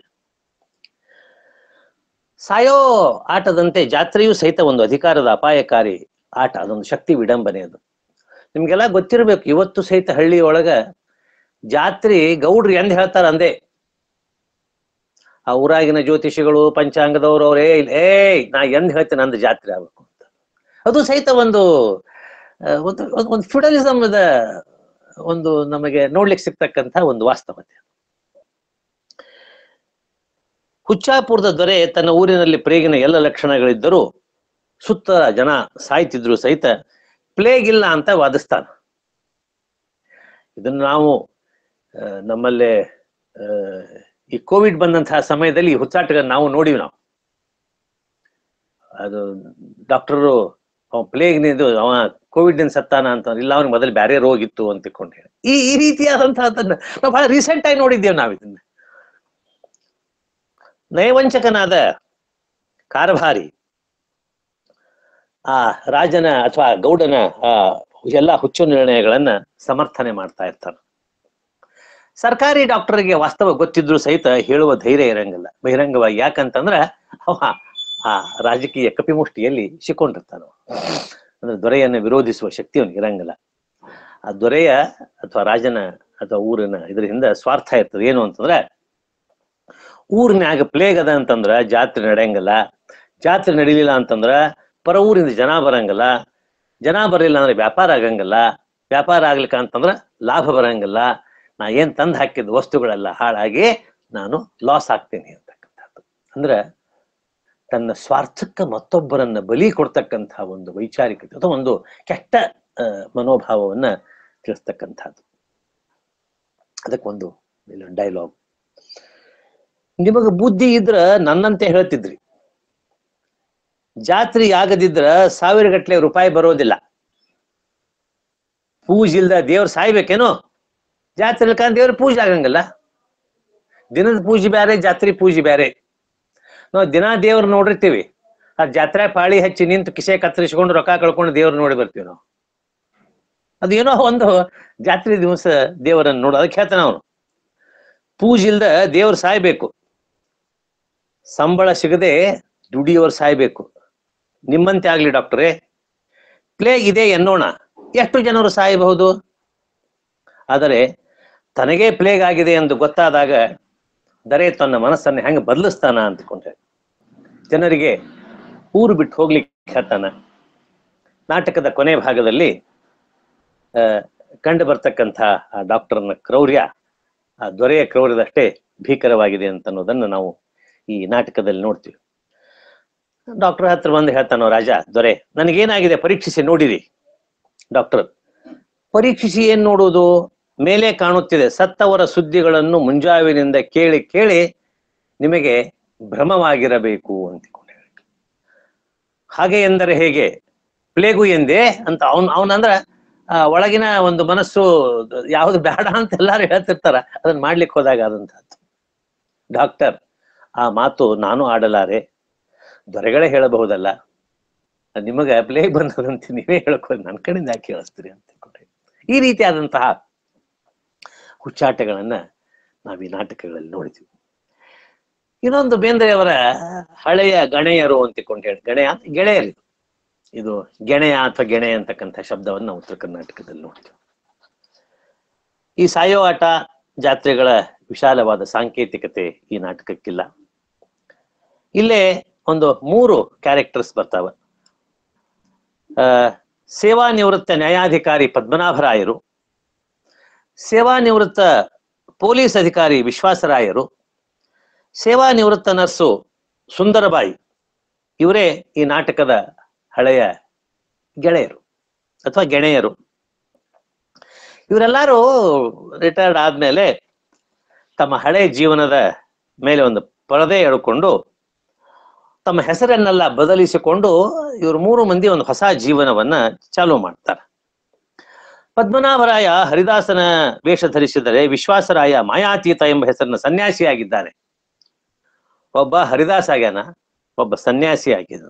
ಸಾಯೋ ಆಟದಂತೆ ಜಾತ್ರೆಯೂ ಸಹಿತ ಒಂದು ಅಧಿಕಾರದ ಅಪಾಯಕಾರಿ ಆಟ ಅದೊಂದು ಶಕ್ತಿ ವಿಡಂಬನೆ ಅದು ನಿಮ್ಗೆಲ್ಲ ಗೊತ್ತಿರ್ಬೇಕು ಇವತ್ತು ಸಹಿತ ಹಳ್ಳಿ ಒಳಗ ಜಾತ್ರೆ ಗೌಡ್ರು ಎಂದ್ ಹೇಳ್ತಾರ ಅಂದೆ ಆ ಊರಾಗಿನ ಜ್ಯೋತಿಷಿಗಳು ಪಂಚಾಂಗದವ್ರು ಅವ್ರು ಏ ಏಯ್ ನಾ ಎಂದ್ ಹೇಳ್ತೇನೆ ನಂದು ಜಾತ್ರೆ ಆಗ್ಬೇಕು ಅಂತ ಅದು ಸಹಿತ ಒಂದು ಆ, ಒಂದು ಒಂದು- ಒಂದು ಫ್ಯೂಡಲಿಸಮ್ದ ಒಂದು ನಮಗೆ ನೋಡ್ಲಿಕ್ಕೆ ಸಿಗ್ತಕ್ಕಂಥ ಒಂದು ವಾಸ್ತವತೆ ಹುಚ್ಚಾಪುರದ ದೊರೆ ತನ್ನ ಊರಿನಲ್ಲಿ ಪ್ಲೇಗಿನ ಎಲ್ಲ ಲಕ್ಷಣಗಳಿದ್ದರೂ ಸುತ್ತ ಜನ ಸಾಯ್ತಿದ್ರು ಸಹಿತ ಪ್ಲೇಗ್ ಇಲ್ಲ ಅಂತ ವಾದಿಸ್ತಾನ ಇದನ್ನು ನಾವು ಆ, ನಮ್ಮಲ್ಲೇ ಆ, ಈ ಕೋವಿಡ್ ಬಂದಂತಹ ಸಮಯದಲ್ಲಿ ಈ ಹುಚ್ಚಾಟ ನಾವು ನೋಡಿವಿ ನಾವು ಅದು ಡಾಕ್ಟರು ಅವ ಪ್ಲೇಗ್ನಿದು ಅವ ಕೋವಿಡ್ ನಿಂದ ಸತ್ತಾನ ಅಂತ ಇಲ್ಲ ಅವ್ನಿಗೆ ಮೊದಲು ಬ್ಯಾರೆ ರೋಗ ಇತ್ತು ಅಂತ ತಿಳ್ಕೊಂಡು ಹೇಳಿ ಈ ಈ ರೀತಿಯಾದಂತಹದನ್ನ ನಾವು ಬಹಳ ರೀಸೆಂಟ್ ಆಗಿ ನೋಡಿದ್ದೇವೆ ನಾವು ಇದನ್ನ ನಯವಂಚಕನಾದ ಕಾರಭಾರಿ ಆ ರಾಜನ ಅಥವಾ ಗೌಡನ ಆ ಎಲ್ಲಾ ಹುಚ್ಚು ನಿರ್ಣಯಗಳನ್ನ ಸಮರ್ಥನೆ ಮಾಡ್ತಾ ಇರ್ತಾನೆ ಸರ್ಕಾರಿ ಡಾಕ್ಟರ್ಗೆ ವಾಸ್ತವ ಗೊತ್ತಿದ್ರು ಸಹಿತ ಹೇಳುವ ಧೈರ್ಯ ಇರಂಗಿಲ್ಲ ಬಹಿರಂಗವಾಗಿ ಯಾಕಂತಂದ್ರ ಅವ ಆ ರಾಜಕೀಯ ಕಪಿಮುಷ್ಟಿಯಲ್ಲಿ ಸಿಕ್ಕೊಂಡಿರ್ತಾನ ಅವ. ಅಂದ್ರೆ ದೊರೆಯನ್ನು ವಿರೋಧಿಸುವ ಶಕ್ತಿ ಅವನಿಗೆ ಇರಂಗಿಲ್ಲ ಆ ದೊರೆಯ ಅಥವಾ ರಾಜನ ಅಥವಾ ಊರಿನ ಇದರಿಂದ ಸ್ವಾರ್ಥ ಇರ್ತದೆ ಏನು ಅಂತಂದ್ರೆ ಊರಿನ್ಯಾಗ ಪ್ಲೇಗ್ ಅದ ಅಂತಂದ್ರ ಜಾತ್ರೆ ನಡೆಯಂಗಿಲ್ಲ ಜಾತ್ರೆ ನಡೀಲಿಲ್ಲ ಅಂತಂದ್ರ ಪರ ಊರಿಂದ ಜನ ಬರಂಗಿಲ್ಲ ಜನ ಬರಲಿಲ್ಲ ಅಂದ್ರೆ ವ್ಯಾಪಾರ ಆಗಂಗಿಲ್ಲ ವ್ಯಾಪಾರ ಆಗ್ಲಿಕ್ಕ ಅಂತಂದ್ರ ಲಾಭ ಬರಂಗಿಲ್ಲ ನಾ ಏನ್ ತಂದು ಹಾಕಿದ ವಸ್ತುಗಳೆಲ್ಲ ಹಾಳಾಗಿ ನಾನು ಲಾಸ್ ಆಗ್ತೀನಿ ಅಂತಕ್ಕಂಥದ್ದು ಅಂದ್ರೆ ತನ್ನ ಸ್ವಾರ್ಥಕ್ಕೆ ಮತ್ತೊಬ್ಬರನ್ನ ಬಲಿ ಕೊಡ್ತಕ್ಕಂತಹ ಒಂದು ವೈಚಾರಿಕತೆ ಅಥವಾ ಒಂದು ಕೆಟ್ಟ ಆ, ಮನೋಭಾವವನ್ನ ತಿಳಿಸ್ತಕ್ಕಂಥದ್ದು ಅದಕ್ಕೊಂದು ಡೈಲಾಗ್ ನಿಮಗ ಬುದ್ಧಿ ಇದ್ರ ನನ್ನಂತೆ ಹೇಳ್ತಿದ್ರಿ ಜಾತ್ರೆ ಆಗದಿದ್ರ ಸಾವಿರ ಗಟ್ಲೆ ರೂಪಾಯಿ ಬರೋದಿಲ್ಲ ಪೂಜೆ ಇಲ್ದ ದೇವ್ರ ಸಾಯ್ಬೇಕೇನೋ ಜಾತ್ರೆ ಇಲ್ಕ ದೇವ್ರ ಪೂಜೆ ಆಗಂಗಿಲ್ಲ ದಿನದ ಪೂಜೆ ಬ್ಯಾರೆ ಜಾತ್ರೆ ಪೂಜೆ ಬ್ಯಾರೆ ನಾವು ದಿನಾ ದೇವ್ರ ನೋಡಿರ್ತೀವಿ ಆ ಜಾತ್ರೆ ಪಾಳಿ ಹಚ್ಚಿ ನಿಂತು ಕಿಸೆ ಕತ್ತರಿಸ್ಕೊಂಡು ರೊಕ್ಕ ಕಳ್ಕೊಂಡು ದೇವ್ರ ನೋಡಿ ಬರ್ತೀವಿ ನಾವು ಅದೇನೋ ಒಂದು ಜಾತ್ರೆ ದಿವಸ ದೇವರನ್ನು ನೋಡು ಅದಕ್ಕೆ ಹೇಳ್ತಾನ ಅವನು ಪೂಜೆ ಇಲ್ದ ದೇವ್ರ ಸಾಯ್ಬೇಕು ಸಂಬಳ ಸಿಗದೆ ದುಡಿಯೋರು ಸಾಯ್ಬೇಕು ನಿಮ್ಮಂತೆ ಆಗ್ಲಿ ಡಾಕ್ಟರೇ ಪ್ಲೇಗ್ ಇದೆ ಎನ್ನೋಣ ಎಷ್ಟು ಜನರು ಸಾಯಬಹುದು ಆದರೆ ತನಗೇ ಪ್ಲೇಗ್ ಆಗಿದೆ ಎಂದು ಗೊತ್ತಾದಾಗ ದರೆ ತನ್ನ ಮನಸ್ಸನ್ನು ಹೆಂಗೆ ಬದಲಿಸ್ತಾನ ಅಂದ್ಕೊಂಡೆ ಜನರಿಗೆ ಊರು ಬಿಟ್ಟು ಹೋಗ್ಲಿಕ್ಕೆ ಹೇಳ್ತಾನ ನಾಟಕದ ಕೊನೆ ಭಾಗದಲ್ಲಿ ಆ, ಕಂಡು ಬರ್ತಕ್ಕಂಥ ಆ ಡಾಕ್ಟರ್ನ ಕ್ರೌರ್ಯ ಆ ದೊರೆಯ ಕ್ರೌರ್ಯದಷ್ಟೇ ಭೀಕರವಾಗಿದೆ ಅಂತ ಅನ್ನೋದನ್ನು ನಾವು ಈ ನಾಟಕದಲ್ಲಿ ನೋಡ್ತೀವಿ ಡಾಕ್ಟರ್ ಹತ್ರ ಬಂದು ಹೇಳ್ತಾನೋ ರಾಜ ದೊರೆ ನನಗೇನಾಗಿದೆ ಪರೀಕ್ಷಿಸಿ ನೋಡಿರಿ ಡಾಕ್ಟರ್ ಪರೀಕ್ಷಿಸಿ ಏನ್ ನೋಡುವುದು ಮೇಲೆ ಕಾಣುತ್ತಿದೆ ಸತ್ತವರ ಸುದ್ದಿಗಳನ್ನು ಮುಂಜಾವಿನಿಂದ ಕೇಳಿ ಕೇಳಿ ನಿಮಗೆ ಭ್ರಮವಾಗಿರಬೇಕು ಅಂತಿಕೊಂಡೆ ಹಾಗೆ ಎಂದರೆ ಹೇಗೆ ಪ್ಲೇಗು ಎಂದೇ ಅಂತ ಅವನ್ ಅವನಂದ್ರ ಆ, ಒಳಗಿನ ಒಂದು ಮನಸ್ಸು ಯಾವ್ದು ಬೇಡ ಅಂತ ಎಲ್ಲಾರು ಹೇಳ್ತಿರ್ತಾರ ಅದನ್ನ ಮಾಡ್ಲಿಕ್ಕೆ ಹೋದಾಗ ಆದಂತಹದ್ದು ಡಾಕ್ಟರ್ ಆ ಮಾತು ನಾನು ಆಡಲಾರೆ ದೊರೆಗಳೇ ಹೇಳಬಹುದಲ್ಲ ನಿಮಗ ಪ್ಲೇಗ್ ಬಂದದಂತ ನೀವೇ ಹೇಳ್ಕೊಂಡು ನನ್ನ ಕಡೆಯಿಂದ ಯಾಕೆ ಕೇಳಿಸ್ತೀರಿ ಅಂತ ತಿಳ್ಕೊಂಡೆ. ಈ ರೀತಿಯಾದಂತಹ ಹುಚ್ಚಾಟಗಳನ್ನ ನಾವು ಈ ನಾಟಕಗಳಲ್ಲಿ ನೋಡಿದ್ವಿ ಇನ್ನೊಂದು ಬೇಂದ್ರೆಯವರ ಹಳೆಯ ಗಣೆಯರು ಅಂತಿಕೊಂಡು ಹೇಳಿ ಗಣೆಯ ಅಂತ ಗೆಳೆಯರು ಇದು. ಇದು ಗೆಣೆಯ ಅಥವಾ ಗೆಣೆ ಅಂತಕ್ಕಂಥ ಶಬ್ದವನ್ನು ನಾವು ಉತ್ತರ ಕರ್ನಾಟಕದಲ್ಲಿ ನೋಡ್ತೀವಿ ಈ ಸಾಯೋ ಆಟ ಜಾತ್ರೆಗಳ ವಿಶಾಲವಾದ ಸಾಂಕೇತಿಕತೆ ಈ ನಾಟಕಕ್ಕಿಲ್ಲ ಇಲ್ಲೇ ಒಂದು ಮೂರು ಕ್ಯಾರೆಕ್ಟರ್ಸ್ ಬರ್ತಾವ ಆ ಸೇವಾ ನಿವೃತ್ತ ನ್ಯಾಯಾಧಿಕಾರಿ ಪದ್ಮನಾಭರಾಯರು ಸೇವಾ ನಿವೃತ್ತ ಪೊಲೀಸ್ ಅಧಿಕಾರಿ ವಿಶ್ವಾಸರಾಯರು ಸೇವಾ ನಿವೃತ್ತ ನರ್ಸು ಸುಂದರಬಾಯಿ ಇವರೇ ಈ ನಾಟಕದ ಹಳೆಯ ಗೆಳೆಯರು ಅಥವಾ ಗೆಳೆಯರು ಇವರೆಲ್ಲರೂ ರಿಟೈರ್ಡ್ ಆದ್ಮೇಲೆ ತಮ್ಮ ಹಳೆ ಜೀವನದ ಮೇಲೆ ಒಂದು ಪರದೆ ಎಳ್ಕೊಂಡು ತಮ್ಮ ಹೆಸರನ್ನೆಲ್ಲ ಬದಲಿಸಿಕೊಂಡು ಇವರು ಮೂರು ಮಂದಿ ಒಂದು ಹೊಸ ಜೀವನವನ್ನ ಚಾಲೂ ಮಾಡ್ತಾರೆ ಪದ್ಮನಾಭರಾಯ ಹರಿದಾಸನ ವೇಷ ಧರಿಸಿದರೆ ವಿಶ್ವಾಸರಾಯ ಮಾಯಾತೀತ ಎಂಬ ಹೆಸರಿನ ಸನ್ಯಾಸಿಯಾಗಿದ್ದಾನೆ ಒಬ್ಬ ಹರಿದಾಸ ಆಗ್ಯಾನ ಒಬ್ಬ ಸನ್ಯಾಸಿ ಆಗಿದ್ದಾನ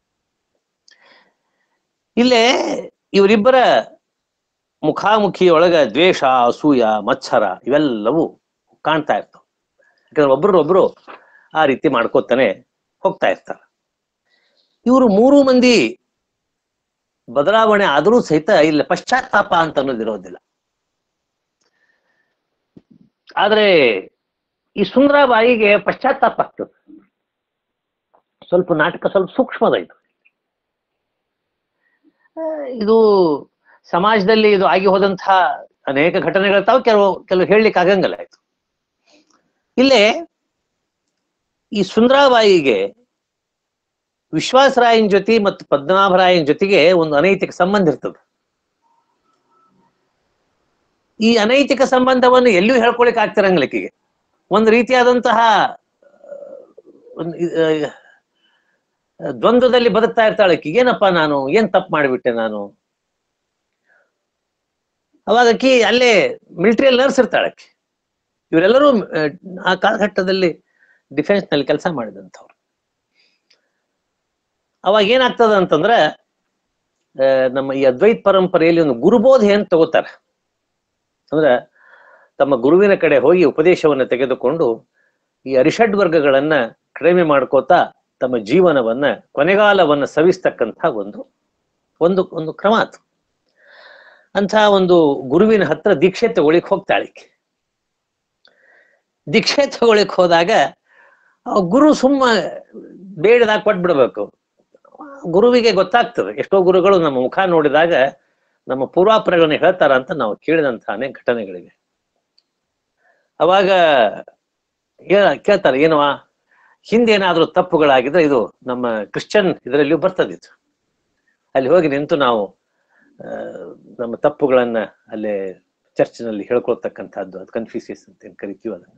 ಇಲ್ಲೇ ಇವರಿಬ್ಬರ ಮುಖಾಮುಖಿ ಒಳಗ ದ್ವೇಷ ಅಸೂಯ ಮತ್ಸರ ಇವೆಲ್ಲವೂ ಕಾಣ್ತಾ ಇರ್ತವೆ ಯಾಕಂದ್ರೆ ಒಬ್ರೊಬ್ರು ಆ ರೀತಿ ಮಾಡ್ಕೋತಾನೆ ಹೋಗ್ತಾ ಇರ್ತಾರೆ ಇವರು ಮೂರು ಮಂದಿ ಬದಲಾವಣೆ ಆದರೂ ಸಹಿತ ಇಲ್ಲಿ ಪಶ್ಚಾತ್ತಾಪ ಅಂತ ಅನ್ನೋದಿರೋದಿಲ್ಲ ಆದ್ರೆ ಈ ಸುಂದರಾಬಾಯಿಗೆ ಪಶ್ಚಾತ್ತಾಪ ಆಗ್ತದೆ ಸ್ವಲ್ಪ ನಾಟಕ ಸ್ವಲ್ಪ ಸೂಕ್ಷ್ಮದ ಇದು ಆ, ಇದು ಸಮಾಜದಲ್ಲಿ ಇದು ಆಗಿ ಹೋದಂತಹ ಅನೇಕ ಘಟನೆಗಳಿರ್ತಾವ ಕೆಲವು ಕೆಲವು ಹೇಳಲಿಕ್ಕೆ ಆಗಂಗಿಲ್ಲ ಆಯ್ತು ಇಲ್ಲೇ ಈ ಸುಂದರಾಬಾಯಿಗೆ ವಿಶ್ವಾಸರಾಯನ್ ಜೊತೆ ಮತ್ತು ಪದ್ಮನಾಭರಾಯನ್ ಜೊತೆಗೆ ಒಂದು ಅನೈತಿಕ ಸಂಬಂಧ ಇರ್ತದೆ ಈ ಅನೈತಿಕ ಸಂಬಂಧವನ್ನು ಎಲ್ಲಿಯೂ ಹೇಳ್ಕೊಳಿಕ್ ಆಗ್ತಿರಂಗಿಲ್ಲ ಈಕೆಗೆ ಒಂದು ರೀತಿಯಾದಂತಹ ಒಂದು ಆ, ದ್ವಂದ್ವದಲ್ಲಿ ಬದುಕ್ತಾ ಇರ್ತಾಳೆ ಆಕಿ ಏನಪ್ಪ ನಾನು ಏನ್ ತಪ್ಪು ಮಾಡಿಬಿಟ್ಟೆ ನಾನು ಅವಾಗ ಆಕಿ ಅಲ್ಲೇ ಮಿಲಿಟರಿಯಲ್ಲಿ ನರ್ಸ್ ಇರ್ತಾಳೆ ಆಕಿ ಇವರೆಲ್ಲರೂ ಆ, ಆ ಕಾಲಘಟ್ಟದಲ್ಲಿ ಡಿಫೆನ್ಸ್ ನಲ್ಲಿ ಕೆಲಸ ಮಾಡಿದಂಥವ್ರು ಅವಾಗ ಏನಾಗ್ತದ ಅಂತಂದ್ರೆ ಆ, ನಮ್ಮ ಈ ಅದ್ವೈತ ಪರಂಪರೆಯಲ್ಲಿ ಒಂದು ಗುರುಬೋಧೆ ಅಂತ ತಗೋತಾರೆ ಅಂದ್ರೆ ತಮ್ಮ ಗುರುವಿನ ಕಡೆ ಹೋಗಿ ಉಪದೇಶವನ್ನು ತೆಗೆದುಕೊಂಡು ಈ ಅರಿಷಡ್ ವರ್ಗಗಳನ್ನ ಕಡಿಮೆ ಮಾಡ್ಕೋತಾ ತಮ್ಮ ಜೀವನವನ್ನ ಕೊನೆಗಾಲವನ್ನ ಸವಿಸ್ತಕ್ಕಂಥ ಒಂದು ಒಂದು ಒಂದು ಕ್ರಮ ಅದು ಅಂಥ ಒಂದು ಗುರುವಿನ ಹತ್ರ ದೀಕ್ಷೆ ತಗೊಳಿಕ್ ಹೋಗ್ತಾಳೆ ಈಕೆ. ದೀಕ್ಷೆ ತಗೊಳಿಕ್ ಹೋದಾಗ ಆ ಗುರು ಸುಮ್ಮ ಬೇಡದಾಗ ಕೊಟ್ಬಿಡ್ಬೇಕು ಗುರುವಿಗೆ ಗೊತ್ತಾಗ್ತದೆ ಎಷ್ಟೋ ಗುರುಗಳು ನಮ್ಮ ಮುಖ ನೋಡಿದಾಗ ನಮ್ಮ ಪೂರ್ವಾಪರಗಳನ್ನ ಹೇಳ್ತಾರ ಅಂತ ನಾವು ಕೇಳಿದಂಥ ಅನೇಕ ಘಟನೆಗಳಿವೆ ಅವಾಗ ಹೇಳ- ಕೇಳ್ತಾರೆ ಏನವಾ ಹಿಂದೇನಾದ್ರೂ ತಪ್ಪುಗಳಾಗಿದ್ರೆ ಇದು ನಮ್ಮ ಕ್ರಿಶ್ಚಿಯನ್ ಇದರಲ್ಲಿಯೂ ಬರ್ತದಿತ್ತು ಅಲ್ಲಿ ಹೋಗಿ ನಿಂತು ನಾವು ಆ, ನಮ್ಮ ತಪ್ಪುಗಳನ್ನ ಅಲ್ಲೇ ಚರ್ಚ್ನಲ್ಲಿ ಹೇಳ್ಕೊಳ್ತಕ್ಕಂಥದ್ದು ಅದು ಕನ್ಫ್ಯೂಸಿಯಸ್ ಅಂತ ಏನ್ ಕರಿತೀವಿ ಅದನ್ನ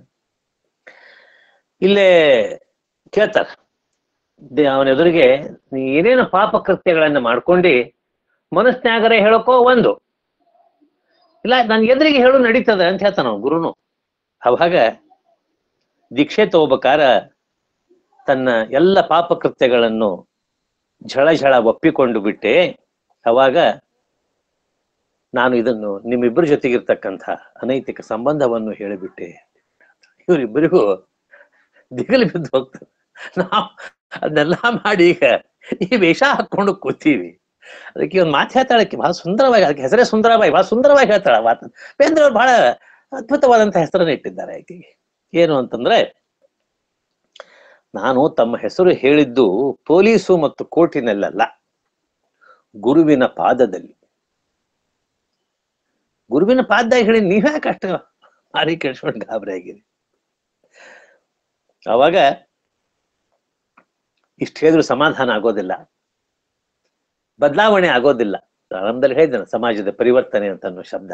ಇಲ್ಲೇ ಕೇಳ್ತಾರ ಅವನ ಎದುರಿಗೆ ನೀ ಏನೇನು ಪಾಪ ಕೃತ್ಯಗಳನ್ನ ಮಾಡ್ಕೊಂಡು ಮನಸ್ನ್ಯಾಗರೆ ಹೇಳಕೋ ಒಂದು ಇಲ್ಲ ನನ್ ಎದುರಿಗೆ ಹೇಳು ನಡೀತದ ಅಂತ ಹೇಳ್ತಾನ ಅವ್ನು ಗುರುನು ಅವಾಗ ದೀಕ್ಷೆ ತಗೋಬೇಕಾರ ತನ್ನ ಎಲ್ಲ ಪಾಪಕೃತ್ಯಗಳನ್ನು ಝಳ ಝಳ ಒಪ್ಪಿಕೊಂಡು ಬಿಟ್ಟೆ ಅವಾಗ ನಾನು ಇದನ್ನು ನಿಮ್ಮಿಬ್ಬರ ಜೊತೆಗಿರ್ತಕ್ಕಂಥ ಅನೈತಿಕ ಸಂಬಂಧವನ್ನು ಹೇಳಿಬಿಟ್ಟೆ ಇವರಿಬ್ಬರಿಗೂ ದಿಗಲು ಬಿದ್ದು ಹೋಗ್ತದೆ ನಾವು ಅದನ್ನೆಲ್ಲ ಮಾಡಿ ಈಗ ಈ ವೇಷ ಹಾಕೊಂಡು ಕೂತೀವಿ ಅದಕ್ಕೆ ಒಂದು ಮಾತು ಹೇಳ್ತಾಳೆ ಆಕಿ ಬಹಳ ಸುಂದರವಾಗಿ ಅದಕ್ಕೆ ಹೆಸರೇ ಸುಂದರಬಾಯಿ ಬಹಳ ಸುಂದರವಾಗಿ ಹೇಳ್ತಾಳ ಮಾತು ಬೇಂದ್ರೆ ಅವ್ರು ಬಹಳ ಅದ್ಭುತವಾದಂತಹ ಹೆಸರನ್ನ ಇಟ್ಟಿದ್ದಾರೆ ಆಕೆಗೆ ಏನು ಅಂತಂದ್ರೆ ನಾನು ತಮ್ಮ ಹೆಸರು ಹೇಳಿದ್ದು ಪೊಲೀಸು ಮತ್ತು ಕೋರ್ಟಿನಲ್ಲಲ್ಲ ಗುರುವಿನ ಪಾದದಲ್ಲಿ ಗುರುವಿನ ಪಾದದಾಗ ಹೇಳಿ ನೀವ್ಯಾಕೆ ಅಷ್ಟು ಮಾರಿ ಕೇಳಿಸ್ಕೊಂಡು ಗಾಬರಿ ಆಗಿರಿ ಅವಾಗ ಇಷ್ಟು ಹೇಳಿದ್ರು ಸಮಾಧಾನ ಆಗೋದಿಲ್ಲ ಬದಲಾವಣೆ ಆಗೋದಿಲ್ಲ ಆರಂಭದಲ್ಲಿ ಹೇಳಿದ್ದೇನೆ ಸಮಾಜದ ಪರಿವರ್ತನೆ ಅಂತ ಅನ್ನೋ ಶಬ್ದ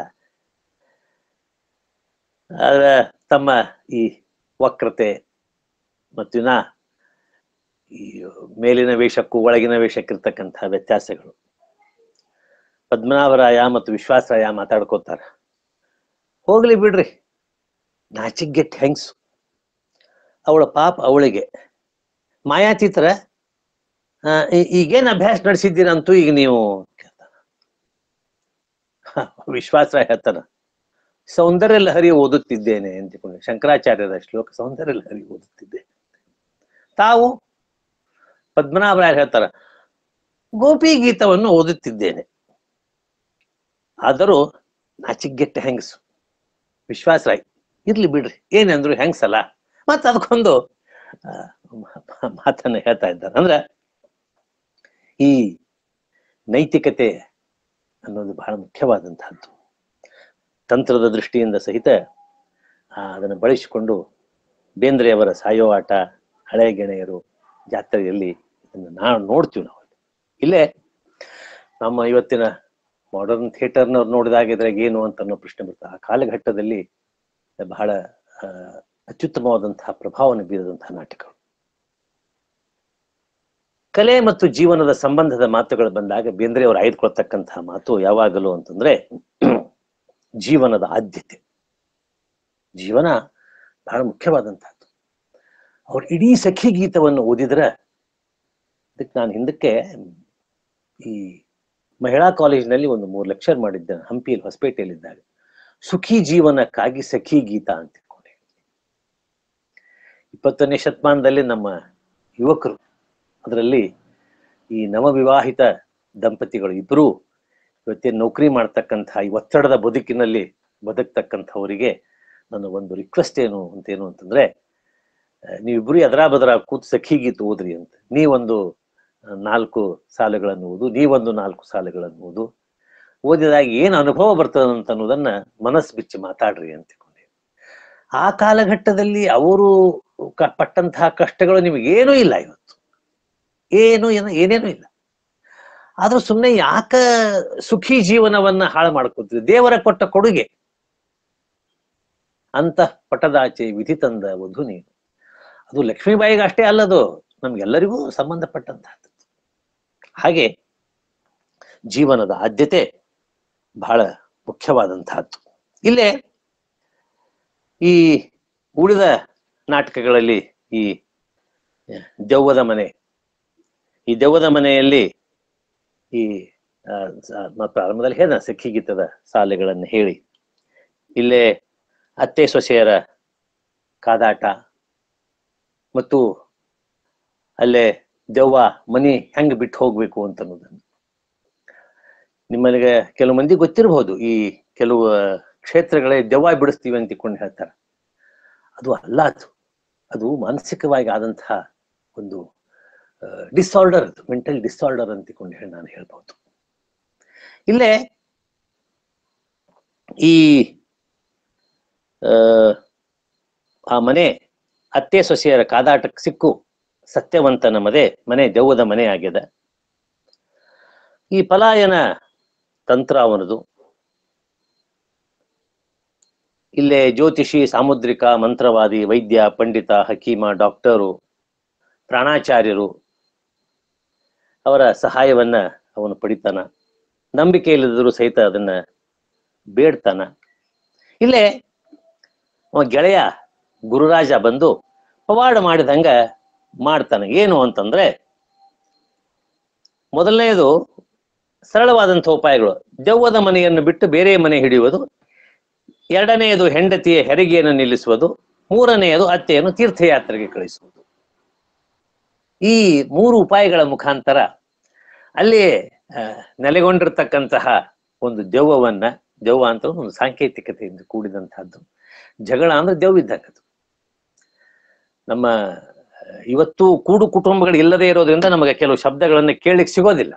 ಆದ್ರೆ ತಮ್ಮ ಈ ವಕ್ರತೆ ಮತ್ತಿನ ಈ ಮೇಲಿನ ವೇಷಕ್ಕೂ ಒಳಗಿನ ವೇಷಕ್ಕಿರ್ತಕ್ಕಂಥ ವ್ಯತ್ಯಾಸಗಳು ಪದ್ಮನಾಭರಾಯ ಮತ್ತು ವಿಶ್ವಾಸರಾಯ ಮಾತಾಡ್ಕೋತಾರ ಹೋಗ್ಲಿ ಬಿಡ್ರಿ ನಾಚಿಗೆಟ್ ಹೆಂಗ್ಸು ಅವಳ ಪಾಪ ಅವಳಿಗೆ ಮಾಯಾತೀತರ ಆ, ಈ- ಈಗೇನ್ ಅಭ್ಯಾಸ ನಡೆಸಿದ್ದೀರಂತೂ ಈಗ ನೀವು ವಿಶ್ವಾಸರಾಯ ಹೇಳ್ತಾನ ಸೌಂದರ್ಯ ಲಹರಿ ಓದುತ್ತಿದ್ದೇನೆ ಅಂತಿಕೊಂಡು ಶಂಕರಾಚಾರ್ಯರ ಶ್ಲೋಕ ಸೌಂದರ್ಯ ಲಹರಿ ಓದುತ್ತಿದ್ದೆ ತಾವು ಪದ್ಮನಾಭರಾಯ ಹೇಳ್ತಾರ ಗೋಪಿ ಗೀತವನ್ನು ಓದುತ್ತಿದ್ದೇನೆ ಆದರೂ ನಾಚಿಗೆಟ್ಟ ಹೆಂಗಸು ವಿಶ್ವಾಸರಾಯ್ ಇರ್ಲಿ ಬಿಡ್ರಿ ಏನಂದ್ರು ಹೆಂಗಸಲ್ಲ ಮತ್ತ ಅದಕ್ಕೊಂದು ಆ, ಮ- ಮಾತನ್ನ ಹೇಳ್ತಾ ಇದ್ದಾರೆ ಅಂದ್ರೆ ಈ ನೈತಿಕತೆ ಅನ್ನೋದು ಬಹಳ ಮುಖ್ಯವಾದಂತಹದ್ದು ತಂತ್ರದ ದೃಷ್ಟಿಯಿಂದ ಸಹಿತ ಆ, ಅದನ್ನು ಬಳಸಿಕೊಂಡು ಬೇಂದ್ರೆಯವರ ಸಾಯೋ ಆಟ ಹಳೆ ಗೆಳೆಯರು ಜಾತ್ರೆಯಲ್ಲಿ ಇದನ್ನು ನಾವು ನೋಡ್ತೀವಿ ನಾವು ಇಲ್ಲೇ ನಮ್ಮ ಇವತ್ತಿನ ಮಾಡರ್ನ್ ಥಿಯೇಟರ್ನವ್ರು ನೋಡಿದಾಗ ಇದ್ರಾಗ ಏನು ಅಂತ ಅನ್ನೋ ಪ್ರಶ್ನೆ ಬರ್ತದೆ ಆ ಕಾಲಘಟ್ಟದಲ್ಲಿ ಬಹಳ ಆ, ಅತ್ಯುತ್ತಮವಾದಂತಹ ಪ್ರಭಾವವನ್ನು ಬೀರಿದಂತಹ ನಾಟಕಗಳು ಕಲೆ ಮತ್ತು ಜೀವನದ ಸಂಬಂಧದ ಮಾತುಗಳು ಬಂದಾಗ ಬೇಂದ್ರೆ ಅವರು ಆಯ್ದುಕೊಳ್ತಕ್ಕಂತಹ ಮಾತು ಯಾವಾಗಲೂ ಅಂತಂದ್ರೆ ಜೀವನದ ಆದ್ಯತೆ ಜೀವನ ಬಹಳ ಮುಖ್ಯವಾದಂತಹದ್ದು ಅವ್ರು ಇಡೀ ಸಖಿ ಗೀತವನ್ನು ಓದಿದ್ರೆ ಅದಕ್ಕೆ ನಾನು ಹಿಂದಕ್ಕೆ ಈ ಮಹಿಳಾ ಕಾಲೇಜಿನಲ್ಲಿ ಒಂದು ಮೂರು ಲೆಕ್ಚರ್ ಮಾಡಿದ್ದೆ ಹಂಪಿಯಲ್ಲಿ ಹೊಸಪೇಟೆಯಲ್ಲಿದ್ದಾಗ ಸುಖಿ ಜೀವನಕ್ಕಾಗಿ ಸಖಿ ಗೀತ ಅಂತ ತಿಳ್ಕೊಂಡೆ ಇಪ್ಪತ್ತನೇ ಶತಮಾನದಲ್ಲಿ ನಮ್ಮ ಯುವಕರು ಅದರಲ್ಲಿ ಈ ನವವಿವಾಹಿತ ದಂಪತಿಗಳು ಇಬ್ಬರು ಇವತ್ತೇನು ನೌಕರಿ ಮಾಡ್ತಕ್ಕಂಥ ಈ ಒತ್ತಡದ ಬದುಕಿನಲ್ಲಿ ಬದುಕ್ತಕ್ಕಂಥವರಿಗೆ ನನ್ನ ಒಂದು ರಿಕ್ವೆಸ್ಟ್ ಏನು ಅಂತ ಏನು ಅಂತಂದ್ರೆ ಆ, ನೀವಿಬ್ರು ಎದರ ಬದರ ಕೂತ್ ಸಖಿ ಗೀತ ಓದ್ರಿ ಅಂತ ನೀವೊಂದು ಆ, ನಾಲ್ಕು ಸಾಲುಗಳನ್ನು ಓದು ನೀವೊಂದು ನಾಲ್ಕು ಸಾಲುಗಳನ್ನು ಓದು ಓದಿದಾಗ ಏನು ಅನುಭವ ಬರ್ತದೆ ಅಂತ ಅನ್ನೋದನ್ನ ಮನಸ್ಸು ಬಿಚ್ಚಿ ಮಾತಾಡ್ರಿ ಅಂತ ತಿಳ್ಕೊಂಡೆ ಆ ಕಾಲಘಟ್ಟದಲ್ಲಿ ಅವರು ಕ- ಪಟ್ಟಂತಹ ಕಷ್ಟಗಳು ನಿಮಗೇನೂ ಇಲ್ಲ ಇವತ್ತು ಏನು ಏನು ಏನೇನೂ ಇಲ್ಲ ಆದ್ರೂ ಸುಮ್ಮನೆ ಯಾಕ ಸುಖಿ ಜೀವನವನ್ನ ಹಾಳು ಮಾಡ್ಕೊತೀವಿ ದೇವರ ಕೊಟ್ಟ ಕೊಡುಗೆ ಅಂತ ಪಟದಾಚೆ ವಿಧಿ ತಂದ ವಧು ನೀನು ಅದು ಲಕ್ಷ್ಮೀಬಾಯಿಗೆ ಅಷ್ಟೇ ಅಲ್ಲದು ನಮ್ಗೆಲ್ಲರಿಗೂ ಸಂಬಂಧಪಟ್ಟಂತಹದ್ದು ಹಾಗೆ ಜೀವನದ ಆದ್ಯತೆ ಬಹಳ ಮುಖ್ಯವಾದಂತಹದ್ದು ಇಲ್ಲೇ ಈ ಉಳಿದ ನಾಟಕಗಳಲ್ಲಿ ಈ ದೆವ್ವದ ಮನೆ ಈ ದೆವ್ವದ ಮನೆಯಲ್ಲಿ ಈ ಆ, ಸ- ಮ- ಪ್ರಾರಂಭದಲ್ಲಿ ಹೇಳಿದ ಸಖಿಗೀತದ ಸಾಲೆಗಳನ್ನು ಹೇಳಿ ಇಲ್ಲೇ ಅತ್ತೆ ಸೊಸೆಯರ ಕಾದಾಟ ಮತ್ತು ಅಲ್ಲೇ ದೆವ್ವ ಮನಿ ಹೆಂಗ್ ಬಿಟ್ಟು ಹೋಗ್ಬೇಕು ಅಂತ ಅನ್ನೋದನ್ನು ನಿಮ್ಮನಿಗೆ ಕೆಲವು ಮಂದಿ ಗೊತ್ತಿರಬಹುದು ಈ ಕೆಲವು ಕ್ಷೇತ್ರಗಳೇ ದೆವ್ವ ಬಿಡಿಸ್ತೀವಿ ಅಂತ ತಿಳ್ಕೊಂಡು ಹೇಳ್ತಾರೆ ಅದು ಅಲ್ಲ ಅದು ಅದು ಮಾನಸಿಕವಾಗಿ ಆದಂತಹ ಒಂದು ಡಿಸಾರ್ಡರ್ ಅದು ಮೆಂಟಲ್ ಡಿಸಾರ್ಡರ್ ಅಂತ ತಿಳ್ಕೊಂಡು ಹೇಳಿ ನಾನು ಹೇಳ್ಬಹುದು ಇಲ್ಲೇ ಈ ಆ, ಆ ಮನೆ ಅತ್ತೆ ಸೊಸೆಯರ ಕಾದಾಟಕ್ಕೆ ಸಿಕ್ಕು ಸತ್ಯವಂತನ ಮದೆ ಮನೆ ದೆವ್ವದ ಮನೆ ಆಗ್ಯದ ಈ ಪಲಾಯನ ತಂತ್ರ ಅವನದು ಇಲ್ಲೇ ಜ್ಯೋತಿಷಿ ಸಾಮುದ್ರಿಕ ಮಂತ್ರವಾದಿ ವೈದ್ಯ ಪಂಡಿತ ಹಕೀಮ ಡಾಕ್ಟರು ಪ್ರಾಣಾಚಾರ್ಯರು ಅವರ ಸಹಾಯವನ್ನ ಅವನು ಪಡಿತಾನ ನಂಬಿಕೆ ಇಲ್ಲದಿದ್ರು ಸಹಿತ ಅದನ್ನ ಬೇಡ್ತಾನ ಇಲ್ಲೇ ಅವ ಗೆಳೆಯ ಗುರುರಾಜ ಬಂದು ಪವಾಡ ಮಾಡಿದಂಗ ಮಾಡ್ತಾನೆ ಏನು ಅಂತಂದ್ರೆ ಮೊದಲನೆಯದು ಸರಳವಾದಂಥ ಉಪಾಯಗಳು ದೆವ್ವದ ಮನೆಯನ್ನು ಬಿಟ್ಟು ಬೇರೆ ಮನೆ ಹಿಡಿಯುವುದು ಎರಡನೆಯದು ಹೆಂಡತಿಯ ಹೆರಿಗೆಯನ್ನು ನಿಲ್ಲಿಸುವುದು ಮೂರನೆಯದು ಅತ್ತೆಯನ್ನು ತೀರ್ಥಯಾತ್ರೆಗೆ ಕಳಿಸುವುದು ಈ ಮೂರು ಉಪಾಯಗಳ ಮುಖಾಂತರ ಅಲ್ಲಿ ಆ, ನೆಲೆಗೊಂಡಿರ್ತಕ್ಕಂತಹ ಒಂದು ದೆವ್ವವನ್ನ ದೆವ್ವ ಅಂತ ಒಂದು ಸಾಂಕೇತಿಕತೆಯಿಂದ ಕೂಡಿದಂತಹದ್ದು ಜಗಳ ಅಂದ್ರೆ ದೆವ್ವ ಇದ್ದಂಗದು ನಮ್ಮ ಆ, ಇವತ್ತು ಕೂಡು ಕುಟುಂಬಗಳು ಇಲ್ಲದೆ ಇರೋದ್ರಿಂದ ನಮಗೆ ಕೆಲವು ಶಬ್ದಗಳನ್ನ ಕೇಳಲಿಕ್ಕೆ ಸಿಗೋದಿಲ್ಲ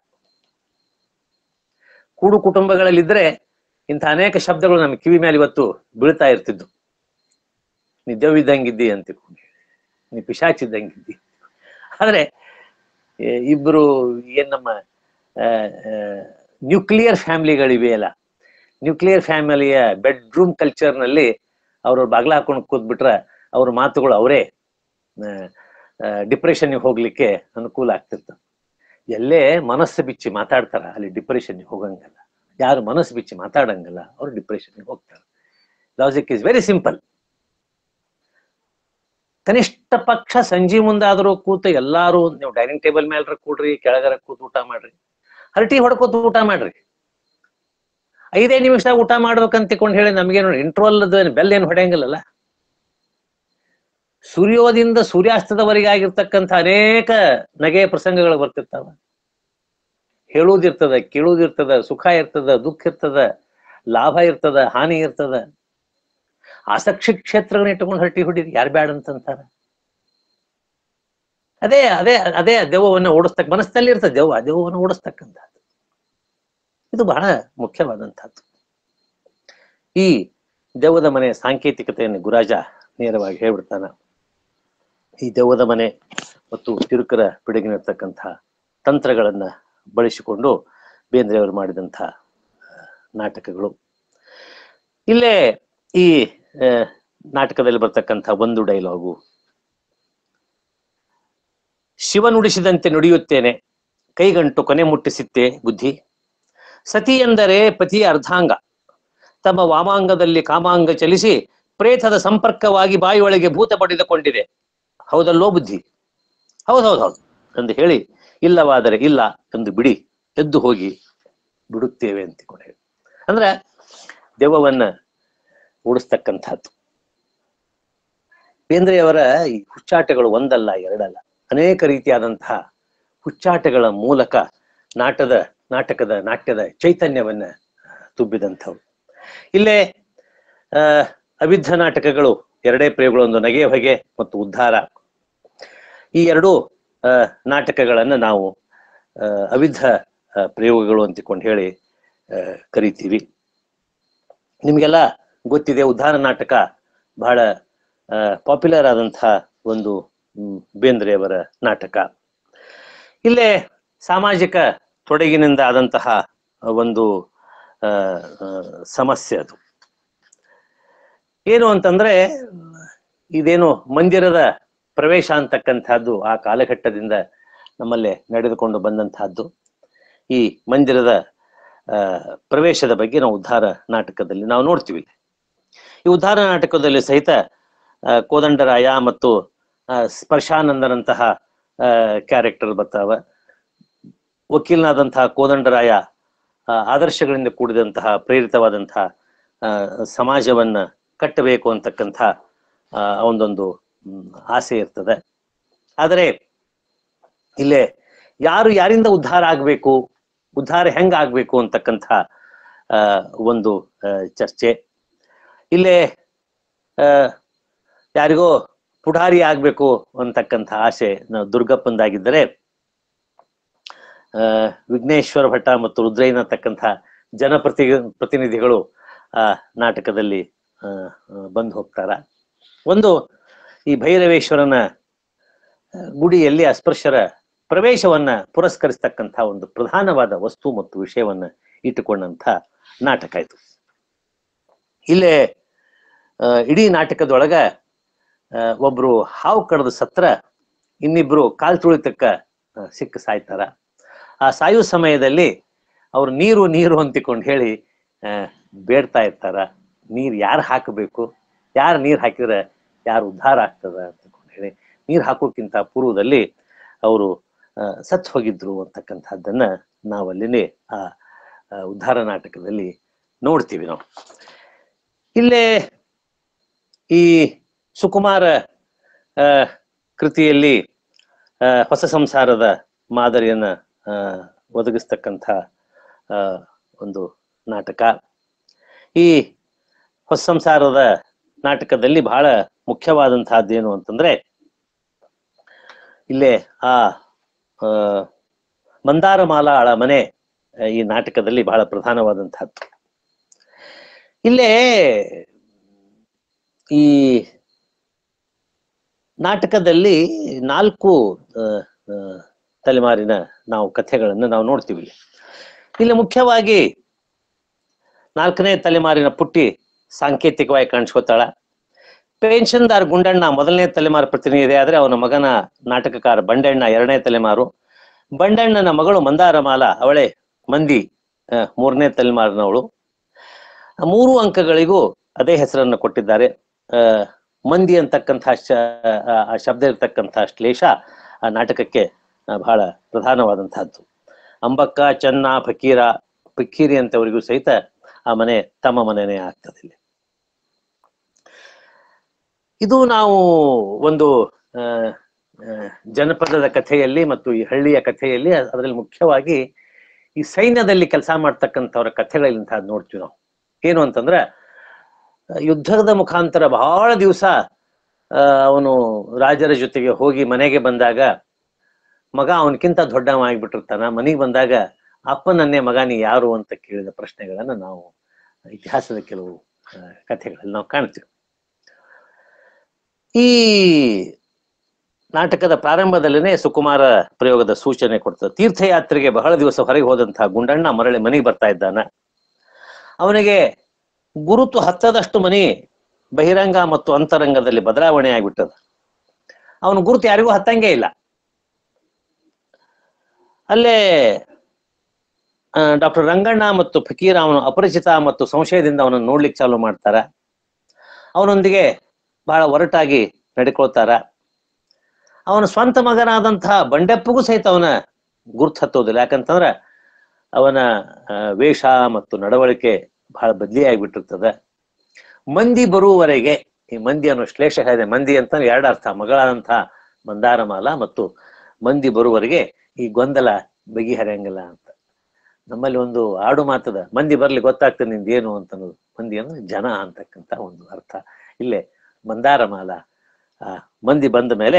ಕೂಡು ಕುಟುಂಬಗಳಲ್ಲಿದ್ರೆ ಇಂಥ ಅನೇಕ ಶಬ್ದಗಳು ನಮ್ಮ ಕಿವಿ ಮೇಲೆ ಇವತ್ತು ಬೀಳ್ತಾ ಇರ್ತಿದ್ದು ನೀ ದೆವ್ವ ಇದ್ದಂಗಿದ್ದಿ ಅಂತ ತಿಳ್ಕೊಂಡು ನೀ ಪಿಶಾಚಿದ್ದಂಗಿದ್ದಿ ಆದ್ರೆ ಏ, ಇಬ್ರು ಏನ್ ನಮ್ಮ ನ್ಯೂಕ್ಲಿಯರ್ ಫ್ಯಾಮಿಲಿಗಳಿವೆಯಲ್ಲ ನ್ಯೂಕ್ಲಿಯರ್ ಫ್ಯಾಮಿಲಿಯ ಬೆಡ್ರೂಮ್ ಕಲ್ಚರ್ನಲ್ಲಿ ಅವರು ಬಾಗ್ಲ ಹಾಕೊಂಡು ಕೂತ್ಬಿಟ್ರೆ ಅವ್ರ ಮಾತುಗಳು ಅವರೇ ಡಿಪ್ರೆಷನ್ಗೆ ಹೋಗ್ಲಿಕ್ಕೆ ಅನುಕೂಲ ಆಗ್ತಿರ್ತದೆ ಎಲ್ಲೇ ಮನಸ್ಸು ಬಿಚ್ಚಿ ಮಾತಾಡ್ತಾರ ಅಲ್ಲಿ ಡಿಪ್ರೆಷನ್ಗೆ ಹೋಗಂಗಲ್ಲ ಯಾರು ಮನಸ್ಸು ಬಿಚ್ಚಿ ಮಾತಾಡಂಗಲ್ಲ ಅವ್ರು ಡಿಪ್ರೆಷನ್ಗೆ ಹೋಗ್ತಾರೆ ಲಾಜಿಕ್ ಇಸ್ ವೆರಿ ಸಿಂಪಲ್ ಕನಿಷ್ಠ ಪಕ್ಷ ಸಂಜೆ ಮುಂದಾದರೂ ಕೂತು ಎಲ್ಲಾರು ನೀವು ಡೈನಿಂಗ್ ಟೇಬಲ್ ಮೇಲ್ರ ಕೂಡ್ರಿ ಕೆಳಗರ ಕೂತು ಊಟ ಮಾಡ್ರಿ ಹರಟಿ ಹೊಡ್ಕೋತ ಊಟ ಮಾಡ್ರಿ ಐದೇ ನಿಮಿಷದಾಗ ಊಟ ಮಾಡ್ಬೇಕಂತ ತಿಳ್ಕೊಂಡು ಹೇಳಿ ನಮಗೇನು ಇಂಟ್ರೋಲ್ ಬೆಲ್ ಏನು ಹೊಡೆಯಂಗಿಲ್ಲಲ್ಲ ಸೂರ್ಯೋದಿಂದ ಸೂರ್ಯಾಸ್ತದವರೆಗೆ ಆಗಿರ್ತಕ್ಕಂಥ ಅನೇಕ ನಗೆಯ ಪ್ರಸಂಗಗಳು ಬರ್ತಿರ್ತಾವ ಹೇಳುವುದಿರ್ತದ ಕೇಳುವುದಿರ್ತದ ಸುಖ ಇರ್ತದ ದುಃಖ ಇರ್ತದ ಲಾಭ ಇರ್ತದ ಹಾನಿ ಇರ್ತದ ಆಸಕ್ತಿ ಕ್ಷೇತ್ರಗಳನ್ನ ಇಟ್ಟುಕೊಂಡು ಹರಟಿ ಹೊಡೀರಿ ಯಾರು ಬ್ಯಾಡ ಅಂತಂತಾರ ಅದೇ ಅದೇ ಅದೇ ದೆವ್ವವನ್ನು ಓಡಿಸ್ತಕ್ಕ ಮನಸ್ಸಲ್ಲಿ ಇರ್ತದೆ ದೆವ್ವ ದೆವ್ವವನ್ನು ಓಡಿಸ್ತಕ್ಕಂಥದ್ದು ಇದು ಬಹಳ ಮುಖ್ಯವಾದಂಥದ್ದು ಈ ದೆವ್ವದ ಮನೆ ಸಾಂಕೇತಿಕತೆಯನ್ನು ಗುರಾಜ ನೇರವಾಗಿ ಹೇಳ್ಬಿಡ್ತಾನ ಈ ದೆವ್ವದ ಮನೆ ಮತ್ತು ತಿರುಕರ ಪಿಡುಗಿನಿರ್ತಕ್ಕಂಥ ತಂತ್ರಗಳನ್ನ ಬಳಸಿಕೊಂಡು ಬೇಂದ್ರೆಯವರು ಮಾಡಿದಂಥ ಆ, ನಾಟಕಗಳು ಇಲ್ಲೇ ಈ ಆ, ನಾಟಕದಲ್ಲಿ ಬರ್ತಕ್ಕಂಥ ಒಂದು ಡೈಲಾಗು ಶಿವ ನುಡಿಸಿದಂತೆ ನುಡಿಯುತ್ತೇನೆ ಕೈಗಂಟು ಕೊನೆ ಮುಟ್ಟಿಸಿತ್ತೆ ಬುದ್ಧಿ ಸತಿ ಎಂದರೆ ಪತಿಯ ಅರ್ಧಾಂಗ ತಮ್ಮ ವಾಮಾಂಗದಲ್ಲಿ ಕಾಮಾಂಗ ಚಲಿಸಿ ಪ್ರೇತದ ಸಂಪರ್ಕವಾಗಿ ಬಾಯಿಯೊಳಗೆ ಭೂತ ಪಡೆದುಕೊಂಡಿದೆ ಹೌದಲ್ಲೋ ಬುದ್ಧಿ ಹೌದೌದು ಹೌದು ಎಂದು ಹೇಳಿ ಇಲ್ಲವಾದರೆ ಇಲ್ಲ ಎಂದು ಬಿಡಿ ಎದ್ದು ಹೋಗಿ ಬಿಡುತ್ತೇವೆ ಅಂತ ಹೇಳಿ ಅಂದ್ರೆ ದೆವ್ವವನ್ನ ಓಡಿಸ್ತಕ್ಕಂಥದ್ದು ಬೇಂದ್ರೆಯವರ ಈ ಹುಚ್ಚಾಟಗಳು ಒಂದಲ್ಲ ಎರಡಲ್ಲ ಅನೇಕ ರೀತಿಯಾದಂತಹ ಹುಚ್ಚಾಟಗಳ ಮೂಲಕ ನಾಟದ ನಾಟಕದ ನಾಟ್ಯದ ಚೈತನ್ಯವನ್ನ ತುಂಬಿದಂಥವು ಇಲ್ಲೇ ಆ ಅವಿದ್ಧ ನಾಟಕಗಳು ಎರಡೇ ಪ್ರಯೋಗಗಳು ಒಂದು ನಗೆ ಹೊಗೆ ಮತ್ತು ಉದ್ಧಾರ ಈ ಎರಡು ಆ, ನಾಟಕಗಳನ್ನ ನಾವು ಆ, ಅವಿದ್ಧ ಆ, ಪ್ರಯೋಗಗಳು ಅಂತಿಕೊಂಡು ಹೇಳಿ ಆ, ಕರಿತೀವಿ ನಿಮಗೆಲ್ಲ ಗೊತ್ತಿದೆ ಉದ್ಧಾರ ನಾಟಕ ಬಹಳ ಪಾಪ್ಯುಲರ್ ಆದಂತಹ ಒಂದು ಹ್ಮ್, ಬೇಂದ್ರೆಯವರ ನಾಟಕ ಇಲ್ಲೇ ಸಾಮಾಜಿಕ ತೊಡಗಿನಿಂದ ಆದಂತಹ ಒಂದು ಆ, ಆ, ಸಮಸ್ಯೆ ಅದು ಏನು ಅಂತಂದ್ರೆ ಇದೇನು ಮಂದಿರದ ಪ್ರವೇಶ ಅಂತಕ್ಕಂಥದ್ದು ಆ ಕಾಲಘಟ್ಟದಿಂದ ನಮ್ಮಲ್ಲೇ ನಡೆದುಕೊಂಡು ಬಂದಂತಹದ್ದು ಈ ಮಂದಿರದ ಆ, ಪ್ರವೇಶದ ಬಗ್ಗೆ ನಾವು ಉದ್ಧಾರ ನಾಟಕದಲ್ಲಿ ನಾವು ನೋಡ್ತೀವಿ ಈ ಉದ್ಧಾರ ನಾಟಕದಲ್ಲಿ ಸಹಿತ ಆ, ಕೋದಂಡರಾಯ ಮತ್ತು ಆ, ಸ್ಪರ್ಶಾನಂದನಂತಹ ಕ್ಯಾರೆಕ್ಟರ್ ಬರ್ತಾವ ವಕೀಲನಾದಂತಹ ಕೋದಂಡರಾಯ ಆ, ಆದರ್ಶಗಳಿಂದ ಕೂಡಿದಂತಹ ಪ್ರೇರಿತವಾದಂತಹ ಆ, ಸಮಾಜವನ್ನ ಕಟ್ಟಬೇಕು ಅಂತಕ್ಕಂಥ ಆ, ಒಂದೊಂದು ಹ್ಮ್, ಆಸೆ ಇರ್ತದೆ ಆದರೆ ಇಲ್ಲೇ ಯಾರು ಯಾರಿಂದ ಉದ್ಧಾರ ಆಗ್ಬೇಕು ಉದ್ಧಾರ ಹೆಂಗ ಆಗ್ಬೇಕು ಅಂತಕ್ಕಂಥ ಆ, ಒಂದು ಆ, ಚರ್ಚೆ ಇಲ್ಲೇ ಆ, ಯಾರಿಗೋ ಪುಢಾರಿ ಆಗ್ಬೇಕು ಅಂತಕ್ಕಂಥ ಆಸೆ ನಾವು ದುರ್ಗಪ್ಪಂದಾಗಿದ್ದರೆ ಆ, ವಿಘ್ನೇಶ್ವರ ಭಟ್ಟ ಮತ್ತು ರುದ್ರಯ್ಯನ ಅಂತಕ್ಕಂಥ ಜನಪ್ರತಿ ಪ್ರತಿನಿಧಿಗಳು ಆ ನಾಟಕದಲ್ಲಿ ಆ, ಆ, ಬಂದು ಹೋಗ್ತಾರ ಒಂದು ಈ ಭೈರವೇಶ್ವರನ ಆ, ಗುಡಿಯಲ್ಲಿ ಅಸ್ಪೃಶ್ಯರ ಪ್ರವೇಶವನ್ನ ಪುರಸ್ಕರಿಸ್ತಕ್ಕಂಥ ಒಂದು ಪ್ರಧಾನವಾದ ವಸ್ತು ಮತ್ತು ವಿಷಯವನ್ನ ಇಟ್ಟುಕೊಂಡಂತ ನಾಟಕ ಇದು ಇಲ್ಲೇ ಆ, ಇಡೀ ನಾಟಕದೊಳಗ ಆ, ಒಬ್ರು ಹಾವು ಕಡ್ದು ಸತ್ರ ಇನ್ನಿಬ್ರು ಕಾಲ್ ತುಳಿತಕ್ಕ ಆ, ಸಿಕ್ಕ ಸಾಯ್ತಾರ ಆ ಸಾಯೋ ಸಮಯದಲ್ಲಿ ಅವ್ರು ನೀರು ನೀರು ಅಂತಿಕೊಂಡು ಹೇಳಿ ಆ, ಬೇಡ್ತಾ ಇರ್ತಾರ ನೀರ್ ಯಾರು ಹಾಕಬೇಕು ಯಾರು ನೀರ್ ಹಾಕಿದ್ರೆ ಯಾರು ಉದ್ಧಾರ ಆಗ್ತದ ಅಂತಕೊಂಡು ಹೇಳಿ ನೀರ್ ಹಾಕೋಕ್ಕಿಂತ ಪೂರ್ವದಲ್ಲಿ ಅವರು ಸತ್ ಹೋಗಿದ್ರು ಅಂತಕ್ಕಂಥದ್ದನ್ನ ನಾವಲ್ಲಿನೇ ಆ ಆ, ಉದ್ಧಾರ ನಾಟಕದಲ್ಲಿ ನೋಡ್ತೀವಿ ನಾವು ಇಲ್ಲೇ ಈ ಸುಕುಮಾರ ಆ, ಕೃತಿಯಲ್ಲಿ ಆ, ಹೊಸ ಸಂಸಾರದ ಮಾದರಿಯನ್ನ ಆ, ಒದಗಿಸ್ತಕ್ಕಂಥ ಆ, ಒಂದು ನಾಟಕ ಈ ಹೊಸ ಸಂಸಾರದ ನಾಟಕದಲ್ಲಿ ಬಹಳ ಮುಖ್ಯವಾದಂತಹದ್ದೇನು ಅಂತಂದ್ರೆ ಇಲ್ಲೇ ಆ ಆ, ಮಂದಾರಮಾಲ ಆಳ ಮನೆ ಆ, ಈ ನಾಟಕದಲ್ಲಿ ಬಹಳ ಪ್ರಧಾನವಾದಂತಹದ್ದು ಇಲ್ಲೇ ಈ ನಾಟಕದಲ್ಲಿ ನಾಲ್ಕು ಆ, ಆ, ತಲೆಮಾರಿನ ನಾವು ಕಥೆಗಳನ್ನು ನಾವು ನೋಡ್ತೀವಿ ಇಲ್ಲಿ. ಇಲ್ಲಿ ಮುಖ್ಯವಾಗಿ ನಾಲ್ಕನೇ ತಲೆಮಾರಿನ ಪುಟ್ಟಿ ಸಾಂಕೇತಿಕವಾಗಿ ಕಾಣಿಸ್ಕೊತಾಳ ಪೆನ್ಷನ್ದಾರ್ ಗುಂಡಣ್ಣ ಮೊದಲನೇ ತಲೆಮಾರು ಪ್ರತಿನಿಧಿ ಆದ್ರೆ ಅವನ ಮಗನ ನಾಟಕಕಾರ ಬಂಡಣ್ಣ ಎರಡನೇ ತಲೆಮಾರು ಬಂಡಣ್ಣನ ಮಗಳು ಮಂದಾರಮಾಲ ಅವಳೇ ಮಂದಿ ಆ, ಮೂರನೇ ತಲೆಮಾರಿನವಳು ಆ ಮೂರು ಅಂಕಗಳಿಗೂ ಅದೇ ಹೆಸರನ್ನು ಕೊಟ್ಟಿದ್ದಾರೆ ಆ ಮಂದಿ ಅಂತಕ್ಕಂಥ ಶ ಆ- ಆ ಶಬ್ದ ಇರ್ತಕ್ಕಂಥ ಶ್ಲೇಷ ಆ ನಾಟಕಕ್ಕೆ ಆ, ಬಹಳ ಪ್ರಧಾನವಾದಂತಹದ್ದು ಅಂಬಕ್ಕ ಚೆನ್ನ ಫಕೀರ ಫಕೀರಿ ಅಂತವರಿಗೂ ಸಹಿತ ಆ ಮನೆ ತಮ್ಮ ಮನೆನೇ ಆಗ್ತದೆ ಇಲ್ಲಿ ಇದು ನಾವು ಒಂದು ಆ, ಆ, ಜನಪದದ ಕಥೆಯಲ್ಲಿ ಮತ್ತು ಈ ಹಳ್ಳಿಯ ಕಥೆಯಲ್ಲಿ ಅದರಲ್ಲಿ ಮುಖ್ಯವಾಗಿ ಈ ಸೈನ್ಯದಲ್ಲಿ ಕೆಲಸ ಮಾಡ್ತಕ್ಕಂಥವ್ರ ಕಥೆಗಳಲ್ಲಿ ಇಂಥದ್ದು ನೋಡ್ತೀವಿ ನಾವು ಏನು ಅಂತಂದ್ರೆ ಆ, ಯುದ್ಧದ ಮುಖಾಂತರ ಬಹಳ ದಿವಸ ಅವನು ರಾಜರ ಜೊತೆಗೆ ಹೋಗಿ ಮನೆಗೆ ಬಂದಾಗ ಮಗ ಅವನಕ್ಕಿಂತ ದೊಡ್ಡವ ಆಗಿಬಿಟ್ಟಿರ್ತಾನ ಮನೆಗೆ ಬಂದಾಗ ಅಪ್ಪನನ್ನೇ ಮಗ ನೀ ಯಾರು ಅಂತ ಕೇಳಿದ ಪ್ರಶ್ನೆಗಳನ್ನ ನಾವು ಇತಿಹಾಸದ ಕೆಲವು ಆ, ಕಥೆಗಳಲ್ಲಿ ನಾವು ಕಾಣ್ತೀವಿ ಈ ನಾಟಕದ ಪ್ರಾರಂಭದಲ್ಲಿನೇ ಸುಕುಮಾರ ಪ್ರಯೋಗದ ಸೂಚನೆ ಕೊಡ್ತದೆ ತೀರ್ಥಯಾತ್ರೆಗೆ ಬಹಳ ದಿವಸ ಹೊರಗೆ ಹೋದಂತಹ ಗುಂಡಣ್ಣ ಮರಳಿ ಮನೆಗೆ ಬರ್ತಾ ಇದ್ದಾನ ಅವನಿಗೆ ಗುರುತು ಹತ್ತದಷ್ಟು ಮನಿ ಬಹಿರಂಗ ಮತ್ತು ಅಂತರಂಗದಲ್ಲಿ ಬದಲಾವಣೆ ಆಗ್ಬಿಟ್ಟದ ಅವನ ಗುರುತು ಯಾರಿಗೂ ಹತ್ತಂಗೇ ಇಲ್ಲ ಅಲ್ಲೇ ಡಾಕ್ಟರ್ ರಂಗಣ್ಣ ಮತ್ತು ಫಕೀರ ಅವನು ಅಪರಿಚಿತ ಮತ್ತು ಸಂಶಯದಿಂದ ಅವನನ್ನು ನೋಡ್ಲಿಕ್ಕೆ ಚಾಲು ಮಾಡ್ತಾರ ಅವನೊಂದಿಗೆ ಬಹಳ ಒರಟಾಗಿ ನಡ್ಕೊಳ್ತಾರ ಅವನ ಸ್ವಂತ ಮಗನಾದಂತಹ ಬಂಡೆಪ್ಪಗೂ ಸಹಿತ ಅವನ ಗುರ್ತು ಹತ್ತೋದಿಲ್ಲ ಯಾಕಂತಂದ್ರ ಅವನ ಆ, ವೇಷ ಮತ್ತು ನಡವಳಿಕೆ ಬಹಳ ಬದಲಿ ಆಗಿಬಿಟ್ಟಿರ್ತದೆ ಮಂದಿ ಬರುವವರೆಗೆ ಈ ಮಂದಿ ಅನ್ನೋ ಶ್ಲೇಷ ಇದೆ ಮಂದಿ ಅಂತ ಎರಡು ಅರ್ಥ ಮಗಳಾದಂತಹ ಮಂದಾರಮಾಲ ಮತ್ತು ಮಂದಿ ಬರುವವರೆಗೆ ಈ ಗೊಂದಲ ಬಗೆಹರಿಯಂಗಿಲ್ಲ ಅಂತ ನಮ್ಮಲ್ಲಿ ಒಂದು ಆಡು ಮಾತದ ಮಂದಿ ಬರ್ಲಿ ಗೊತ್ತಾಗ್ತದೆ ನಿಂದ ಏನು ಅಂತ ಅನ್ನೋದು ಮಂದಿ ಅಂದ್ರೆ ಜನ ಅಂತಕ್ಕಂತ ಒಂದು ಅರ್ಥ ಇಲ್ಲೇ ಮಂದಾರಮಾಲ ಆ ಮಂದಿ ಬಂದ ಮೇಲೆ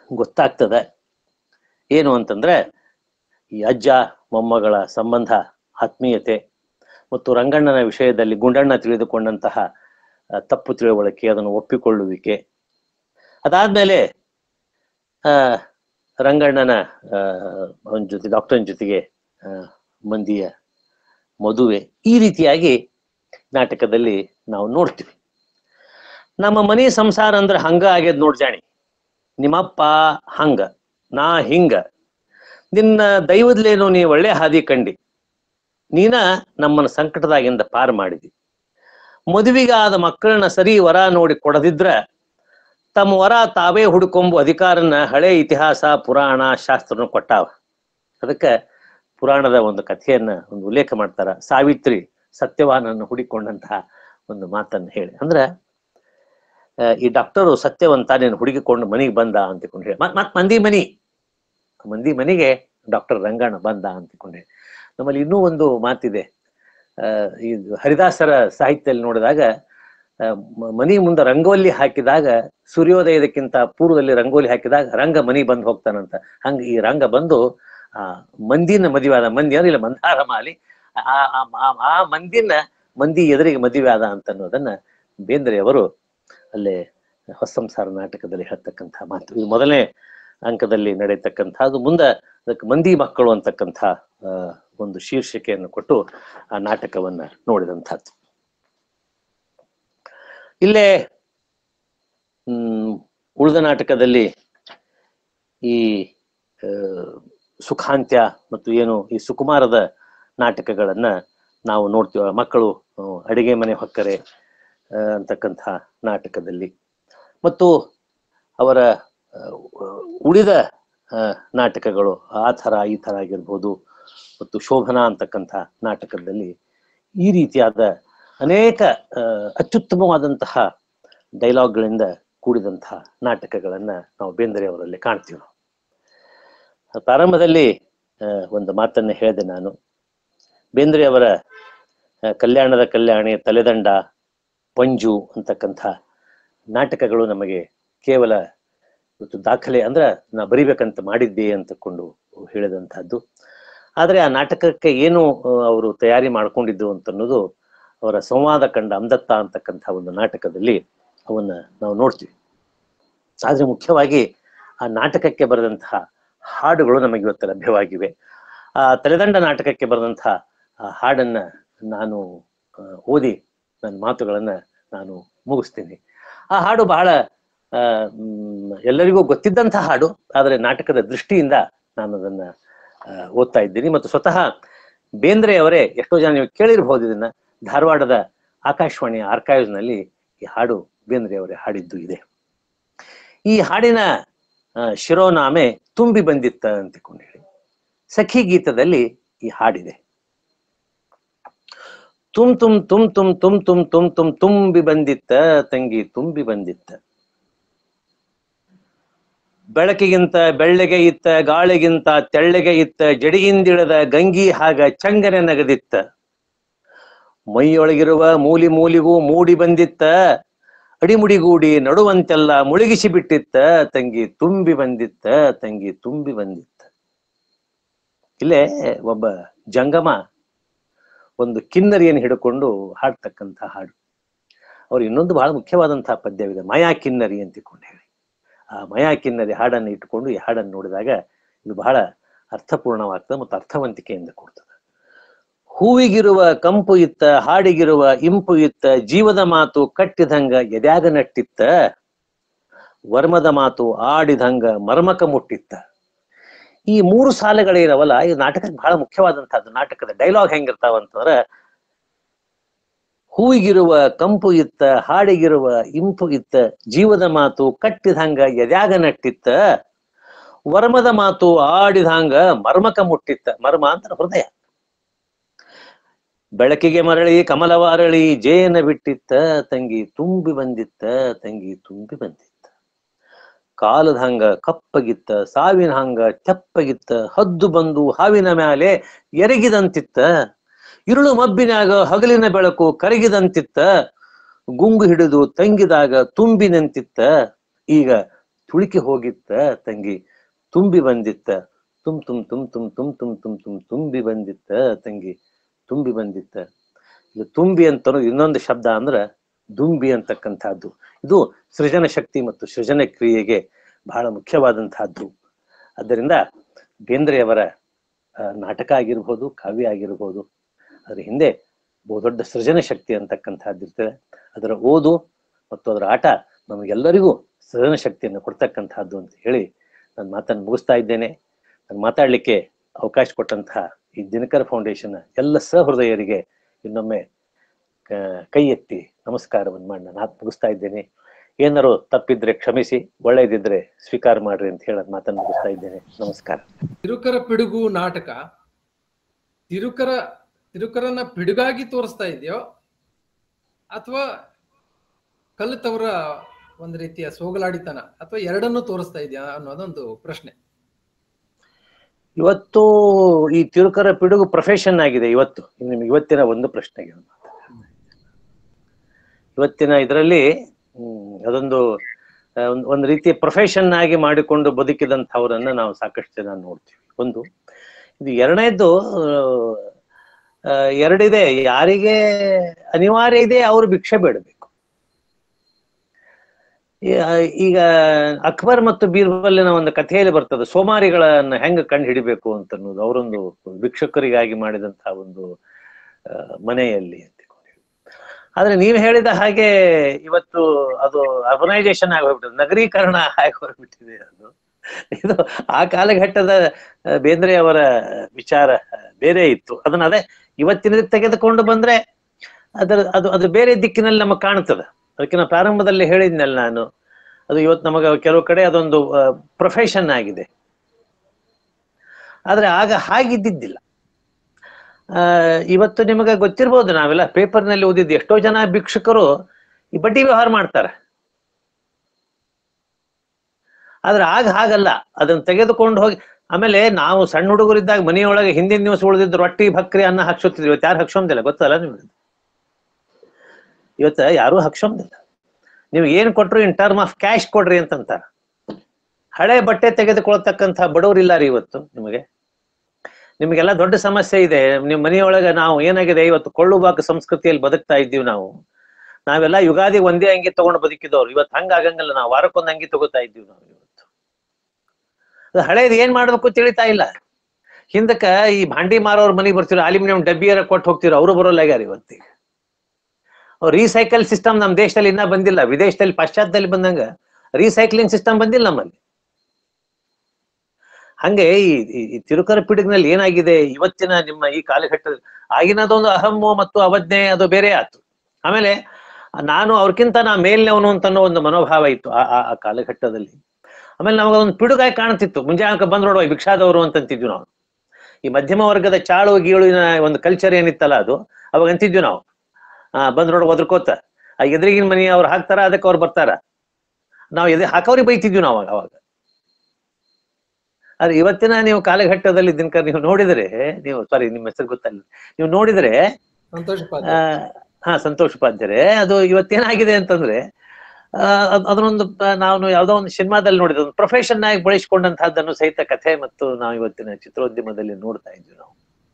ಗೊತ್ತಾಗ್ತದೆ ಏನು ಅಂತಂದ್ರೆ ಈ ಅಜ್ಜ ಮೊಮ್ಮಗಳ ಸಂಬಂಧ ಆತ್ಮೀಯತೆ ಮತ್ತು ರಂಗಣ್ಣನ ವಿಷಯದಲ್ಲಿ ಗುಂಡಣ್ಣ ತಿಳಿದುಕೊಂಡಂತಹ ಆ, ತಪ್ಪು ತಿಳುವಳಿಕೆ ಅದನ್ನು ಒಪ್ಪಿಕೊಳ್ಳುವಿಕೆ ಅದಾದ್ಮೇಲೆ ಆ ರಂಗಣ್ಣನ ಆ, ಅವನ ಜೊತೆ ಡಾಕ್ಟರ್ನ ಜೊತೆಗೆ ಆ, ಮಂದಿಯ ಮದುವೆ ಈ ರೀತಿಯಾಗಿ ನಾಟಕದಲ್ಲಿ ನಾವು ನೋಡ್ತೀವಿ ನಮ್ಮ ಮನೆ ಸಂಸಾರ ಅಂದ್ರೆ ಹಂಗ ಆಗ್ಯದ ನೋಡ್ ಜಾಣಿ ನಿಮ್ಮಪ್ಪ ಹಂಗ ನಾ ಹಿಂಗ ನಿನ್ನ ದೈವದ್ಲೇನು ನೀ ಒಳ್ಳೆ ಹಾದಿ ಕಂಡಿ ನೀನ ನಮ್ಮನ್ನ ಸಂಕಟದಾಗಿಂದ ಪಾರ್ ಮಾಡಿದಿ ಮದುವೆಗಾದ ಮಕ್ಕಳನ್ನ ಸರಿ ವರ ನೋಡಿ ಕೊಡದಿದ್ರ ತಮ್ಮ ವರ ತಾವೇ ಹುಡುಕೊಂಬು ಅಧಿಕಾರನ ಹಳೆ ಇತಿಹಾಸ ಪುರಾಣ ಶಾಸ್ತ್ರನ ಕೊಟ್ಟಾವ ಅದಕ್ಕೆ ಪುರಾಣದ ಒಂದು ಕಥೆಯನ್ನ ಒಂದು ಉಲ್ಲೇಖ ಮಾಡ್ತಾರ ಸಾವಿತ್ರಿ ಸತ್ಯವಾನನ್ನು ಹುಡಿಕೊಂಡಂತಹ ಒಂದು ಮಾತನ್ನ ಹೇಳಿ ಅಂದ್ರೆ ಆ, ಈ ಡಾಕ್ಟರು ಸತ್ಯವಂತ ನೀನು ಹುಡುಗಿಕೊಂಡು ಮನೆಗೆ ಬಂದ ಅಂತಕೊಂಡು ಹೇಳಿ ಮತ್ ಮತ್ ಮಂದಿ ಮನಿ ಮಂದಿ ಮನೆಗೆ ಡಾಕ್ಟರ್ ರಂಗಣ್ಣ ಬಂದ ಅಂತಕೊಂಡು ಹೇಳಿ ನಮ್ಮಲ್ಲಿ ಇನ್ನೂ ಒಂದು ಮಾತಿದೆ ಆ, ಇದು ಹರಿದಾಸರ ಸಾಹಿತ್ಯದಲ್ಲಿ ನೋಡಿದಾಗ ಆ, ಮ- ಮನಿ ಮುಂದೆ ರಂಗೋಲಿ ಹಾಕಿದಾಗ ಸೂರ್ಯೋದಯದಕ್ಕಿಂತ ಪೂರ್ವದಲ್ಲಿ ರಂಗೋಲಿ ಹಾಕಿದಾಗ ರಂಗ ಮನಿ ಬಂದು ಹೋಗ್ತಾನಂತ ಹಂಗ ಈ ರಂಗ ಬಂದು ಆ ಮಂದಿನ ಮದುವೆ ಆದ ಮಂದಿ ಅಂದ್ರೆ ಇಲ್ಲ ಮಂದಾರ ಮಾಲಿ ಆ ಆ- ಆ- ಆ ಮಂದಿನ ಮಂದಿ ಎದುರಿಗೆ ಮದುವೆ ಆದ ಅಂತ ಅನ್ನೋದನ್ನ ಬೇಂದ್ರೆ ಅವರು ಅಲ್ಲೇ ಹೊಸ ಸಂಸಾರ ನಾಟಕದಲ್ಲಿ ಹೇಳ್ತಕ್ಕಂಥ ಮಾತು ಇದು ಮೊದಲನೇ ಅಂಕದಲ್ಲಿ ನಡೆಯತಕ್ಕಂಥದ್ದು ಮುಂದೆ ಅದಕ್ಕೆ ಮಂದಿ ಮಕ್ಕಳು ಅಂತಕ್ಕಂಥ ಆ, ಒಂದು ಶೀರ್ಷಿಕೆಯನ್ನು ಕೊಟ್ಟು ಆ ನಾಟಕವನ್ನ ನೋಡಿದಂಥದ್ದು ಇಲ್ಲೇ ಹ್ಮ್ ಉಳಿದ ನಾಟಕದಲ್ಲಿ ಈ ಆ, ಸುಖಾಂತ್ಯ ಮತ್ತು ಏನು ಈ ಸುಕುಮಾರದ ನಾಟಕಗಳನ್ನ ನಾವು ನೋಡ್ತೀವಿ ಮಕ್ಕಳು ಆ, ಅಡಿಗೆ ಮನೆ ಹೊಕ್ಕರೆ ಆ, ಅಂತಕ್ಕಂಥ ನಾಟಕದಲ್ಲಿ ಮತ್ತು ಅವರ ಆ, ಉಳಿದ ಆ, ನಾಟಕಗಳು ಆ ಥರ ಈ ಥರ ಆಗಿರ್ಬೋದು ಮತ್ತು ಶೋಭನಾ ಅಂತಕ್ಕಂಥ ನಾಟಕದಲ್ಲಿ ಈ ರೀತಿಯಾದ ಅನೇಕ ಆ, ಅತ್ಯುತ್ತಮವಾದಂತಹ ಡೈಲಾಗ್ಗಳಿಂದ ಕೂಡಿದಂತಹ ನಾಟಕಗಳನ್ನ ನಾವು ಬೇಂದ್ರೆ ಅವರಲ್ಲಿ ಕಾಣ್ತೀವಿ ನಾವು ಪ್ರಾರಂಭದಲ್ಲಿ ಆ, ಒಂದು ಮಾತನ್ನ ಹೇಳಿದೆ ನಾನು ಬೇಂದ್ರೆ ಅವರ ಆ, ಕಲ್ಯಾಣದ ಕಲ್ಯಾಣಿ ತಲೆದಂಡ ಪಂಜು ಅಂತಕ್ಕಂಥ ನಾಟಕಗಳು ನಮಗೆ ಕೇವಲ ಇವತ್ತು ದಾಖಲೆ ಅಂದ್ರೆ ನಾ ಬರಿಬೇಕಂತ ಮಾಡಿದ್ದೆ ಅಂತಕೊಂಡು ಹೇಳಿದಂತಹದ್ದು ಆದ್ರೆ ಆ ನಾಟಕಕ್ಕೆ ಏನು ಆ, ಅವರು ತಯಾರಿ ಮಾಡ್ಕೊಂಡಿದ್ದು ಅಂತ ಅನ್ನೋದು ಅವರ ಸಂವಾದ ಕಂಡ ಅಮ್ದತ್ತ ಅಂತಕ್ಕಂಥ ಒಂದು ನಾಟಕದಲ್ಲಿ ಅವನ್ನ ನಾವು ನೋಡ್ತೀವಿ ಆದ್ರೆ ಮುಖ್ಯವಾಗಿ ಆ ನಾಟಕಕ್ಕೆ ಬರೆದಂತಹ ಹಾಡುಗಳು ನಮಗೆ ಇವತ್ತು ಲಭ್ಯವಾಗಿವೆ ಆ ತಲೆದಂಡ ನಾಟಕಕ್ಕೆ ಬರೆದಂತಹ ಆ ಹಾಡನ್ನ ನಾನು ಆ, ಓದಿ ನನ್ನ ಮಾತುಗಳನ್ನ ನಾನು ಮುಗಿಸ್ತೀನಿ ಆ ಹಾಡು ಬಹಳ ಆ, ಮ್, ಎಲ್ಲರಿಗೂ ಗೊತ್ತಿದ್ದಂತಹ ಹಾಡು ಆದರೆ ನಾಟಕದ ದೃಷ್ಟಿಯಿಂದ ನಾನು ಅದನ್ನ ಆ, ಓದ್ತಾ ಇದ್ದೀನಿ ಮತ್ತು ಸ್ವತಃ ಬೇಂದ್ರೆ ಅವರೇ ಎಷ್ಟೋ ಜನ ನೀವು ಕೇಳಿರ್ಬೋದು ಇದನ್ನ ಧಾರವಾಡದ ಆಕಾಶವಾಣಿಯ ಆರ್ಕೈವ್ಸ್ ನಲ್ಲಿ ಈ ಹಾಡು ಬೇಂದ್ರೆ ಅವರೇ ಹಾಡಿದ್ದು ಇದೆ ಈ ಹಾಡಿನ ಆ, ಶಿರೋನಾಮೆ ತುಂಬಿ ಬಂದಿತ್ತ ಅಂತಿಕೊಂಡು ಹೇಳಿ ಸಖಿ ಗೀತದಲ್ಲಿ ಈ ಹಾಡಿದೆ ತುಮ್ ತುಮ್ ತುಮ್ ತುಮ್ ತುಮ್ ತುಮ್ ತುಮ್ ತುಮ್ ತುಂಬಿ ಬಂದಿತ್ತ ತಂಗಿ ತುಂಬಿ ಬಂದಿತ್ತ ಬೆಳಕಿಗಿಂತ ಬೆಳ್ಳಗೆ ಇತ್ತ ಗಾಳಿಗಿಂತ ತೆಳ್ಳಗೆ ಇತ್ತ ಜಡಿಯಿಂದಿಳದ ಗಂಗಿ ಹಾಗ ಚಂಗನೆ ನಗದಿತ್ತ ಮೈಯೊಳಗಿರುವ ಮೂಲಿ ಮೂಲಿಗೂ ಮೂಡಿ ಬಂದಿತ್ತ ಅಡಿಮುಡಿಗೂಡಿ ನಡುವಂತೆಲ್ಲ ಮುಳುಗಿಸಿ ಬಿಟ್ಟಿತ್ತ ತಂಗಿ ತುಂಬಿ ಬಂದಿತ್ತ ತಂಗಿ ತುಂಬಿ ಬಂದಿತ್ತ ಇಲ್ಲೇ ಒಬ್ಬ ಜಂಗಮ ಒಂದು ಕಿನ್ನರಿಯನ್ನು ಹಿಡ್ಕೊಂಡು ಹಾಡ್ತಕ್ಕಂಥ ಹಾಡು ಅವ್ರು ಇನ್ನೊಂದು ಬಹಳ ಮುಖ್ಯವಾದಂತಹ ಪದ್ಯವಿದೆ ಮಾಯಾ ಕಿನ್ನರಿ ಅಂತಿಕೊಂಡು ಹೇಳಿ ಆ ಮಾಯಾ ಕಿನ್ನರಿ ಹಾಡನ್ನು ಇಟ್ಟುಕೊಂಡು ಈ ಹಾಡನ್ನು ನೋಡಿದಾಗ ಇದು ಬಹಳ ಅರ್ಥಪೂರ್ಣವಾಗ್ತದೆ ಮತ್ತು ಅರ್ಥವಂತಿಕೆಯಿಂದ ಕೊಡ್ತದೆ ಹೂವಿಗಿರುವ ಕಂಪು ಇತ್ತ ಹಾಡಿಗಿರುವ ಇಂಪು ಇತ್ತ ಜೀವದ ಮಾತು ಕಟ್ಟಿದಂಗ ಎದ್ಯಾಗ ನಟ್ಟಿತ್ತ ವರ್ಮದ ಮಾತು ಆಡಿದಂಗ ಮರ್ಮಕ ಮುಟ್ಟಿತ್ತ ಈ ಮೂರು ಸಾಲುಗಳಿರವಲ್ಲ ಇದು ನಾಟಕಕ್ಕೆ ಬಹಳ ಮುಖ್ಯವಾದಂತಹದ್ದು ನಾಟಕದ ಡೈಲಾಗ್ ಹೆಂಗಿರ್ತಾವ ಅಂತಂದ್ರ ಹೂವಿಗಿರುವ ಕಂಪು ಇತ್ತ ಹಾಡಿಗಿರುವ ಇಂಪು ಇತ್ತ ಜೀವದ ಮಾತು ಕಟ್ಟಿದಂಗ ಎದ್ಯಾಗ ನಟ್ಟಿತ್ತ ವರ್ಮದ ಮಾತು ಆಡಿದಂಗ ಮರ್ಮಕ ಮುಟ್ಟಿತ್ತ ಮರ್ಮ ಅಂತ ಹೃದಯ ಬೆಳಕಿಗೆ ಮರಳಿ ಕಮಲವ ಅರಳಿ ಜೇನ ಬಿಟ್ಟಿತ್ತ ತಂಗಿ ತುಂಬಿ ಬಂದಿತ್ತ ತಂಗಿ ತುಂಬಿ ಬಂದಿತ್ತ ಕಾಲದ ಹಂಗ ಕಪ್ಪಗಿತ್ತ ಸಾವಿನ ಹಂಗ ತೆಪ್ಪಗಿತ್ತ ಹದ್ದು ಬಂದು ಹಾವಿನ ಮ್ಯಾಲೆ ಎರಗಿದಂತಿತ್ತ ഇരുಳು ಮಬ್ಬಿನಾಗ ಹಗಲಿನ ಬೆಳಕು ಕರಗಿದಂತಿತ್ತ ಗುಂಗು ಹಿಡಿದು ತಂಗಿದಾಗ ತುಂಬಿ ನಿಂತಿತ್ತ ಈಗ ತುಳುಕಿ ಹೋಗಿತ್ತ ತಂಗಿ ತುಂಬಿ ಬಂದಿತ್ತ ತುಮ್ ತುಮ್ ತುಮ್ ತುಮ್ ತುಮ್ ತುಮ್ ತುಮ್ ತುಮ್ ತುಂಬಿ ಬಂದಿತ್ತ ತಂಗಿ ತುಂಬಿ ಬಂದಿತ್ತ ಇದು ತುಂಬಿ ಅಂತ ಇನ್ನೊಂದು ಶಬ್ದ ಅಂದ್ರೆ ದುಂಬಿ ಅಂತಕ್ಕಂಥದ್ದು ಇದು ಸೃಜನ ಶಕ್ತಿ ಮತ್ತು ಸೃಜನ ಕ್ರಿಯೆಗೆ ಬಹಳ ಮುಖ್ಯವಾದಂತಹದ್ದು ಆದ್ದರಿಂದ ಬೇಂದ್ರೆಯವರ ಆ, ನಾಟಕ ಆಗಿರ್ಬೋದು ಕಾವ್ಯ ಆಗಿರ್ಬೋದು ಅದರ ಹಿಂದೆ ಬಹುದೊಡ್ಡ ಸೃಜನ ಶಕ್ತಿ ಅಂತಕ್ಕಂಥದ್ದು ಇರ್ತದೆ ಅದರ ಓದು ಮತ್ತು ಅದರ ಆಟ ನಮಗೆಲ್ಲರಿಗೂ ಸೃಜನ ಶಕ್ತಿಯನ್ನು ಕೊಡ್ತಕ್ಕಂಥದ್ದು ಅಂತ ಹೇಳಿ ನಾನು ಮಾತನ್ನು ಮುಗಿಸ್ತಾ ಇದ್ದೇನೆ ನಾನು ಮಾತಾಡಲಿಕ್ಕೆ ಅವಕಾಶ ಕೊಟ್ಟಂತಹ ಈ ದಿನಕರ್ ಫೌಂಡೇಶನ್ ಎಲ್ಲ ಸಹೃದಯರಿಗೆ ಇನ್ನೊಮ್ಮೆ ಕ- ಕೈ ಎತ್ತಿ ನಮಸ್ಕಾರವನ್ನು ಮಾಡಿ ನಾನು ಮಾತು ಮುಗಿಸ್ತಾ ಇದ್ದೇನೆ ಏನಾರು ತಪ್ಪಿದ್ರೆ ಕ್ಷಮಿಸಿ ಒಳ್ಳೆಯದಿದ್ರೆ ಸ್ವೀಕಾರ ಮಾಡ್ರಿ ಅಂತ ಹೇಳಿ ಮಾತನ್ನು ಮುಗಿಸ್ತಾ ಇದ್ದೇನೆ ನಮಸ್ಕಾರ ತಿರುಕರ ಪಿಡುಗು ನಾಟಕ ತಿರುಕರ ತಿರುಕರನ್ನ ಪಿಡುಗಾಗಿ ತೋರಿಸ್ತಾ ಇದೆಯೋ ಅಥವಾ ಕಲಿತವರ ಒಂದು ರೀತಿಯ ಸೋಗಲಾಡಿತನ ಅಥವಾ ಎರಡನ್ನೂ ತೋರಿಸ್ತಾ ಇದೆಯಾ ಅನ್ನೋದೊಂದು ಪ್ರಶ್ನೆ ಇವತ್ತು ಈ ತಿರುಕರ ಪಿಡುಗು ಪ್ರೊಫೆಷನ್ ಆಗಿದೆ ಇವತ್ತು ಇನ್ನು ನಿಮ್ಗೆ ಇವತ್ತಿನ ಒಂದು ಪ್ರಶ್ನೆಗೆ ಒಂದು ಮಾತು. ಇವತ್ತಿನ ಇದರಲ್ಲಿ ಹ್ಮ್, ಅದೊಂದು ಆ, ಒಂದ್ ಒಂದು ರೀತಿಯ ಪ್ರೊಫೆಷನ್ ಆಗಿ ಮಾಡಿಕೊಂಡು ಬದುಕಿದಂಥವರನ್ನ ನಾವು ಸಾಕಷ್ಟು ಜನ ನೋಡ್ತೀವಿ ಒಂದು ಇದು ಎರಡನೇದ್ದು ಆ, ಎರಡಿದೆ ಯಾರಿಗೆ ಅನಿವಾರ್ಯ ಇದೆ ಅವರು ಭಿಕ್ಷೆ ಬೇಡಬೇಕು ಈ- ಈಗ ಅಕ್ಬರ್ ಮತ್ತು ಬೀರ್ಬಲ್ಲಿನ ಒಂದು ಕಥೆಯಲ್ಲಿ ಬರ್ತದೆ ಸೋಮಾರಿಗಳನ್ನ ಹೆಂಗ ಕಂಡು ಹಿಡಿಬೇಕು ಅಂತ ಅನ್ನೋದು ಅವರೊಂದು ಭಿಕ್ಷುಕರಿಗಾಗಿ ಮಾಡಿದಂತಹ ಒಂದು ಆ, ಮನೆಯಲ್ಲಿ ಅಂತ ಆದ್ರೆ ನೀವು ಹೇಳಿದ ಹಾಗೆ ಇವತ್ತು ಅದು ಅರ್ಬನೈಸೇಷನ್ ಆಗಿ ಹೋಗ್ಬಿಟ್ಟಿದೆ ನಗರೀಕರಣ ಆಗಿ ಹೋಗ್ಬಿಟ್ಟಿದೆ ಅದು ಇದು ಆ ಕಾಲಘಟ್ಟದ ಆ, ಬೇಂದ್ರೆ ಅವರ ವಿಚಾರ ಬೇರೆ ಇತ್ತು ಅದನ್ನ ಅದೇ ಇವತ್ತಿನ ತೆಗೆದುಕೊಂಡು ಬಂದ್ರೆ ಅದರ ಅದು ಅದು ಬೇರೆ ದಿಕ್ಕಿನಲ್ಲಿ ನಮಗೆ ಕಾಣ್ತದೆ ಅದಕ್ಕೆ ನಾನು ಪ್ರಾರಂಭದಲ್ಲಿ ಹೇಳಿದ್ನಲ್ಲ ನಾನು ಅದು ಇವತ್ತು ನಮಗೆ ಕೆಲವು ಕಡೆ ಅದೊಂದು ಪ್ರೊಫೆಷನ್ ಆಗಿದೆ ಆದ್ರೆ ಆಗ ಹಾಗಿದ್ದಿದ್ದಿಲ್ಲ ಆ ಇವತ್ತು ನಿಮಗೆ ಗೊತ್ತಿರ್ಬೋದು ನಾವೆಲ್ಲ ಪೇಪರ್ನಲ್ಲಿ ಓದಿದ್ದು ಎಷ್ಟೋ ಜನ ಭಿಕ್ಷುಕರು ಈ ಬಡ್ಡಿ ವ್ಯವಹಾರ ಮಾಡ್ತಾರೆ ಆದ್ರೆ ಆಗ ಹಾಗಲ್ಲ ಅದನ್ನ ತೆಗೆದುಕೊಂಡು ಹೋಗಿ ಆಮೇಲೆ ನಾವು ಸಣ್ಣ ಹುಡುಗರಿದ್ದಾಗ ಮನೆಯೊಳಗೆ ಹಿಂದಿನ ದಿವಸ ಉಳಿದಿದ್ದು ರೊಟ್ಟಿ ಭಕ್ರಿ ಅನ್ನ ಹಾಕ್ಸೋತಿದ್ವಿ ಇವತ್ತು ಯಾರು ಹಾಕ್ಸೋಂದಿಲ್ಲ ಗೊತ್ತಲ್ಲ ನಿಮ್ಗೆ ಇವತ್ತ ಯಾರು ಹಾಕ್ಸೋಂದಿಲ್ಲ ನೀವು ಏನ್ ಕೊಟ್ರು ಇನ್ ಟರ್ಮ್ ಆಫ್ ಕ್ಯಾಶ್ ಕೊಡ್ರಿ ಅಂತಂತಾರ ಹಳೆ ಬಟ್ಟೆ ತೆಗೆದುಕೊಳ್ತಕ್ಕಂಥ ಬಡವರಿಲ್ಲ ರೀ ಇವತ್ತು ನಿಮಗೆ ನಿಮಗೆಲ್ಲ ದೊಡ್ಡ ಸಮಸ್ಯೆ ಇದೆ ನಿಮ್ ಮನೆಯೊಳಗೆ ನಾವು ಏನಾಗಿದೆ ಇವತ್ತು ಕೊಳ್ಳುಬಾಕ ಸಂಸ್ಕೃತಿಯಲ್ಲಿ ಬದುಕ್ತಾ ಇದ್ದೀವಿ ನಾವು ನಾವೆಲ್ಲ ಯುಗಾದಿ ಒಂದೇ ಅಂಗಿ ತಗೊಂಡು ಬದುಕಿದವ್ರು ಇವತ್ತು ಹಂಗ ಆಗಂಗಿಲ್ಲ ನಾವು ವಾರಕ್ಕೊಂದ್ ಅಂಗಿ ತಗೋತಾ ಇದ್ದೀವಿ ನಾವು ಇವತ್ತು ಅದು ಹಳೇದು ಏನ್ ಮಾಡ್ಬೇಕು ತಿಳಿತಾ ಇಲ್ಲ ಹಿಂದಕ್ಕ ಈ ಭಾಂಡಿ ಮಾರೋರ್ ಮನೆಗೆ ಬರ್ತಿರೋ ಅಲ್ಯೂಮಿನಿಯಂ ಡಬ್ಬಿಯರ ಕೊಟ್ಟು ಹೋಗ್ತಿರೋ ಅವರು ಬರೋಲ್ಲ ಆಗ್ಯಾರ ಇವತ್ತಿಗೆ ರೀಸೈಕಲ್ ಸಿಸ್ಟಮ್ ನಮ್ಮ ದೇಶದಲ್ಲಿ ಇನ್ನ ಬಂದಿಲ್ಲ ವಿದೇಶದಲ್ಲಿ ಪಾಶ್ಚಾತ್ಯದಲ್ಲಿ ಬಂದಂಗ ರೀಸೈಕ್ಲಿಂಗ್ ಸಿಸ್ಟಮ್ ಬಂದಿಲ್ಲ ನಮ್ಮಲ್ಲಿ ಹಂಗೆ ಈ ಈ- ಈ ತಿರುಕರ ಪಿಡುಗಿನಲ್ಲಿ ಏನಾಗಿದೆ ಇವತ್ತಿನ ನಿಮ್ಮ ಈ ಕಾಲಘಟ್ಟದಲ್ಲಿ ಆಗಿನದೊಂದು ಅಹಮ್ಮು ಮತ್ತು ಅವಜ್ಞೆ ಅದು ಬೇರೆ ಆಯ್ತು ಆಮೇಲೆ ನಾನು ಅವ್ರಕ್ಕಿಂತ ನಾ ಮೇಲ್ನವನು ಅಂತ ಅನ್ನೋ ಒಂದು ಮನೋಭಾವ ಇತ್ತು ಆ ಆ- ಆ ಕಾಲಘಟ್ಟದಲ್ಲಿ ಆಮೇಲೆ ನಮಗೊಂದು ಪಿಡುಗಾಯಿ ಕಾಣ್ತಿತ್ತು ಮುಂಜಾನೆ ಬಂದ್ ನೋಡುವ ಈ ಭಿಕ್ಷಾದವರು ಅಂತಂತಿದ್ವಿ ನಾವು ಈ ಮಧ್ಯಮ ವರ್ಗದ ಚಾಳು ಗೀಳುವಿನ ಒಂದು ಕಲ್ಚರ್ ಏನಿತ್ತಲ್ಲ ಅದು ಅವಾಗ ಅಂತಿದ್ವಿ ನಾವು ಆ ಬಂದ್ ನೋಡ್ ಒದ್ರಕೋತ ಆ ಎದುರಿಗಿನ ಮನೆ ಅವ್ರು ಹಾಕ್ತಾರ ಅದಕ್ಕೆ ಅವ್ರು ಬರ್ತಾರ ನಾವು ಎದೆ ಹಾಕೋರಿಗೆ ಬೈತಿದ್ವಿ ನಾವು ಅವಾಗ ಅವಾಗ ಆದ್ರೆ ಇವತ್ತಿನ ನೀವು ಕಾಲಘಟ್ಟದಲ್ಲಿ ದಿನಕರ್ ನೀವು ನೋಡಿದ್ರೆ ನೀವು ಸಾರಿ ನಿಮ್ಮ ಹೆಸರು ಗೊತ್ತಲ್ಲ ನೀವು ನೋಡಿದ್ರೆ ಸಂತೋಷ ಆ, ಪಾತ್ರ ಹಾ ಸಂತೋಷ್ ಉಪಾಧ್ಯಾಯರೇ ಅದು ಇವತ್ತೇನಾಗಿದೆ ಅಂತಂದ್ರೆ ಆ, ಅದ್- ಅದನ್ನೊಂದು ಆ, ನಾನು ಯಾವ್ದೋ ಒಂದು ಸಿನಿಮಾದಲ್ಲಿ ನೋಡಿದ ಒಂದು ಪ್ರೊಫೆಷನ್ ಆಗಿ ಬಳಸಿಕೊಂಡಂತಹದ್ದನ್ನು ಸಹಿತ ಕಥೆ ಮತ್ತು ನಾವು ಇವತ್ತಿನ ಚಿತ್ರೋದ್ಯಮದಲ್ಲಿ ನೋಡ್ತಾ ಇದ್ವಿ ನಾವು